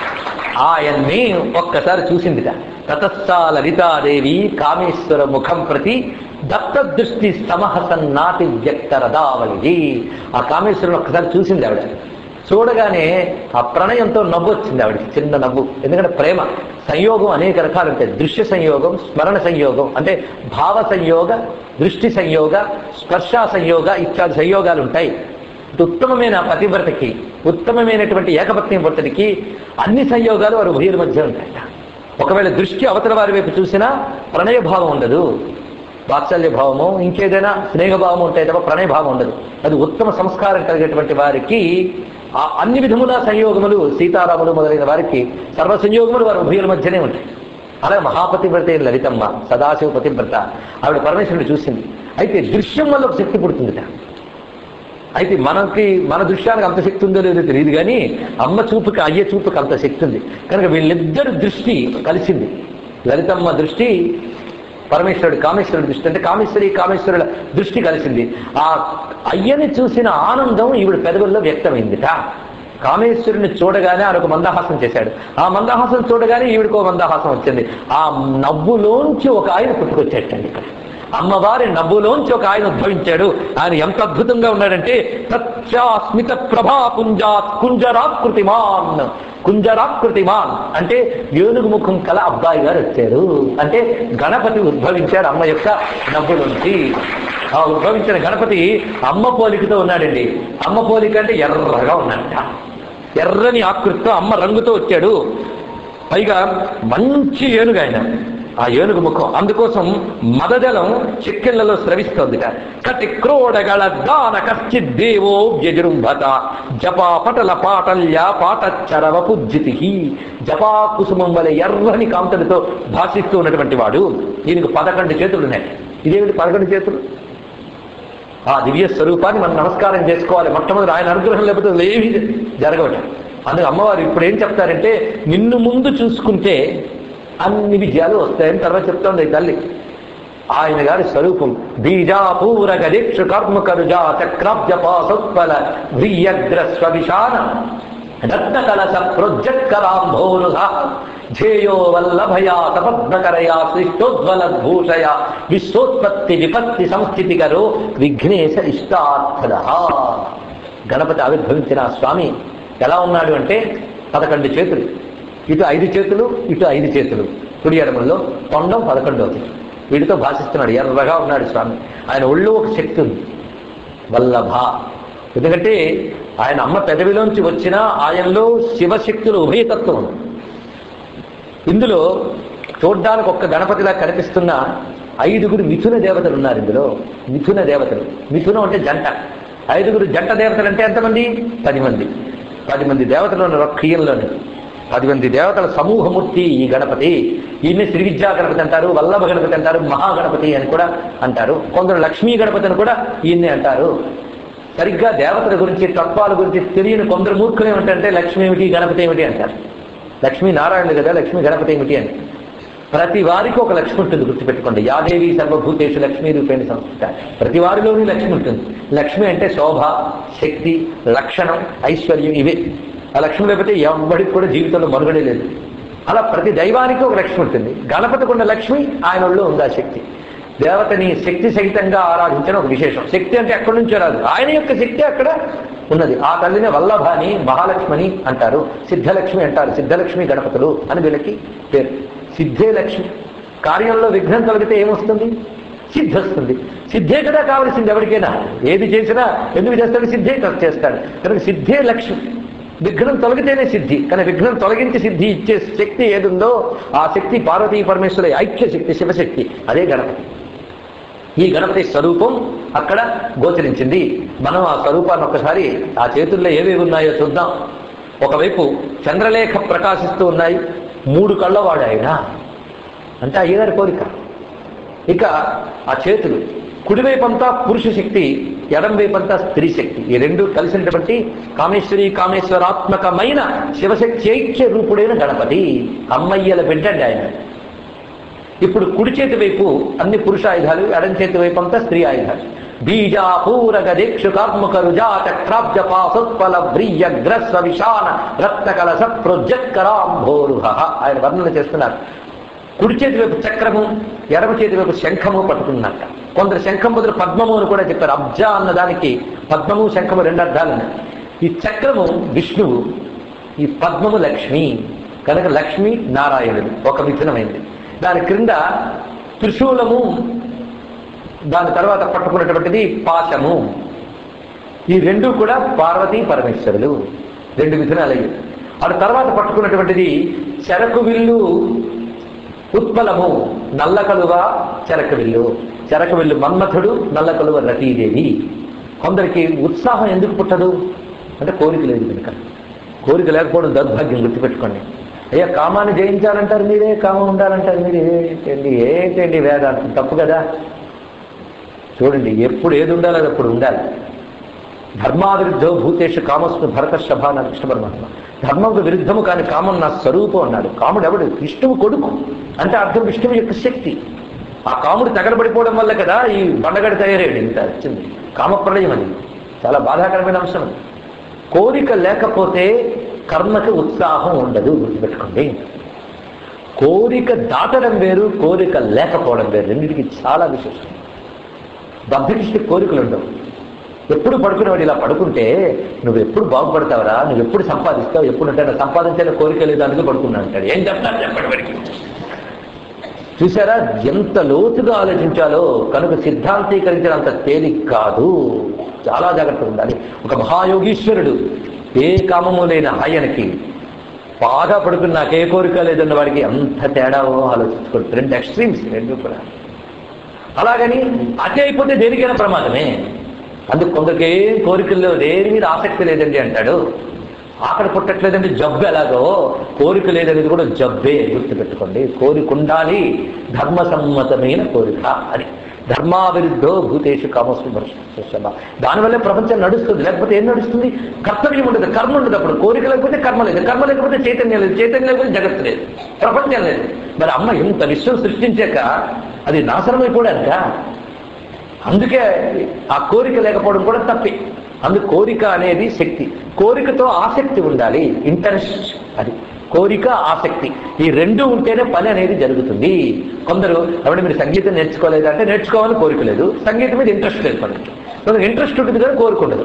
ఆయన్ని ఒక్కసారి చూసిందిట తతస్సా లలితాదేవి కామేశ్వర ముఖం ప్రతి దత్త దృష్టి సమహసన్నాటి వ్యక్త రథావళి ఆ కామేశ్వరుని ఒక్కసారి చూసింది ఆవిడ చూడగానే ఆ ప్రణయంతో నవ్వు వచ్చింది ఆవిడకి చిన్న నవ్వు ఎందుకంటే ప్రేమ సంయోగం అనేక రకాలు ఉంటాయి దృశ్య సంయోగం స్మరణ సంయోగం అంటే భావ సంయోగ దృష్టి సంయోగ స్పర్శ సంయోగ ఇత్యాది సంయోగాలు ఉంటాయి ఇటు ఉత్తమమైన పతివ్రతకి ఉత్తమమైనటువంటి ఏకపత్ని వ్రతడికి అన్ని సంయోగాలు వారు ఉభయుల మధ్య ఉంటాయట ఒకవేళ దృష్టి అవతల వారి వైపు చూసినా ప్రణయ భావం ఉండదు వాత్సల్య భావము ఇంకేదైనా స్నేహభావం ఉంటాయి తప్ప ప్రణయ భావం ఉండదు అది ఉత్తమ సంస్కారం కలిగేటువంటి వారికి ఆ అన్ని విధముల సంయోగములు సీతారాములు మొదలైన వారికి సర్వ సంయోగములు వారి ఉభయుల మధ్యనే ఉంటాయి అలాగే మహాపతివ్రత అయిన లలితమ్మ సదాశివ పతివ్రత ఆవిడ పరమేశ్వరుడు చూసింది అయితే దృశ్యం వల్ల ఒక శక్తి పుడుతుందిట అయితే మనకి మన దృశ్యానికి అంత శక్తి ఉందో లేదో తెలియదు కానీ అమ్మ చూపుకి అయ్య చూపుకి అంత శక్తి ఉంది కనుక వీళ్ళిద్దరు దృష్టి కలిసింది లలితమ్మ దృష్టి పరమేశ్వరుడు కామేశ్వరుడు దృష్టి అంటే కామేశ్వరి కామేశ్వరుల దృష్టి కలిసింది ఆ అయ్యని చూసిన ఆనందం ఈవిడ పెదవుల్లో వ్యక్తమైందిట కామేశ్వరుని చూడగానే ఆయన ఒక మందహాసం చేశాడు ఆ మందహాసం చూడగానే ఈవిడికి ఒక మందహాసం వచ్చింది ఆ నవ్వులోంచి ఒక ఆయన పుట్టుకొచ్చేటండి ఇక్కడ అమ్మవారి నవ్వులోంచి ఒక ఆయన ఉద్భవించాడు ఆయన ఎంత అద్భుతంగా ఉన్నాడంటే తచ్చాస్మిత ప్రభా పుంజాత్ కుంజరాకృతిమాన్ కుంజరాకృతిమాన్ అంటే ఏనుగు ముఖం కల అబ్బాయి గారు వచ్చారు అంటే గణపతి ఉద్భవించాడు అమ్మ యొక్క నవ్వులోంచి ఆ ఉద్భవించిన గణపతి అమ్మ పోలికతో ఉన్నాడండి అమ్మ పోలిక అంటే ఎర్రగా ఉన్నాడట ఎర్రని ఆకృతితో అమ్మ రంగుతో వచ్చాడు పైగా మంచి ఏనుగు ఆయన ఆ ఏనుగు ముఖం అందుకోసం మదజలం చిక్కిళ్లలో స్రవిస్తోందిట కటి క్రోడగల దాన కశ్చిత్ దేవో వ్యజృంభత జపా పటల పాటల్య పాటచ్చరవ పుజ్జితి జపా కుసుమం వలె ఎర్రని కాంతులతో భాషిస్తూ ఉన్నటువంటి వాడు ఈయనకు పదకొండు చేతులు ఉన్నాయి ఇదేమిటి పదకొండు చేతులు ఆ దివ్య స్వరూపాన్ని మనం నమస్కారం చేసుకోవాలి మొట్టమొదటి ఆయన అనుగ్రహం లేకపోతే ఏమీ జరగవట అందుకు అమ్మవారు ఇప్పుడు ఏం చెప్తారంటే నిన్ను ముందు చూసుకుంటే అన్ని విజయాలు వస్తాయని తర్వాత చెప్తోంది ఈ తల్లి ఆయన గారి స్వరూపం బీజాపూర గదీక్ష కర్మకరుజా చక్రాబ్జ పాసోత్పల వ్రియగ్ర స్వవిశాన రత్నకలశ ప్రోజ్జత్కరాంభోరుధ ధ్యేయో వల్లభయా తపద్మకరయా సృష్టోజ్వల భూషయ విశ్వోత్పత్తి విపత్తి సంస్థితికరో విఘ్నేశ ఇష్టార్థద గణపతి ఆవిర్భవించిన ఆ స్వామి ఎలా ఉన్నాడు అంటే పదకొండు చేతులు ఇటు ఐదు చేతులు ఇటు ఐదు చేతులు కుడి ఎడమల్లో తొండం పదకొండవది వీటితో భాషిస్తున్నాడు ఎర్రగా ఉన్నాడు స్వామి ఆయన ఒళ్ళు ఒక శక్తి ఉంది వల్లభ ఎందుకంటే ఆయన అమ్మ పెదవిలోంచి వచ్చిన ఆయనలో శివశక్తులు ఉభయతత్వం ఉంది ఇందులో చూడ్డానికి ఒక్క గణపతిలా కనిపిస్తున్న ఐదుగురు మిథున దేవతలు ఉన్నారు ఇందులో మిథున దేవతలు మిథునం అంటే జంట ఐదుగురు జంట దేవతలు అంటే ఎంతమంది పది మంది పది మంది దేవతలు ఉన్నారు ఒక క్రియల్లోనే పది మంది దేవతల సమూహమూర్తి ఈ గణపతి ఈయన్ని శ్రీ విద్యా గణపతి అంటారు వల్లభ గణపతి అంటారు మహాగణపతి అని కూడా అంటారు కొందరు లక్ష్మీ గణపతి అని కూడా ఈయన్ని అంటారు సరిగ్గా దేవతల గురించి తత్వాల గురించి తెలియని కొందరు మూర్ఖులు ఏమిటంటే లక్ష్మి ఏమిటి గణపతి ఏమిటి అంటారు లక్ష్మీ నారాయణుడు కదా లక్ష్మీ గణపతి ఏమిటి అని ప్రతి వారికి ఒక లక్ష్మి ఉంటుంది గుర్తుపెట్టుకోండి యాదేవి సర్వభూతేషు లక్ష్మీ రూపేణ సంస్కృత ప్రతి వారిలోని లక్ష్మి ఉంటుంది లక్ష్మి అంటే శోభ శక్తి లక్షణం ఐశ్వర్యం ఇవే ఆ లక్ష్మి లేకపోతే ఎవరికి కూడా జీవితంలో మనుగడే లేదు అలా ప్రతి దైవానికి ఒక లక్ష్మి ఉంటుంది గణపతికి ఉన్న లక్ష్మి ఆయన ఒళ్ళో ఉంది ఆ శక్తి దేవతని శక్తి సహితంగా ఆరాధించడం ఒక విశేషం శక్తి అంటే ఎక్కడి నుంచో రాదు ఆయన యొక్క శక్తి అక్కడ ఉన్నది ఆ తల్లిని వల్లభాని మహాలక్ష్మని అంటారు సిద్ధలక్ష్మి అంటారు సిద్ధలక్ష్మి గణపతులు అని వీళ్ళకి పేరు సిద్ధే లక్ష్మి కార్యంలో విఘ్నం కలిగితే ఏమొస్తుంది సిద్ధి వస్తుంది సిద్ధే కదా కావలసింది ఎవరికైనా ఏది చేసినా ఎందుకు చేస్తాడు సిద్ధే చేస్తాడు కనుక సిద్ధే లక్ష్మి విఘ్నం తొలగితేనే సిద్ధి కానీ విఘ్నం తొలగించి సిద్ధి ఇచ్చే శక్తి ఏదుందో ఆ శక్తి పార్వతీ పరమేశ్వర ఐక్య శక్తి శివశక్తి అదే గణపతి ఈ గణపతి స్వరూపం అక్కడ గోచరించింది మనం ఆ స్వరూపాన్ని ఒకసారి ఆ చేతుల్లో ఏవేవి ఉన్నాయో చూద్దాం ఒకవైపు చంద్రలేఖ ప్రకాశిస్తూ ఉన్నాయి మూడు కళ్ళవాడు ఆయన అంటే అయ్యగారి కోరిక ఇక ఆ చేతులు కుడివైపంతా పురుష శక్తి ఎడం వైపంతా స్త్రీ శక్తి ఈ రెండు కలిసినటువంటి కామేశ్వరి కామేశ్వరాత్మకమైన శివశక్తి ఐక్య రూపుడైన గణపతి అమ్మయ్యల బిడ్డండి ఆయన ఇప్పుడు కుడి చేతి వైపు అన్ని పురుష ఆయుధాలు ఎడం చేతి వైపు అంతా స్త్రీ ఆయుధాలు బీజాపూరగ దీక్షు కర్ముక రుజా చక్రాబ్జ పాసోత్పల వ్రీయ గ్రస్వ విశాన రత్న కలస ప్రొజక్కరాంభోరుహ ఆయన వర్ణన చేస్తున్నారు కుడి చేతి వైపు చక్రము ఎడమ చేతి వైపు శంఖము పట్టుకున్నట్ట కొందరు శంఖం బదులు పద్మము అని కూడా చెప్పారు అబ్జ అన్న దానికి పద్మము శంఖము రెండు అర్థాలు ఉన్నాయి ఈ చక్రము విష్ణువు ఈ పద్మము లక్ష్మి కనుక లక్ష్మి నారాయణుడు ఒక మిథునమైంది దాని క్రింద త్రిశూలము దాని తర్వాత పట్టుకున్నటువంటిది పాశము ఈ రెండు కూడా పార్వతీ పరమేశ్వరులు రెండు మిథునాలయ్యి ఆ తర్వాత పట్టుకున్నటువంటిది చెరకు విల్లు ఉత్పలము నల్ల కలువ చెరక విల్లు చెరక విల్లు మన్మథుడు నల్ల కలువ రతీదేవి కొందరికి ఉత్సాహం ఎందుకు పుట్టదు అంటే కోరిక లేదు కనుక కోరిక లేకపోవడం దౌర్భాగ్యం గుర్తుపెట్టుకోండి అయ్యా కామాన్ని జయించాలంటారు మీరే కామం ఉండాలంటారు మీరు ఏంటండి ఏంటండి వేదాంతం తప్పు కదా చూడండి ఎప్పుడు ఏది ఉండాలో అది అప్పుడు ఉండాలి ధర్మావిరుద్ధో భూతేషు కామస్సు భరత శభ అన్నాడు కృష్ణ పరమాత్మ ధర్మంకు విరుద్ధము కాని కామం నా స్వరూపం అన్నాడు కాముడు ఎవడు విష్ణువు కొడుకు అంటే అర్థం విష్ణువు యొక్క శక్తి ఆ కాముడు తగలబడిపోవడం వల్ల కదా ఈ బండగడి తయారయ్యాడు ఇంత వచ్చింది కామప్రళయం అది చాలా బాధాకరమైన అంశం అది కోరిక లేకపోతే కర్మకి ఉత్సాహం ఉండదు గుర్తుపెట్టుకోండి కోరిక దాటడం వేరు కోరిక లేకపోవడం వేరు రెండింటికి చాలా విశేషం బద్ధకిష్టి కోరికలు ఉండవు ఎప్పుడు పడుకునేవాడు ఇలా పడుకుంటే నువ్వు ఎప్పుడు బాగుపడతావురా నువ్వు ఎప్పుడు సంపాదిస్తావు ఎప్పుడు అంటే సంపాదించాలని కోరిక లేదు అందుకే పడుకున్నా అంటాడు ఏం చెప్తాను చెప్పండి వాడికి చూసారా ఎంత లోతుగా ఆలోచించాలో కనుక సిద్ధాంతీకరించినంత తేలిక కాదు చాలా జాగ్రత్తగా ఉండాలి ఒక మహాయోగీశ్వరుడు ఏ కామము లేని ఆయనకి బాగా పడుకుని నాకే కోరిక లేదన్న వాడికి అంత తేడావో ఆలోచించుకోండి రెండు ఎక్స్ట్రీమ్స్ రెండు కూడా అలాగని అదే అయిపోతే దేనికైనా ప్రమాదమే అందుకు కొందరికి ఏం కోరికలు లేవు దేని మీద ఆసక్తి లేదండి అంటాడు ఆకలి పుట్టట్లేదంటే జబ్బు ఎలాగో కోరిక లేదనేది కూడా జబ్బే గుర్తుపెట్టుకోండి కోరిక ఉండాలి ధర్మసమ్మతమైన కోరిక అది ధర్మావిరుద్ధో భూతేషు కామస్సు వర్ష దానివల్లే ప్రపంచం నడుస్తుంది లేకపోతే ఏం నడుస్తుంది కర్తవ్యం ఉండదు కర్మ ఉండదు అప్పుడు కోరిక లేకపోతే కర్మ లేదు కర్మ లేకపోతే చైతన్యం లేదు చైతన్యం లేకపోతే జగత్తు లేదు ప్రపంచం లేదు మరి అమ్మ ఇంత విశ్వం సృష్టించాక అది నాశనమైపోవడానిక అందుకే ఆ కోరిక లేకపోవడం కూడా తప్పే అందు కోరిక అనేది శక్తి కోరికతో ఆసక్తి ఉండాలి ఇంట్రెస్ట్ అది కోరిక ఆసక్తి ఈ రెండు ఉంటేనే పని అనేది జరుగుతుంది కొందరు అప్పుడు మీరు సంగీతం నేర్చుకోలేదు అంటే నేర్చుకోవాలని కోరిక లేదు సంగీతం మీద ఇంట్రెస్ట్ లేదు మనకి కొందరు ఇంట్రెస్ట్ ఉంటుంది కానీ కోరిక ఉండదు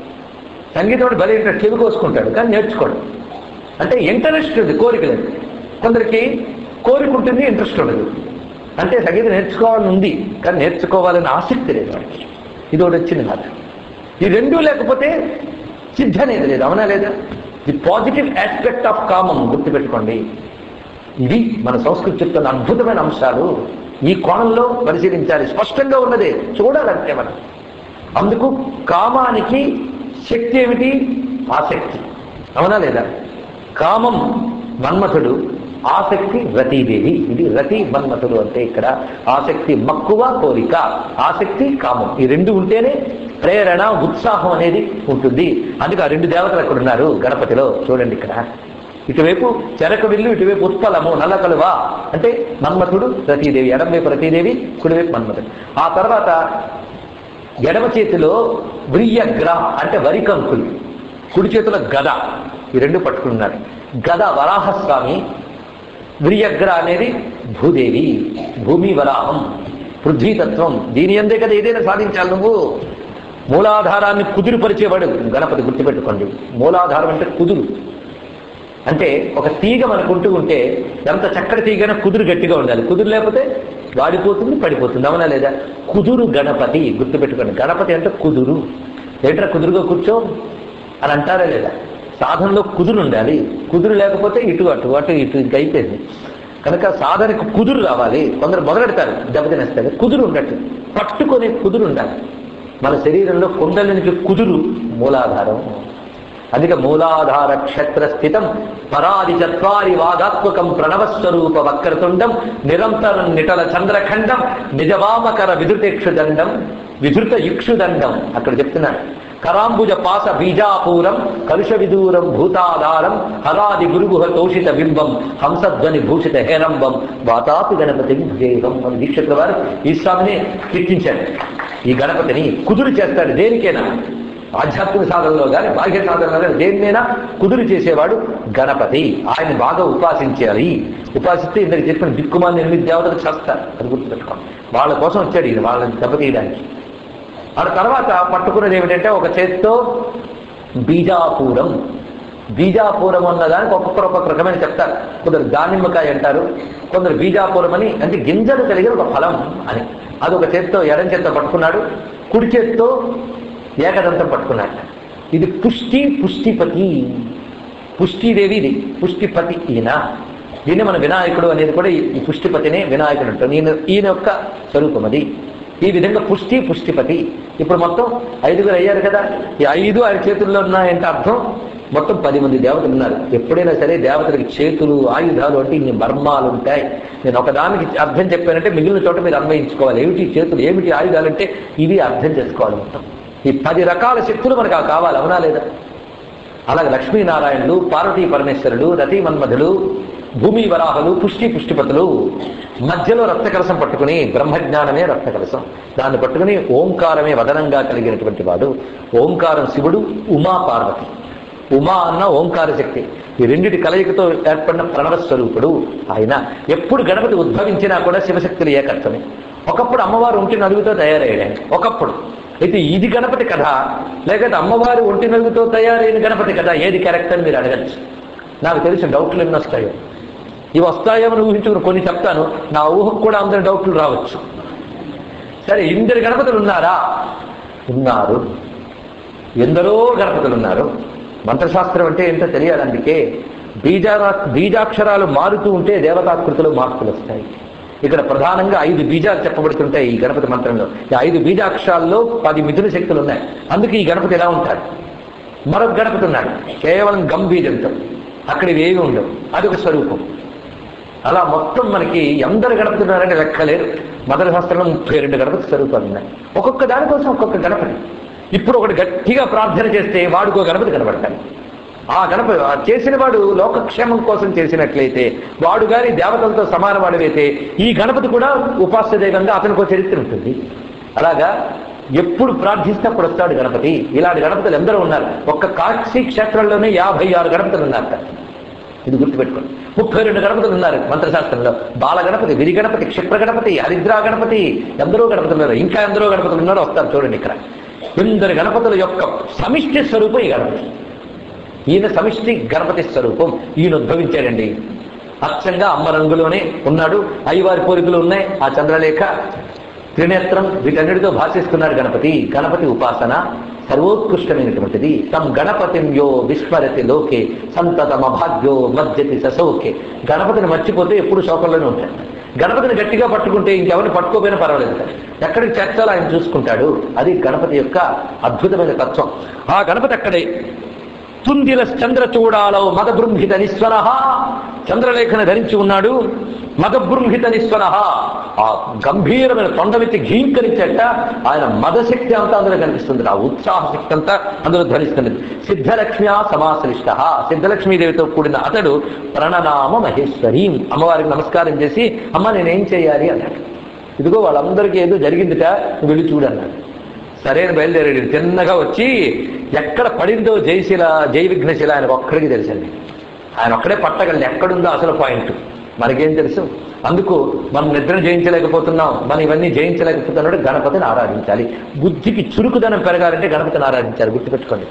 సంగీతం అంటే భలే ఇంట్రెస్ట్ చెవి కోసుకుంటాడు కానీ నేర్చుకోడు అంటే ఇంట్రెస్ట్ ఉంది కోరిక లేదు కొందరికి కోరిక ఉంటుంది ఇంట్రెస్ట్ ఉండదు అంటే సంగీతం నేర్చుకోవాలని ఉంది కానీ నేర్చుకోవాలని ఆసక్తి లేదు వాడికి ఇది ఒకటి వచ్చింది నాకు ఈ రెండూ లేకపోతే సిద్ధ అనేది లేదు అవునా లేదా ది పాజిటివ్ ఆస్పెక్ట్ ఆఫ్ కామం గుర్తుపెట్టుకోండి ఇది మన సంస్కృతి చెప్తున్న అద్భుతమైన అంశాలు ఈ కోణంలో పరిశీలించాలి స్పష్టంగా ఉన్నదే చూడాలంటే మనం అందుకు కామానికి శక్తి ఏమిటి ఆసక్తి అవునా లేదా కామం మన్మథుడు ఆసక్తి రతీదేవి ఇది రతి మన్మథుడు అంటే ఇక్కడ ఆసక్తి మక్కువ కోరిక ఆసక్తి కామం ఈ రెండు ఉంటేనే ప్రేరణ ఉత్సాహం అనేది ఉంటుంది అందుకే ఆ రెండు దేవతలు అక్కడ ఉన్నారు గణపతిలో చూడండి ఇక్కడ ఇటువైపు చెరకు విల్లు ఇటువైపు ఉత్పలము నల్ల కలువ అంటే మన్మథుడు రతీదేవి ఎడమవైపు రతీదేవి కుడివైపు మన్మథుడు ఆ తర్వాత ఎడమ చేతిలో వ్రియగ్ర అంటే వరికంకులు కుడి చేతిలో గద ఈ రెండు పట్టుకున్నారు గద వరాహస్వామి వ్రియగ్ర అనేది భూదేవి భూమి వరాహం పృథ్వీతత్వం దీని అందే కదా ఏదైనా సాధించాలి నువ్వు మూలాధారాన్ని కుదురుపరిచేవాడు గణపతి గుర్తుపెట్టుకోండి మూలాధారం అంటే కుదురు అంటే ఒక తీగ మనకుంటూ ఉంటే ఎంత చక్కటి తీగైనా కుదురు గట్టిగా ఉండాలి కుదురు లేకపోతే వాడిపోతుంది పడిపోతుంది అవునా లేదా కుదురు గణపతి గుర్తుపెట్టుకోండి గణపతి అంటే కుదురు ఏంట్రా కుదురుగా కూర్చో అని అంటారా లేదా సాధనలో కుదురు ఉండాలి కుదురు లేకపోతే ఇటు అటు అటు ఇటు ఇంక అయిపోయింది కనుక సాధనకు కుదురు రావాలి కొందరు మొదలెడతారు దెబ్బతినేస్తారు కుదురు ఉండట్టు పట్టుకొని కుదురు ఉండాలి మన శరీరంలో కుండలినికి కుదురు మూలాధారం అధిక మూలాధార క్షేత్ర స్థితం పరాది చత్వారి వాదాత్మకం ప్రణవస్వరూప వక్రతుండం నిరంతరం నిటల చంద్రఖండం నిజవామకర విధృతేక్షుదండం విధృత ఇక్షుదండం అక్కడ చెప్తున్నాడు కరాంబుజ పాస బీజాపూరం కలుష విదూరం భూతాధారం హరాది గురుగుహ తోషిత బింబం హంసధ్వని భూషిత హేరంబం వాతాపి గణపతి జయహం అని దీక్షకుల వారు ఈ స్వామిని కీర్తించారు ఈ గణపతిని కుదురు చేస్తాడు దేనికైనా ఆధ్యాత్మిక సాధనలో కానీ బాహ్య సాధనలో కానీ దేన్నైనా కుదురు చేసేవాడు గణపతి ఆయన బాగా ఉపాసించాలి ఉపాసిస్తే ఇందరికి చెప్పిన దిక్కుమాలి ఎనిమిది దేవతలు చేస్తారు అది గుర్తుపెట్టుకోండి వాళ్ళ కోసం వచ్చాడు ఈయన వాళ్ళని దెబ్బతీయడానికి ఆ తర్వాత పట్టుకున్నది ఏమిటంటే ఒక చేత్తో బీజాపూరం బీజాపూరం అన్నదానికి ఒక్కొక్కరు ఒక్కొక్క రకమైన చెప్తారు కొందరు దానిమ్మకాయ అంటారు కొందరు బీజాపూరం అని అంటే గింజలు కలిగిన ఒక ఫలం అని అది ఒక చేత్తో ఎడం చేత్తో పట్టుకున్నాడు కుడి చేత్తో ఏకదంతం పట్టుకున్నాడు ఇది పుష్టి పుష్టిపతి పుష్టిదేవి ఇది పుష్టిపతి ఈయన దీన్ని మన వినాయకుడు అనేది కూడా ఈ- ఈ పుష్టిపతినే వినాయకుడు అంటారు ఈయన ఈయన యొక్క స్వరూపం అది ఈ విధంగా పుష్టి పుష్టిపతి ఇప్పుడు మొత్తం ఐదుగురు అయ్యారు కదా ఈ ఐదు ఆయన చేతుల్లో ఉన్నాయంటే అర్థం మొత్తం పది మంది దేవతలు ఉన్నారు ఎప్పుడైనా సరే దేవతలకి చేతులు ఆయుధాలు అంటే ఇన్ని మర్మాలు ఉంటాయి నేను ఒకదానికి అర్థం చెప్పానంటే మిగిలిన చోట మీరు అన్వయించుకోవాలి ఏమిటి చేతులు ఏమిటి ఆయుధాలు అంటే ఇవి అర్థం చేసుకోవాలి మొత్తం ఈ పది రకాల శక్తులు మనకు ఆ కావాలి అవునా లేదా అలాగే లక్ష్మీనారాయణులు పార్వతీ పరమేశ్వరుడు రతి మన్మధులు భూమి వరాహులు పుష్టి పుష్టిపతులు మధ్యలో రక్త కలసం పట్టుకుని బ్రహ్మజ్ఞానమే రక్త కలసం దాన్ని పట్టుకుని ఓంకారమే వదనంగా కలిగినటువంటి వాడు ఓంకారం శివుడు ఉమా పార్వతి ఉమా అన్న ఓంకార శక్తి ఈ రెండిటి కలయికతో ఏర్పడిన ప్రణవ స్వరూపుడు ఆయన ఎప్పుడు గణపతి ఉద్భవించినా కూడా శివశక్తులు ఏకత్వమే ఒకప్పుడు అమ్మవారు ఒంటి నలుగుతో తయారయ్యాడు ఒకప్పుడు అయితే ఇది గణపతి కథ లేకపోతే అమ్మవారు ఒంటి నలుగుతో తయారైన గణపతి కథ ఏది కరెక్ట్ అని మీరు అడగచ్చు నాకు తెలిసి డౌట్లు ఎన్ని వస్తాయో ఇవి వస్తాయేమని ఊహించుకుని కొన్ని చెప్తాను నా ఊహకు కూడా అందరి డౌట్లు రావచ్చు సరే ఇందరు గణపతులు ఉన్నారా ఉన్నారు ఎందరో గణపతులు ఉన్నారు మంత్రశాస్త్రం అంటే ఏంటో తెలియాలి అందుకే బీజా బీజాక్షరాలు మారుతూ ఉంటే దేవతాకృతులు మార్పులు వస్తాయి ఇక్కడ ప్రధానంగా ఐదు బీజాలు చెప్పబడుతుంటాయి ఈ గణపతి మంత్రంలో ఈ ఐదు బీజాక్షరాల్లో పది మిథున శక్తులు ఉన్నాయి అందుకే ఈ గణపతి ఎలా ఉంటాడు మరొక గణపతి ఉన్నాడు కేవలం గంభీరంతో అక్కడ ఇవేవి ఉండవు అదొక స్వరూపం అలా మొత్తం మనకి ఎందరు గణపతి ఉన్నారంటే లెక్కలేరు మదర శాస్త్రంలో ముప్పై రెండు గణపతి స్వరూపాలు ఉన్నాయి ఒక్కొక్క దానికోసం ఒక్కొక్క గణపతి ఇప్పుడు ఒకటి గట్టిగా ప్రార్థన చేస్తే వాడికో గణపతి కనబడతాడు ఆ గణపతి ఆ చేసిన వాడు లోకక్షేమం కోసం చేసినట్లయితే వాడు గాని దేవతలతో సమాన వాడివైతే ఈ గణపతి కూడా ఉపాస్య దైవంగా అతనికి చరిత్ర ఉంటుంది అలాగా ఎప్పుడు ప్రార్థిస్తే అప్పుడు వస్తాడు గణపతి ఇలాంటి గణపతులు ఎందరో ఉన్నారు ఒక్క కాశీ క్షేత్రంలోనే యాభై ఆరు గణపతులు ఉన్నారు ఇది గుర్తుపెట్టుకోండి ముప్పై రెండు గణపతులు ఉన్నారు మంత్రశాస్త్రంలో బాల గణపతి విరి గణపతి క్షిప్ర గణపతి హరిద్రా గణపతి ఎందరో గణపతులు ఉన్నారు ఇంకా ఎందరో గణపతులు ఉన్నారో వస్తారు చూడండి ఇక్కడ ఇందరు గణపతుల యొక్క సమిష్టి స్వరూపం ఈ గణపతి ఈయన సమిష్టి గణపతి స్వరూపం ఈయన ఉద్భవించాడండి అచ్చంగా అమ్మ రంగులోనే ఉన్నాడు అయ్యవారి పోలికలు ఉన్నాయి ఆ చంద్రలేఖ త్రినేత్రం వీటన్నిటితో భాషిస్తున్నాడు గణపతి గణపతి ఉపాసన సర్వోత్కృష్టమైనటువంటిది తం గణపతిం యో విస్మరతి లోకే సంతతమభాగ్యో మధ్యతి సశోకే గణపతిని మర్చిపోతే ఎప్పుడు శోకంలోనే ఉంటాడు గణపతిని గట్టిగా పట్టుకుంటే ఇంకెవరిని పట్టుకోపోయినా పర్వాలేదు ఎక్కడికి చేర్చాలో ఆయన చూసుకుంటాడు అది గణపతి యొక్క అద్భుతమైన తత్వం ఆ గణపతి అక్కడే తుందిల చంద్ర చూడాలో మదబృంహిత నిస్వన చంద్రలేఖను ధరించి ఉన్నాడు మదబృంహిత నిస్వన ఆ గంభీరమైన తొండమెత్తి ఘీంకరించట ఆయన మదశక్తి అంతా అందులో కనిపిస్తుంది ఆ ఉత్సాహ శక్తి అంతా అందులో ధరిస్తుంది సిద్ధలక్ష్మ్యా సమాశ్లిష్ట సిద్ధలక్ష్మీదేవితో కూడిన అతడు ప్రణనామ మహేశ్వరి అమ్మవారికి నమస్కారం చేసి అమ్మ నేనేం చేయాలి అన్నాడు ఇదిగో వాళ్ళందరికీ ఏదో జరిగిందిట నువ్వు వెళ్ళి చూడన్నాడు సరే అని బయలుదేరాడు తిన్నగా వచ్చి ఎక్కడ పడిందో జయశిల జయ విఘ్నశిల ఆయన ఒక్కడికి తెలుసండి ఆయన ఒక్కడే పట్టగలడు ఎక్కడుందో అసలు పాయింట్ మనకేం తెలుసు అందుకు మనం నిద్ర జయించలేకపోతున్నాం మనం ఇవన్నీ జయించలేకపోతున్నాడు గణపతిని ఆరాధించాలి బుద్ధికి చురుకుదనం పెరగాలంటే గణపతిని ఆరాధించాలి గుర్తుపెట్టుకోండి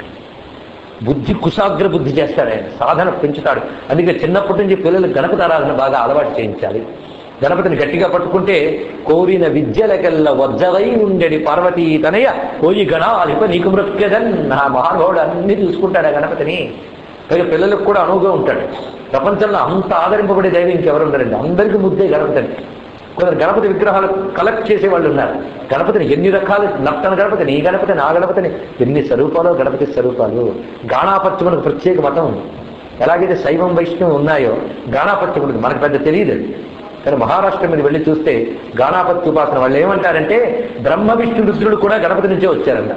బుద్ధి కుశాగ్ర బుద్ధి చేస్తాడు ఆయన సాధన పెంచుతాడు అందుకే చిన్నప్పటి నుంచి పిల్లలు గణపతి ఆరాధన బాగా అలవాటు చేయించాలి గణపతిని గట్టిగా పట్టుకుంటే కోరిన విద్యలకెల్ల వజ్జవై ఉండేది పార్వతీ తనయ కోయి గణాలిప నీకు మృక్యదన్ నా మహానుభావుడు అన్ని చూసుకుంటాడు ఆ గణపతిని పైగా పిల్లలకు కూడా అనువుగా ఉంటాడు ప్రపంచంలో అంత ఆదరింపబడే దైవం ఇంకెవరు ఉండరండి అందరికీ ముద్దే గణపతి అండి కొందరు గణపతి విగ్రహాలు కలెక్ట్ చేసే వాళ్ళు ఉన్నారు గణపతిని ఎన్ని రకాలు నప్తన గణపతిని ఈ గణపతిని ఆ గణపతిని ఎన్ని స్వరూపాలు గణపతి స్వరూపాలు గాణాపత్యమునకు ప్రత్యేక మతం ఉంది ఎలాగైతే శైవం వైష్ణవం ఉన్నాయో గాణాపత్యమునికి మనకు పెద్ద తెలియదు కానీ మహారాష్ట్ర మీద వెళ్ళి చూస్తే గాణాపత్య ఉపాసన వాళ్ళు ఏమంటారంటే బ్రహ్మ విష్ణు రుద్రుడు కూడా గణపతి నుంచే వచ్చారన్న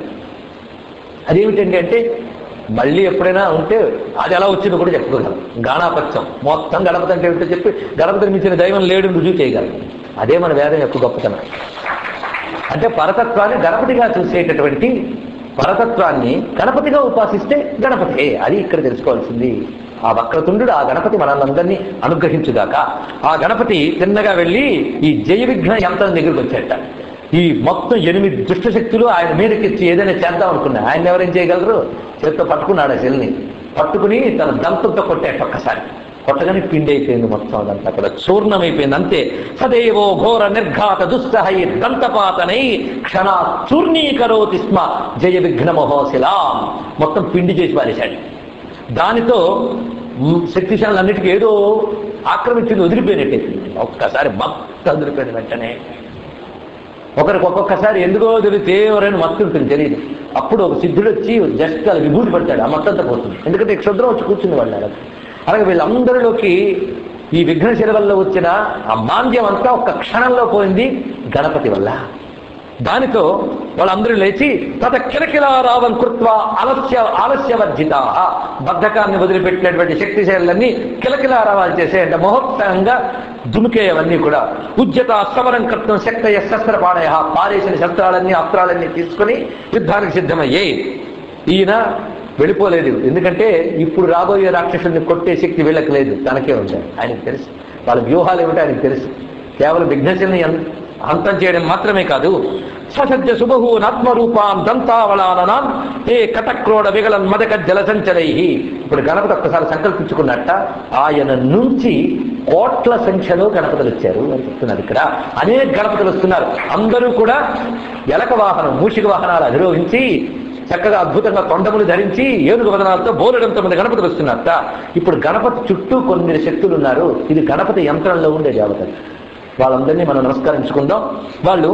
అదేమిటండి అంటే మళ్ళీ ఎప్పుడైనా ఉంటే అది ఎలా వచ్చిందో కూడా చెప్పుకోగలం గాణాపత్యం మొత్తం గణపతి అంటే ఏమిటో చెప్పి గణపతిని మించిన దైవం లేడు రుజువు చేయగలం అదే మన వేదం యొక్క గొప్పతనం అంటే పరతత్వాన్ని గణపతిగా చూసేటటువంటి పరతత్వాన్ని గణపతిగా ఉపాసిస్తే గణపతి అది ఇక్కడ తెలుసుకోవాల్సింది ఆ వక్రతుండు ఆ గణపతి మనల్ని అనుగ్రహించుగాక ఆ గణపతి తిన్నగా వెళ్ళి ఈ జయ విఘ్న యంత్రం దగ్గరికి వచ్చేట ఈ మొత్తం ఎనిమిది దుష్ట శక్తులు ఆయన మీదకి ఇచ్చి ఏదైనా చేద్దాం అనుకున్నా ఆయన ఎవరేం చేయగలరు చేత్తో పట్టుకున్నాడు ఆ శిల్ని పట్టుకుని తన దంతంతో కొట్టాడు ఒక్కసారి కొట్టగానే పిండి అయిపోయింది మొత్తం అదంతా అక్కడ చూర్ణమైపోయింది అంతే సదేవో ఘోర నిర్ఘాత దుస్సహై దంతపాతనై క్షణ చూర్ణీకరోతి స్మ జయ విఘ్న మహోశిలాం మొత్తం పిండి చేసి పారేశాడు దానితో మ్, శక్తిశాలన్నిటికీ ఏదో ఆక్రమించింది వదిలిపోయినట్టే ఒక్కసారి మొత్తం వదిలిపోయింది వెంటనే ఒకరికి ఒక్కొక్కసారి ఎందుకో తెలిస్తే ఎవరైనా మత్తు ఉంటుంది తెలియదు అప్పుడు ఒక సిద్ధుడు వచ్చి జస్ట్ అది విభూతి పడతాడు ఆ మత్తంతా పోతుంది ఎందుకంటే క్షుద్రం వచ్చి కూర్చుంది వాళ్ళు అలాగే అలాగే వీళ్ళందరిలోకి ఈ విఘ్నశిల వల్ల వచ్చిన ఆ మాంద్యం అంతా ఒక్క క్షణంలో పోయింది గణపతి వల్ల దానితో వాళ్ళందరూ లేచి తత కిలకిలారావం కృత్వ ఆలస్య ఆలస్యవర్జిత బద్ధకాన్ని వదిలిపెట్టినటువంటి శక్తిశైలన్నీ కిలకిలారావాలు చేసే అంటే మహోత్సాహంగా దుమికేయవన్నీ కూడా ఉద్యత సమరం కర్తం శక్తయ శస్త్రపాణయ పారేసిన శస్త్రాలన్నీ అస్త్రాలన్నీ తీసుకుని యుద్ధానికి సిద్ధమయ్యాయి ఈయన వెళ్ళిపోలేదు ఎందుకంటే ఇప్పుడు రాబోయే రాక్షసుల్ని కొట్టే శక్తి వీళ్ళకి లేదు తనకే ఉంది ఆయనకు తెలుసు వాళ్ళ వ్యూహాలు ఏమిటో ఆయనకు తెలుసు కేవలం విఘ్నశల్ని అంతం చేయడం మాత్రమే కాదు ససజ్జ సుబహూన్ ఆత్మరూపాన్ దంతావళాననాన్ ఏ కటక్రోడ విగలన్ మదక జల సంచరై ఇప్పుడు గణపతి ఒక్కసారి సంకల్పించుకున్నట్ట ఆయన నుంచి కోట్ల సంఖ్యలో గణపతులు వచ్చారు అని చెప్తున్నారు ఇక్కడ అనేక గణపతులు వస్తున్నారు అందరూ కూడా ఎలక వాహనం మూషిక వాహనాలు అధిరోహించి చక్కగా అద్భుతంగా తొండములు ధరించి ఏనుగు వదనాలతో బోలెడంతో మంది గణపతులు వస్తున్నారట ఇప్పుడు గణపతి చుట్టూ కొన్ని శక్తులు ఉన్నారు ఇది గణపతి యంత్రంలో ఉండే దేవతలు వాళ్ళందరినీ మనం నమస్కరించుకుందాం వాళ్ళు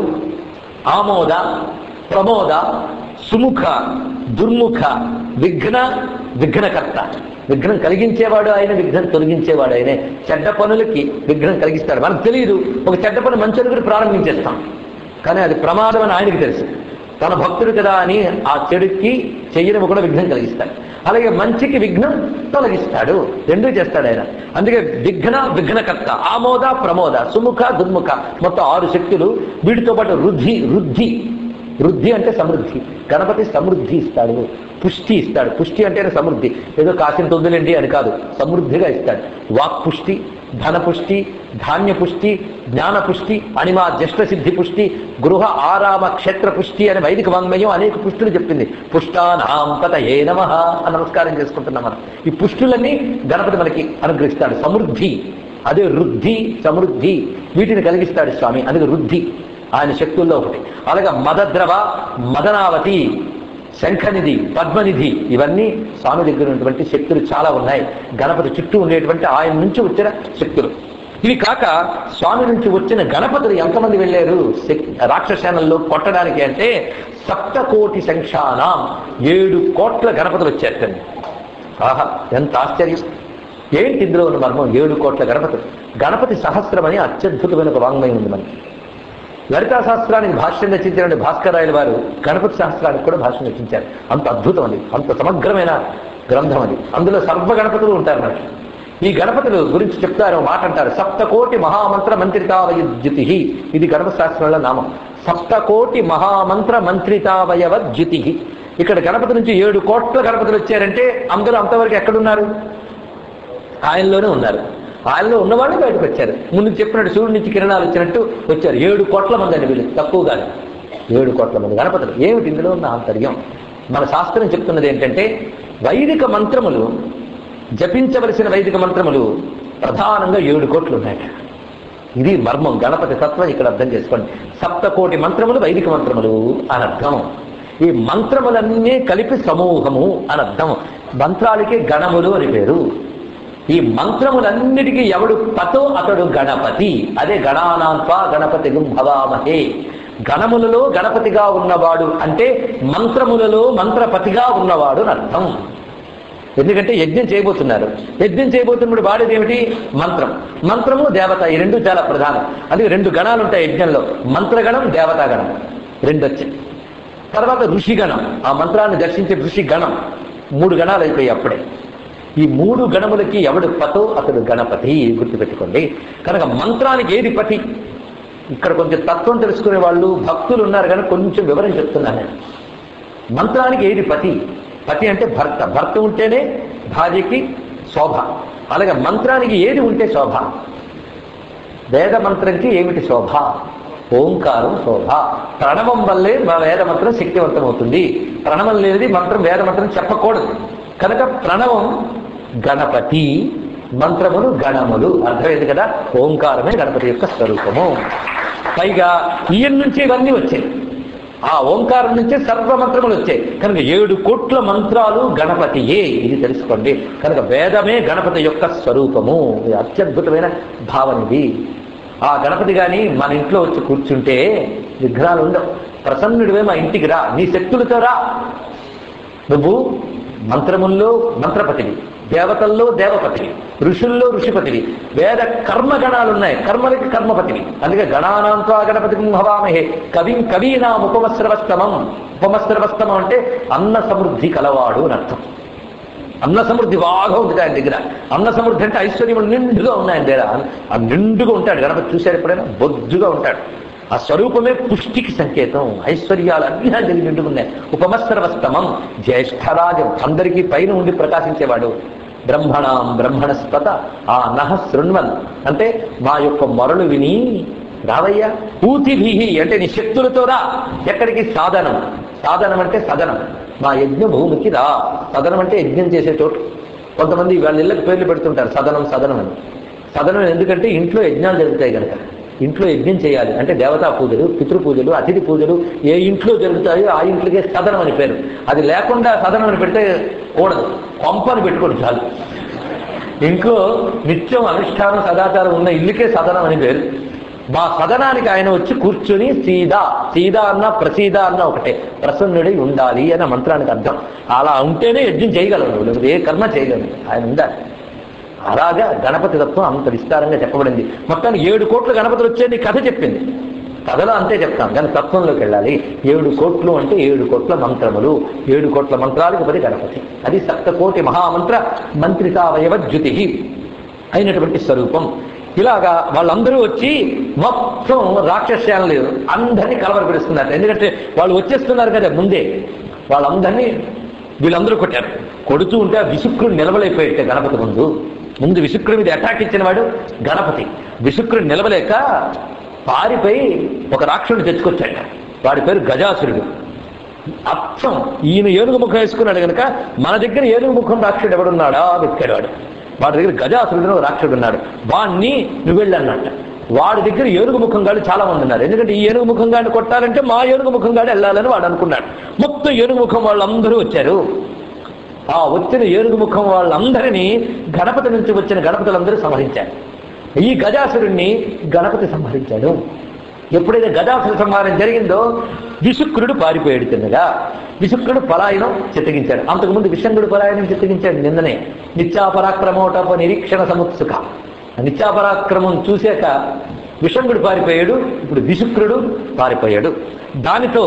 ఆమోద ప్రమోద సుముఖ దుర్ముఖ విఘ్న విఘ్నకర్త విఘ్నం కలిగించేవాడు ఆయన విఘ్నం తొలగించేవాడు ఆయనే చెడ్డ పనులకి విఘ్నం కలిగిస్తాడు మనకు తెలియదు ఒక చెడ్డ పని మంచి అనుకుని ప్రారంభించేస్తాం కానీ అది ప్రమాదం అని ఆయనకి తెలుసు తన భక్తుడు కదా అని ఆ చెడుకి చెయ్యడం కూడా విఘ్నం కలిగిస్తాడు అలాగే మంచికి విఘ్నం తొలగిస్తాడు రెండూ చేస్తాడు ఆయన అందుకే విఘ్న విఘ్నకర్త ఆమోద ప్రమోద సుముఖ దుర్ముఖ మొత్తం ఆరు శక్తులు వీటితో పాటు రుద్ధి రుద్ధి వృద్ధి అంటే సమృద్ధి గణపతి సమృద్ధి ఇస్తాడు పుష్టి ఇస్తాడు పుష్టి అంటేనే సమృద్ధి ఏదో కాసిన తొందులండి అని కాదు సమృద్ధిగా ఇస్తాడు వాక్ పుష్టి ధన పుష్టి ధాన్య పుష్టి జ్ఞాన పుష్టి అణిమా జ్యేష్ఠ సిద్ధి పుష్టి గృహ ఆరామ క్షేత్ర పుష్టి అనే వైదిక వాంగ్మయం అనేక పుష్టులు చెప్పింది పుష్టానాం ఏ నమ అని నమస్కారం చేసుకుంటున్నాం మనం ఈ పుష్టులన్నీ గణపతి మనకి అనుగ్రహిస్తాడు సమృద్ధి అదే వృద్ధి సమృద్ధి వీటిని కలిగిస్తాడు స్వామి అందుకే వృద్ధి ఆయన శక్తుల్లో ఒకటి అలాగే మదద్రవ మదనావతి శంఖనిధి పద్మనిధి ఇవన్నీ స్వామి దగ్గర ఉన్నటువంటి శక్తులు చాలా ఉన్నాయి గణపతి చుట్టూ ఉండేటువంటి ఆయన నుంచి వచ్చిన శక్తులు ఇవి కాక స్వామి నుంచి వచ్చిన గణపతులు ఎంతమంది వెళ్ళారు శక్- రాక్షసేనల్లో కొట్టడానికి అంటే సప్తకోటి సంఖ్యానం ఏడు కోట్ల గణపతులు వచ్చారు ఆహా ఎంత ఆశ్చర్యం ఏంటి ఇందులో ఉన్న మర్మం ఏడు కోట్ల గణపతులు గణపతి సహస్రం అని అత్యద్భుతమైన ఒక వాంగ్మయం ఉంది మనకి లలితా శాస్త్రానికి భాష్యం రచించిన భాస్కరాయల వారు గణపతి శాస్త్రానికి కూడా భాష్యం రచించారు అంత అద్భుతం అది అంత సమగ్రమైన గ్రంథం అది అందులో సర్వ గణపతులు ఉంటారు మనకి ఈ గణపతులు గురించి చెప్తారు ఓ మాట అంటారు సప్తకోటి మహామంత్ర మంత్రితావయుద్యుతి ఇది గణపతి శాస్త్రంలో నామం సప్తకోటి మహామంత్ర మంత్రితావయవద్యుతి ఇక్కడ గణపతి నుంచి ఏడు కోట్ల గణపతులు వచ్చారంటే అందరూ అంతవరకు ఎక్కడున్నారు ఆయనలోనే ఉన్నారు ఆయనలో ఉన్నవాళ్ళు బయటకు వచ్చారు ముందు చెప్పినట్టు సూర్యుడి నుంచి కిరణాలు వచ్చినట్టు వచ్చారు ఏడు కోట్ల మంది అండి వీళ్ళు తక్కువగానే ఏడు కోట్ల మంది గణపతులు ఏమిటి ఇందులో ఉన్న ఆంతర్యం మన శాస్త్రం చెప్తున్నది ఏంటంటే వైదిక మంత్రములు జపించవలసిన వైదిక మంత్రములు ప్రధానంగా ఏడు కోట్లు ఉన్నాయి ఇది మర్మం గణపతి తత్వం ఇక్కడ అర్థం చేసుకోండి సప్తకోటి మంత్రములు వైదిక మంత్రములు అని అర్థం ఈ మంత్రములన్నీ కలిపి సమూహము అని అర్థం మంత్రాలకి గణములు అని పేరు ఈ మంత్రములన్నిటికీ ఎవడు పతో అతడు గణపతి అదే గణానాంత్వా గణపతి భవామహే గణములలో గణపతిగా ఉన్నవాడు అంటే మంత్రములలో మంత్రపతిగా ఉన్నవాడు అని అర్థం ఎందుకంటే యజ్ఞం చేయబోతున్నారు యజ్ఞం చేయబోతున్నప్పుడు వాడేది ఏమిటి మంత్రం మంత్రము దేవత ఈ రెండు చాలా ప్రధానం అందుకే రెండు గణాలు ఉంటాయి యజ్ఞంలో మంత్రగణం దేవతాగణం రెండు వచ్చాయి తర్వాత ఋషిగణం ఆ మంత్రాన్ని దర్శించే ఋషి గణం మూడు గణాలు అయిపోయాయి అప్పుడే ఈ మూడు గణములకి ఎవడు పతో అతడు గణపతి గుర్తుపెట్టుకోండి కనుక మంత్రానికి ఏది పతి ఇక్కడ కొంచెం తత్వం తెలుసుకునే వాళ్ళు భక్తులు ఉన్నారు కానీ కొంచెం వివరం చెప్తున్నాను నేను మంత్రానికి ఏది పతి పతి అంటే భర్త భర్త ఉంటేనే భార్యకి శోభ అలాగే మంత్రానికి ఏది ఉంటే శోభ వేద మంత్రంకి ఏమిటి శోభ ఓంకారం శోభ ప్రణవం వల్లే మా వేద మంత్రం శక్తివంతమవుతుంది ప్రణవం లేనిది మంత్రం వేద మంత్రం చెప్పకూడదు కనుక ప్రణవం గణపతి మంత్రములు గణములు అర్థమైంది కదా ఓంకారమే గణపతి యొక్క స్వరూపము పైగా ఈయన నుంచి ఇవన్నీ వచ్చాయి ఆ ఓంకారం నుంచే సర్వ మంత్రములు వచ్చాయి కనుక ఏడు కోట్ల మంత్రాలు గణపతియే ఇది తెలుసుకోండి కనుక వేదమే గణపతి యొక్క స్వరూపము ఇది అత్యద్భుతమైన భావన ఇది ఆ గణపతి గాని మన ఇంట్లో వచ్చి కూర్చుంటే విఘ్నాలు ఉండవు ప్రసన్నుడివే మా ఇంటికి రా నీ శక్తులతో రా నువ్వు మంత్రముల్లో మంత్రపతివి దేవతల్లో దేవపతివి ఋషుల్లో ఋషిపతివి వేద కర్మగణాలు ఉన్నాయి కర్మలకి కర్మపతివి అందుకే గణానాంతో గణపతి భవామహే కవిం కవీనాం ఉపమస్రవస్తమం ఉపమస్రవస్తమం అంటే అన్న సమృద్ధి కలవాడు అని అర్థం అన్న సమృద్ధి బాగా ఉంది ఆయన దగ్గర అన్న సమృద్ధి అంటే ఐశ్వర్యం నిండుగా ఉన్నాయి ఆయన దగ్గర ఆ నిండుగా ఉంటాడు గణపతి చూశారు ఎప్పుడైనా బొద్దుగా ఉంటాడు ఆ స్వరూపమే పుష్టికి సంకేతం ఐశ్వర్యాలు అన్ని ఆయన దగ్గర నిండుకున్నాయి ఉపమస్రవస్తమం జ్యేష్ఠరాజం అందరికీ పైన ఉండి ప్రకాశించేవాడు బ్రహ్మణాం బ్రహ్మణస్పత ఆ నహ శృణ్వన్ అంటే మా యొక్క మొరలు విని రావయ్యా ఊతిభిహి అంటే నీ శక్తులతో రా ఎక్కడికి సాధనం సాధనం అంటే సదనం మా యజ్ఞ భూమికి రా సదనం అంటే యజ్ఞం చేసే చోటు కొంతమంది వాళ్ళ ఇళ్ళకి పేర్లు పెడుతుంటారు సదనం సదనం అని సదనం ఎందుకంటే ఇంట్లో యజ్ఞాలు జరుగుతాయి కనుక ఇంట్లో యజ్ఞం చేయాలి అంటే దేవతా పూజలు పితృ పూజలు అతిథి పూజలు ఏ ఇంట్లో జరుగుతాయో ఆ ఇంట్లోకే సదనం అని పేరు అది లేకుండా సదనం అని పెడితే కూడదు కొంపని పెట్టుకోండి చాలు ఇంట్లో నిత్యం అనుష్ఠానం సదాచారం ఉన్న ఇల్లుకే సదనం అని పేరు మా సదనానికి ఆయన వచ్చి కూర్చుని సీదా సీదా అన్న ప్రసీద అన్న ఒకటే ప్రసన్నుడై ఉండాలి అన్న మంత్రానికి అర్థం అలా ఉంటేనే యజ్ఞం చేయగలరు లేకపోతే ఏ కర్మ చేయగలరు ఆయన ఉండాలి అలాగా గణపతి తత్వం అంత విస్తారంగా చెప్పబడింది మొత్తానికి ఏడు కోట్ల గణపతులు వచ్చేది కథ చెప్పింది కథలో అంతే చెప్తాం కానీ తత్వంలోకి వెళ్ళాలి ఏడు కోట్లు అంటే ఏడు కోట్ల మంత్రములు ఏడు కోట్ల మంత్రాలకు పది గణపతి అది సప్తకోటి మహామంత్ర మంత్రితావయవ జ్యుతి అయినటువంటి స్వరూపం ఇలాగా వాళ్ళందరూ వచ్చి మొత్తం రాక్షస్యాలు అందరినీ కలవరపెడుస్తున్నారు ఎందుకంటే వాళ్ళు వచ్చేస్తున్నారు కదా ముందే వాళ్ళందరినీ వీళ్ళందరూ కొట్టారు కొడుతూ ఉంటే ఆ విశుక్రుడు నిలవలేకపోయాడు గణపతి ముందు ముందు విశుక్రుడి మీద అటాక్ ఇచ్చిన వాడు గణపతి విశుక్రుడు నిలవలేక పారిపోయి ఒక రాక్షసుడు తెచ్చుకొచ్చాడు వాడి పేరు గజాసురుడు అచ్చం ఈయన ఏనుగు ముఖం వేసుకున్నాడు కనుక మన దగ్గర ఏనుగు ముఖం రాక్షసుడు ఎవడున్నాడా వెతికాడు వాడు వాడి దగ్గర గజాసురుడు ఒక రాక్షసుడు ఉన్నాడు వాణ్ణి నువ్వు వెళ్ళన్నట్ట వాడి దగ్గర ఏనుగు ముఖం గాడు చాలా మంది ఉన్నారు ఎందుకంటే ఈ ఏనుగు ముఖం గాడిని కొట్టాలంటే మా ఏనుగు ముఖం గాడు వెళ్ళాలని వాడు అనుకున్నాడు మొత్తం ఏనుగు ముఖం వాళ్ళందరూ వచ్చారు ఆ వచ్చిన ఏనుగు ముఖం వాళ్ళందరినీ గణపతి నుంచి వచ్చిన గణపతులందరూ సంహరించారు ఈ గజాసురుణ్ణి గణపతి సంహరించాడు ఎప్పుడైతే గజాసుర సంహారం జరిగిందో విశుక్రుడు పారిపోయాడు తిన్నగా విశుక్రుడు పలాయనం చిత్తగించాడు అంతకుముందు విషంగుడు పలాయనం చిత్తగించాడు నిన్ననే నిత్యాపరాక్రమోటప నిరీక్షణ సముత్సుక నిత్యాపరాక్రమం చూశాక విషంగుడు పారిపోయాడు ఇప్పుడు విశుక్రుడు పారిపోయాడు దానితో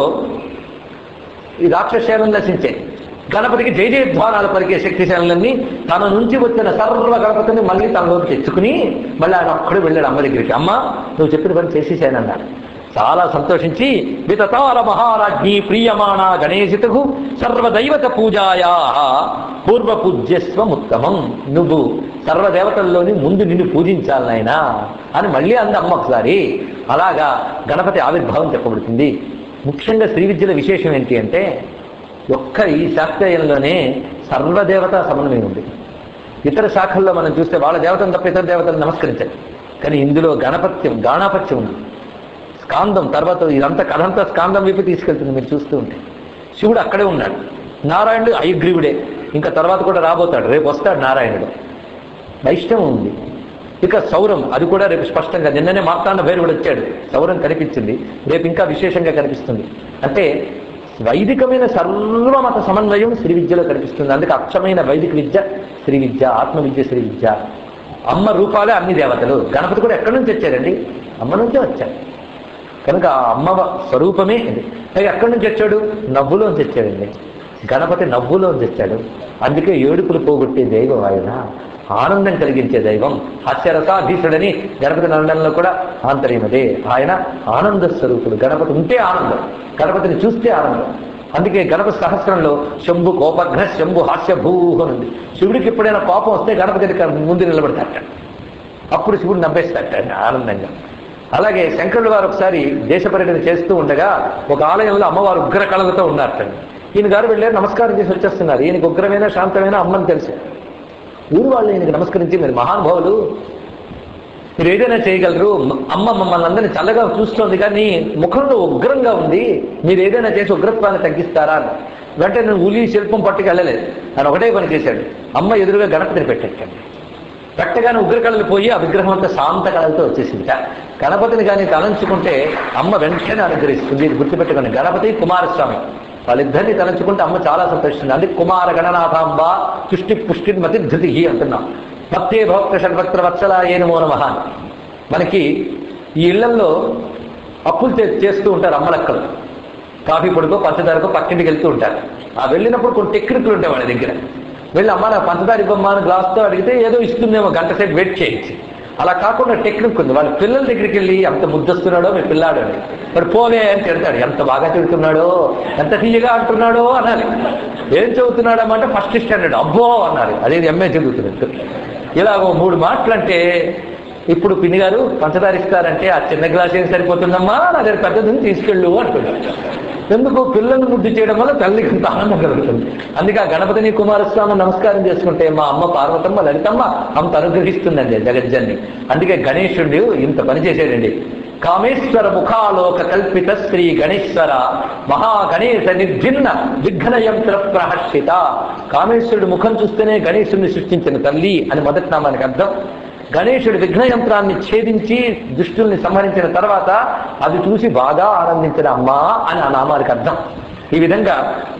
ఈ రాక్షసేనం నశించాయి గణపతికి జయ జయధ్వానాలు పలికే శక్తిశాలన్నీ తన నుంచి వచ్చిన సర్వ గణపతిని మళ్ళీ తనలోకి తెచ్చుకుని మళ్ళీ ఆయన ఒక్కడు వెళ్ళాడు అమ్మ దగ్గరికి అమ్మ నువ్వు చెప్పిన పని చేసేసానన్నాడు చాలా సంతోషించి వితతార మహారాజ్ఞి ప్రియమాణ గణేశితకు సర్వదైవత పూజాయా పూర్వ పూజ్యస్వం ఉత్తమం నువ్వు సర్వదేవతల్లోని ముందు నిన్ను పూజించాలి నాయనా అని మళ్ళీ అంది అమ్మ ఒకసారి అలాగా గణపతి ఆవిర్భావం చెప్పబడుతుంది ముఖ్యంగా శ్రీ విద్యల విశేషం ఏంటి అంటే ఒక్క ఈ శాస్త్రయంలోనే సర్వదేవత సమన్వయం ఉంది ఇతర శాఖల్లో మనం చూస్తే వాళ్ళ దేవతను తప్ప ఇతర దేవతలు నమస్కరించాలి కానీ ఇందులో గణపత్యం గాణాపత్యం ఉంది స్కాందం తర్వాత ఇదంతా కథంతా స్కాందం వైపు తీసుకెళ్తుంది మీరు చూస్తూ ఉంటే శివుడు అక్కడే ఉన్నాడు నారాయణుడు అయగ్రీవుడే ఇంకా తర్వాత కూడా రాబోతాడు రేపు వస్తాడు నారాయణుడు వైష్ణవం ఉంది ఇక సౌరం అది కూడా రేపు స్పష్టంగా నిన్ననే మార్తాండ భైరవుడు వచ్చాడు సౌరం కనిపించింది రేపు ఇంకా విశేషంగా కనిపిస్తుంది అంటే వైదికమైన సర్వమత సమన్వయం శ్రీ విద్యలో కనిపిస్తుంది అందుకే అక్షమైన వైదిక విద్య శ్రీ విద్య ఆత్మ విద్య శ్రీ విద్య అమ్మ రూపాలే అన్ని దేవతలు గణపతి కూడా ఎక్కడి నుంచి వచ్చారండి అమ్మ నుంచే వచ్చారు కనుక ఆ అమ్మ స్వరూపమే ఇది పైగా ఎక్కడి నుంచి వచ్చాడు నవ్వులోంచి వచ్చాడండి గణపతి నవ్వులోంచి వచ్చాడు అందుకే ఏడుపులు పోగొట్టే దైవం ఆయన ఆనందం కలిగించే దైవం హాస్యరసాధీశుడని గణపతి నందనంలో కూడా ఆంతర్యమదే ఆయన ఆనంద స్వరూపుడు గణపతి ఉంటే ఆనందం గణపతిని చూస్తే ఆనందం అందుకే గణపతి సహస్రంలో శంభు కోపఘ్న శంభు హాస్య భూ అని ఉంది శివుడికి ఎప్పుడైనా కోపం వస్తే గణపతి ముందు నిలబడతాట అప్పుడు శివుడు నవ్వేస్తాట ఆనందంగా అలాగే శంకరుడు వారు ఒకసారి దేశ పర్యటన చేస్తూ ఉండగా ఒక ఆలయంలో అమ్మవారు ఉగ్ర కళలతో ఉన్నారట ఈయన గారు వెళ్ళారు నమస్కారం చేసి వచ్చేస్తున్నారు ఈయనకి ఉగ్రమైన శాంతమైన అమ్మని తెలుసు ఊరు వాళ్ళు ఈయనకి నమస్కరించి మీరు మహానుభావులు మీరు ఏదైనా చేయగలరు అమ్మ మమ్మల్ని అందరినీ చల్లగా చూస్తోంది కానీ ముఖంలో ఉగ్రంగా ఉంది మీరు ఏదైనా చేసి ఉగ్రత్వాన్ని తగ్గిస్తారా అని వెంటనే నేను ఉలి శిల్పం పట్టుకు వెళ్ళలేదు ఆయన ఒకటే పని చేశాడు అమ్మ ఎదురుగా గణపతిని పెట్టాడు పెట్టగానే ఉగ్రకళలు పోయి ఆ విగ్రహం అంతా శాంత కళలతో వచ్చేసింది గణపతిని కానీ తలంచుకుంటే అమ్మ వెంటనే అనుగ్రహిస్తుంది ఇది గుర్తుపెట్టుకోండి గణపతి కుమారస్వామి వాళ్ళిద్దరిని తలంచుకుంటే అమ్మ చాలా సంతోషిస్తుంది అందుకే కుమార గణనాథాంబ తుష్టి పుష్టి మతి ధృతి అంటున్నాం భక్తే భక్త షడ్భక్త వత్సల ఏనుమో నమః అని. మనకి ఈ ఇళ్లల్లో అప్పులు చే- చేస్తూ ఉంటారు అమ్మలక్కలు కాఫీ పొడికో పంచదారకో పక్కింటికి వెళ్తూ ఉంటారు ఆ వెళ్ళినప్పుడు కొన్ని టెక్నిక్లు ఉంటాయి వాళ్ళ దగ్గర వెళ్ళి అమ్మ నా పంచదార ఇవ్వమ్మా అని గ్లాస్తో అడిగితే ఏదో ఇస్తుందేమో గంట సేపు వెయిట్ చేయొచ్చు అలా కాకుండా టెక్నిక్ ఉంది వాళ్ళ పిల్లల దగ్గరికి వెళ్ళి ఎంత ముద్దస్తున్నాడో మీ పిల్లాడు అని మరి పోలే అని తిడతాడు ఎంత బాగా తిడుతున్నాడో ఎంత తీయగా అంటున్నాడో అనాలి ఏం చదువుతున్నాడమ్మా అంటే ఫస్ట్ స్టాండర్డ్ అబ్బో అన్నారు అదే ఎంఏ చదువుతున్నట్టు ఇలాగో మూడు మాటలు అంటే ఇప్పుడు పిన్ని గారు పంచదార ఇస్తారంటే ఆ చిన్న గ్లాస్ ఏం సరిపోతుందమ్మా నా దగ్గర పెద్దదని తీసుకెళ్ళు అంటున్నాడు ఎందుకు పిల్లల్ని ముద్దు చేయడం వల్ల తల్లికి అంత ఆనందం కలుగుతుంది అందుకే ఆ గణపతిని కుమారస్వామి నమస్కారం చేసుకుంటే మా అమ్మ పార్వతమ్మ లలితమ్మ అంత అనుగ్రహిస్తుందండి జగజ్జన్ని అందుకే గణేశుడు ఇంత పని చేశాడండి కామేశ్వర ముఖాలోక కల్పిత శ్రీ గణేశ్వర మహాగణేశ నిర్భిన్న విఘ్న యంత్ర ప్రహర్షిత కామేశ్వరుడు ముఖం చూస్తేనే గణేశుడిని సృష్టించిన తల్లి అని మొదటి నామానికి అర్థం గణేశుడి విఘ్న యంత్రాన్ని ఛేదించి దుష్టుల్ని సంహరించిన తర్వాత అది చూసి బాగా ఆనందించిన అమ్మా అని ఆ నామానికి అర్థం ఈ విధంగా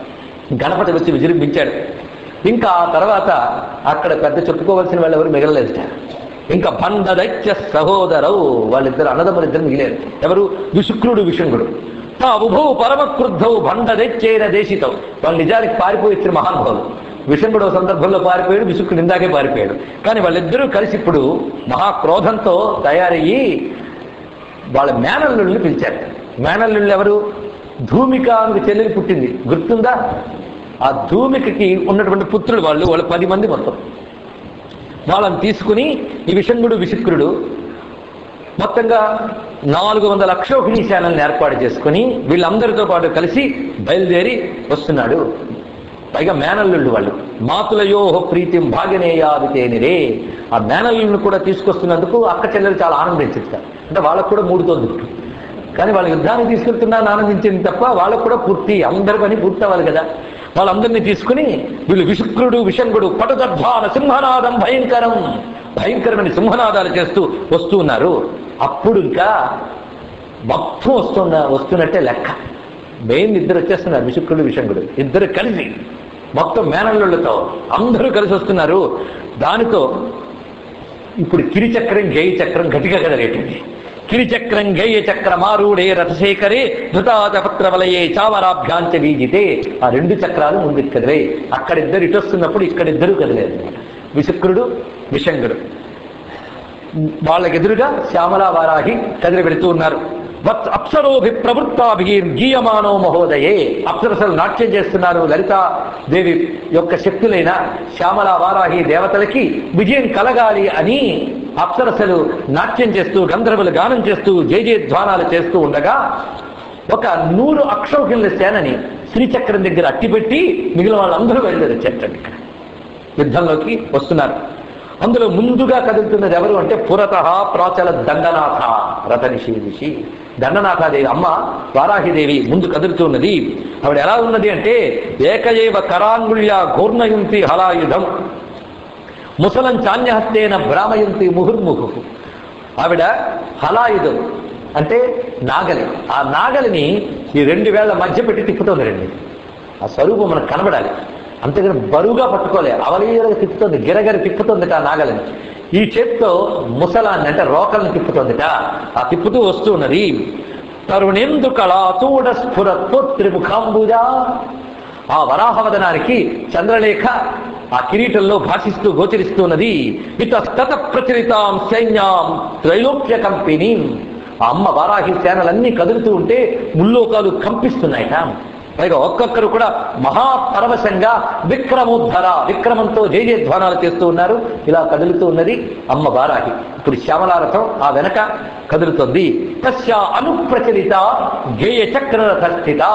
గణపతి వచ్చి విజృంభించాడు ఇంకా ఆ తర్వాత అక్కడ పెద్ద చెప్పుకోవాల్సిన వాళ్ళు ఎవరు మిగలలేదు ఇంకా బంధ దైత్య సహోదరవు వాళ్ళిద్దరు అన్నదమ్ములు ఇద్దరు మిగిలేరు ఎవరు విశుక్రుడు విశుంగుడు తా ఉభౌ పరమ క్రుద్ధవు బంధ దైత్యేన దేశితవు వాళ్ళు నిజానికి పారిపోయి ఇచ్చిన మహానుభావులు విషంగుడు ఒక సందర్భంలో పారిపోయాడు విసుక్కుడు ఇందాకే పారిపోయాడు కానీ వాళ్ళిద్దరూ కలిసి ఇప్పుడు మహాక్రోధంతో తయారయ్యి వాళ్ళ మేనల్లుల్ని పిలిచారు మేనల్లుళ్ళు ఎవరు ధూమిక అని చెల్లెలు పుట్టింది గుర్తుందా ఆ ధూమికకి ఉన్నటువంటి పుత్రుడు వాళ్ళు వాళ్ళు పది మంది మొత్తం వాళ్ళని తీసుకుని ఈ విషంగుడు విశుక్రుడు మొత్తంగా నాలుగు వందల అక్షోహిణి శానల్ని ఏర్పాటు చేసుకుని వీళ్ళందరితో పాటు కలిసి బయలుదేరి వస్తున్నాడు పైగా మేనల్లుళ్ళు వాళ్ళు మాతులయో ప్రీతిం భాగ్యనేయాదితేనిరే ఆ మేనల్లుని కూడా తీసుకొస్తున్నందుకు అక్క చెల్లెలు చాలా ఆనందించారు అంటే వాళ్ళకు కూడా మూడుతోంది కానీ వాళ్ళ యుద్ధానికి తీసుకెళ్తున్నాను ఆనందించింది తప్ప వాళ్ళకు కూడా పూర్తి అందరి పని పూర్తి అవ్వాలి కదా వాళ్ళందరినీ తీసుకుని వీళ్ళు విశుక్రుడు విషంగుడు పటుదర్భాన సింహనాదం భయంకరం భయంకరమైన సింహనాదాలు చేస్తూ వస్తూ ఉన్నారు అప్పుడు ఇంకా మొత్తం వస్తున్న వస్తున్నట్టే లెక్క మెయిన్ ఇద్దరు వచ్చేస్తున్నారు విశుక్రుడు విషంగుడు ఇద్దరు కలిసి మొత్తం మేనల్లుళ్ళతో అందరూ కలిసి వస్తున్నారు దానితో ఇప్పుడు కిరిచక్రం గేయ చక్రం గట్టిగా కదలేటండి కిరిచక్రం గేయ చక్రమారూఢే రథశేఖరే ధృతాచపత్ర వలయే చావరాభ్యాంచ వీజితే ఆ రెండు చక్రాలు ముందుకు కదిలే అక్కడిద్దరు ఇటు వస్తున్నప్పుడు ఇక్కడిద్దరు కదిలేదు విశుక్రుడు విషంగుడు వాళ్ళకి ఎదురుగా శ్యామలా వారాహి కదిలి వెళుతూ ఉన్నారు వత్ అప్సరోభి ప్రవృత్తాభి గీయమానో మహోదయే అప్సరసలు నాట్యం చేస్తున్నారు లలితాదేవి యొక్క శక్తులైన శ్యామల వారాహి దేవతలకి విజయం కలగాలి అని అప్సరసలు నాట్యం చేస్తూ గంధర్వులు గానం చేస్తూ జయజయధ్వానాలు చేస్తూ ఉండగా ఒక నూరు అక్షౌహిణుల సేనని శ్రీచక్రం దగ్గర అట్టిపెట్టి మిగిలిన వాళ్ళందరూ బయలుదేరి వచ్చేటండి ఇక్కడ యుద్ధంలోకి వస్తున్నారు అందులో ముందుగా కదులుతున్నది ఎవరు అంటే పురత ప్రాచల దండనాథ రథనిషేదిషి దండనాథాదేవి అమ్మ వారాహిదేవి ముందు కదులుతున్నది ఆవిడ ఎలా ఉన్నది అంటే ఏకయేవ కరాంగుళ్య ఘూర్ణయుంతి హలాయుధం ముసలం చాన్యహస్తేన భ్రామయంతి ముహుర్ముహు ఆవిడ హలాయుధం అంటే నాగలి ఆ నాగలిని ఈ రెండు వేళ్ల మధ్య పెట్టి తిప్పుతోంది రండి ఆ స్వరూపం మనకు కనబడాలి అంతేగాని బరువుగా పట్టుకోలే అవలీలగా తిప్పుతోంది గిరగిర తిప్పుతోందిట ఆ నాగలిని ఈ చేత్తో ముసలాన్ని అంటే రోకల్ని తిప్పుతోందిట ఆ తిప్పుతూ వస్తూ ఉన్నది తరుణేందు కళాతూడ స్ఫురత్వ త్రిముఖాంబుజా ఆ వరాహవదనానికి చంద్రలేఖ ఆ కిరీటంలో భాషిస్తూ గోచరిస్తున్నది ఇతస్తత ప్రచరితాం సైన్యాం త్రైలోక్య కంపెనీ ఆ అమ్మ వారాహి సేనలన్నీ కదులుతూ ఉంటే ముల్లోకాలు కంపిస్తున్నాయట పైగా ఒక్కొక్కరు కూడా మహాపరవశంగా విక్రమోద్ధర విక్రమంతో జయ జయధ్వానాలు చేస్తూ ఉన్నారు ఇలా కదులుతూ ఉన్నది అమ్మ వారాహి ఇప్పుడు శ్యామలారథం ఆ వెనక కదులుతుంది తస్య అనుప్రచలిత గేయ చక్రరథ స్థిత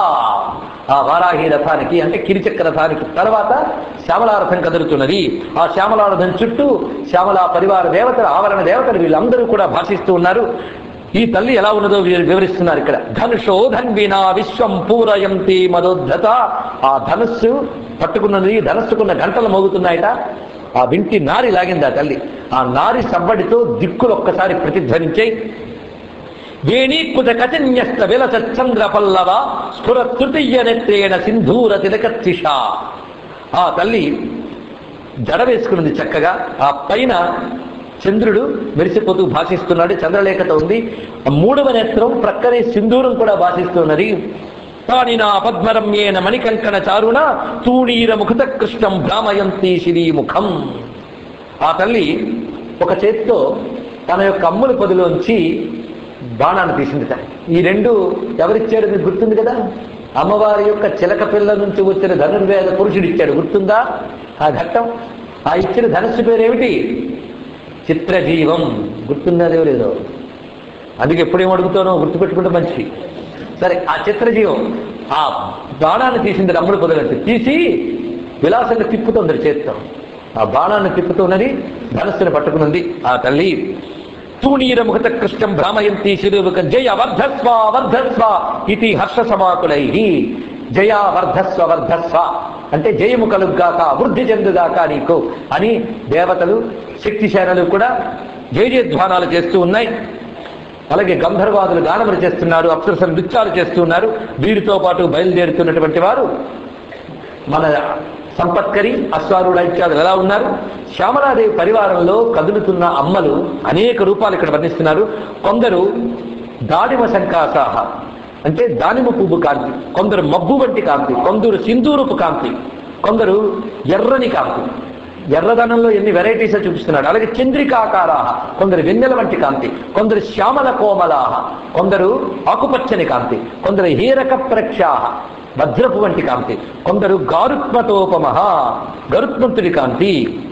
ఆ వారాహి రథానికి అంటే కిరిచక్ర రథానికి తర్వాత శ్యామలారథం కదులుతున్నది ఆ శ్యామలారథం చుట్టూ శ్యామలా పరివార దేవతలు ఆవరణ దేవతలు వీళ్ళందరూ కూడా భాషిస్తూ ఉన్నారు ఈ తల్లి ఎలా ఉన్నదో వీరు వివరిస్తున్నారు ఇక్కడ ధనుషో ధన్వినా విశ్వం పూరయంతి మదోద్ధత ఆ ధనుస్సు పట్టుకున్నది ధనస్సుకున్న గంటలు మోగుతున్నాయట ఆ వింటి నారి లాగింది ఆ తల్లి ఆ నారి సవ్వడితో దిక్కులు ఒక్కసారి ప్రతిధ్వనించాయి వేణీకృత కచన్యస్త విలస చంద్ర పల్లవ స్ఫుర తృతీయ నెత్రేణ సింధూర తిలకత్రిష ఆ తల్లి జడ వేసుకున్నది చక్కగా ఆ పైన చంద్రుడు మెరిసిపోతూ భాషిస్తున్నాడు చంద్రలేఖతో ఉంది ఆ మూడవ నేత్రం ప్రక్కనే సింధూరం కూడా భాషిస్తున్నది పాణినా పద్మరమ్యేన మణికంకణ చారుణ తూణీర ముఖత కృష్ణం భ్రామయంతి శ్రీముఖం ఆ తల్లి ఒక చేత్తో తన యొక్క అమ్ముల పదిలోంచి బాణాన్ని తీసిందిట ఈ రెండు ఎవరిచ్చాడు మీకు గుర్తుంది కదా అమ్మవారి యొక్క చిలక పిల్ల నుంచి వచ్చిన ధనుర్వేద పురుషుడు ఇచ్చాడు గుర్తుందా ఆ ఘట్టం ఆ ఇచ్చిన ధనస్సు పేరేమిటి చిత్రజీవం గుర్తున్నదో లేదో అందుకే ఎప్పుడేం అడుగుతానో గుర్తుపెట్టుకుంటే మంచిది సరే ఆ చిత్రజీవం ఆ బాణాన్ని తీసింది రమ్ముడు పొదలంటే తీసి విలాసంగా తిప్పుతుంది చేత్తో ఆ బాణాన్ని తిప్పుతున్నది ధనస్సును పట్టుకున్నది ఆ తల్లి తూణీర ముఖత కృష్ణం భ్రామయంతి శిరువుక జయ వర్ధస్వ వర్ధస్వ ఇది హర్ష సమాకులై జయ వర్ధస్వ వర్ధస్వ అంటే జయము కలుగ్గాక వృద్ధి చెందుగాక నీకు అని దేవతలు శక్తిశాలలు కూడా జయ జయధ్వానాలు చేస్తూ ఉన్నాయి అలాగే గంధర్వాదులు గానములు చేస్తున్నారు అప్సరసలు నృత్యాలు చేస్తూ ఉన్నారు వీరితో పాటు బయలుదేరుతున్నటువంటి వారు మన సంపత్కరి అశ్వారుడు ఇత్యాదులు ఎలా ఉన్నారు శ్యామలాదేవి పరివారంలో కదులుతున్న అమ్మలు అనేక రూపాలు ఇక్కడ వర్ణిస్తున్నారు కొందరు దాడిమ శంకాసాహ అంటే దానిమ పువ్వు కాంతి కొందరు మబ్బు వంటి కాంతి కొందరు సింధూరపు కాంతి కొందరు ఎర్రని కాంతి ఎర్రదనంలో ఎన్ని వెరైటీస్ చూపిస్తున్నాడు అలాగే చంద్రికాకారాహ కొందరు వెన్నెల వంటి కాంతి కొందరు శ్యామల కోమలాహ కొందరు ఆకుపచ్చని కాంతి కొందరు హీరక ప్రక్షాహ వజ్రపు వంటి కాంతి కొందరు గారుత్మతోపమహ గరుత్మంతుడి కాంతి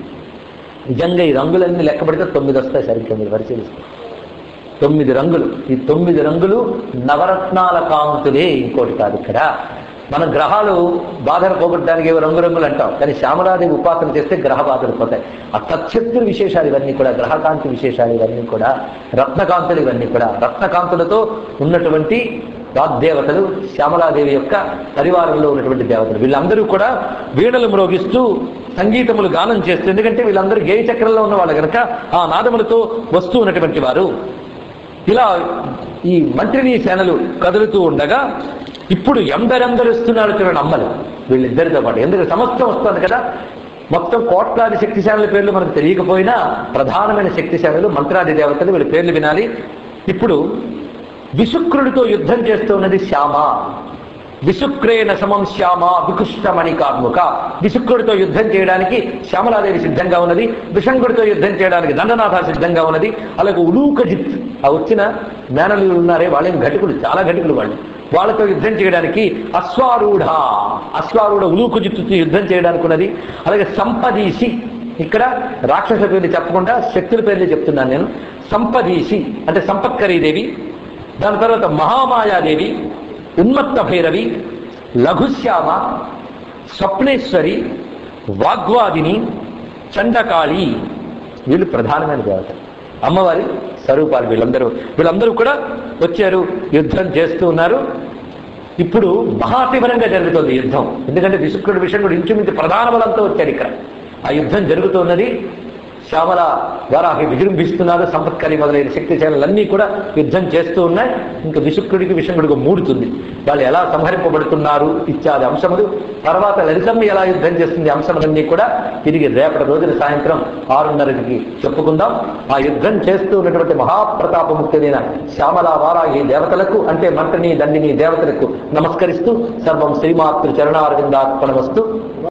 నిజంగా ఈ రంగులన్నీ లెక్క పెడితే తొమ్మిది వస్తాయి సరిగ్గా మీరు పరిశీలిస్తే తొమ్మిది రంగులు ఈ తొమ్మిది రంగులు నవరత్నాల కాంతులే ఇంకోటి కాదు ఇక్కడ మన గ్రహాలు బాధలు పోగొట్టడానికి ఏవో రంగు రంగులు అంటాం కానీ శ్యామలాదేవి ఉపాసన చేస్తే గ్రహ బాధలు పోతాయి ఆ తత్శక్తుల విశేషాలు ఇవన్నీ కూడా గ్రహకాంతి విశేషాలు ఇవన్నీ కూడా రత్నకాంతులు ఇవన్నీ కూడా రత్నకాంతులతో ఉన్నటువంటి వాగ్దేవతలు శ్యామలాదేవి యొక్క పరివారంలో ఉన్నటువంటి దేవతలు వీళ్ళందరూ కూడా వీణలు మ్రోగిస్తూ సంగీతములు గానం చేస్తూ ఎందుకంటే వీళ్ళందరూ గేయ చక్రంలో ఉన్న వాళ్ళు కనుక ఆ నాదములతో వస్తూ ఉన్నటువంటి వారు ఇలా ఈ మంత్రిని సేనలు కదులుతూ ఉండగా ఇప్పుడు ఎందరెందరు ఇస్తున్నారు చూడండి అమ్మలు వీళ్ళిద్దరితో పాటు ఎందుకంటే సమస్తం వస్తుంది కదా మొత్తం కోట్లాది శక్తిశానుల పేర్లు మనకు తెలియకపోయినా ప్రధానమైన శక్తిశానులు మంత్రాది దేవతలు వీళ్ళ పేర్లు వినాలి ఇప్పుడు విశుక్రుడితో యుద్ధం చేస్తున్నది శ్యామ విశుక్రేణ సమం శ్యామ వికుష్టమణి కార్ముక విశుక్రుడితో యుద్ధం చేయడానికి శ్యామలాదేవి సిద్ధంగా ఉన్నది విషంకుడితో యుద్ధం చేయడానికి దండనాథ సిద్ధంగా ఉన్నది అలాగే ఉలూకజిత్ ఆ వచ్చిన మేనలు ఉన్నారే వాళ్ళేం ఘటికులు చాలా ఘటికులు వాళ్ళు వాళ్ళతో యుద్ధం చేయడానికి అశ్వారూఢ అశ్వారూఢ ఉలూకుజిత్తుతో యుద్ధం చేయడానికి ఉన్నది అలాగే సంపదీసి ఇక్కడ రాక్షస పేర్లు చెప్పకుండా శక్తుల పేర్లు చెప్తున్నాను నేను సంపదీసి అంటే సంపత్కరీదేవి దాని తర్వాత మహామాయాదేవి ఉన్మత్త భైరవి లఘుశ్యామ స్వప్నేశ్వరి వాగ్వాదిని చండకాళి వీళ్ళు ప్రధానమైన దేవత అమ్మవారి స్వరూపాలు వీళ్ళందరూ వీళ్ళందరూ కూడా వచ్చారు యుద్ధం చేస్తూ ఉన్నారు ఇప్పుడు మహాతీవ్రంగా జరుగుతుంది యుద్ధం ఎందుకంటే విశుక్రుడి విషయం కూడా ఇంచుమించు ప్రధాన బలంతో వచ్చారు ఇక్కడ ఆ యుద్ధం జరుగుతున్నది శ్యామల వారాహి విజృంభిస్తున్నారు సంపత్కరి మొదలైన శక్తిశాలన్నీ కూడా యుద్ధం చేస్తూ ఉన్నాయి ఇంకా విశుక్రుడికి విషంకుడికి మూడుతుంది వాళ్ళు ఎలా సంహరింపబడుతున్నారు ఇత్యాది అంశములు తర్వాత లలితమ్మ ఎలా యుద్ధం చేస్తుంది అంశములన్నీ కూడా తిరిగి రేపటి రోజున సాయంత్రం ఆరున్నరకి చెప్పుకుందాం ఆ యుద్ధం చేస్తూ ఉన్నటువంటి మహాప్రతాపముక్తులైన శ్యామల వారాహి దేవతలకు అంటే మంటని దండిని దేవతలకు నమస్కరిస్తూ సర్వం శ్రీమాతృ చరణారవిందార్పణ వస్తూ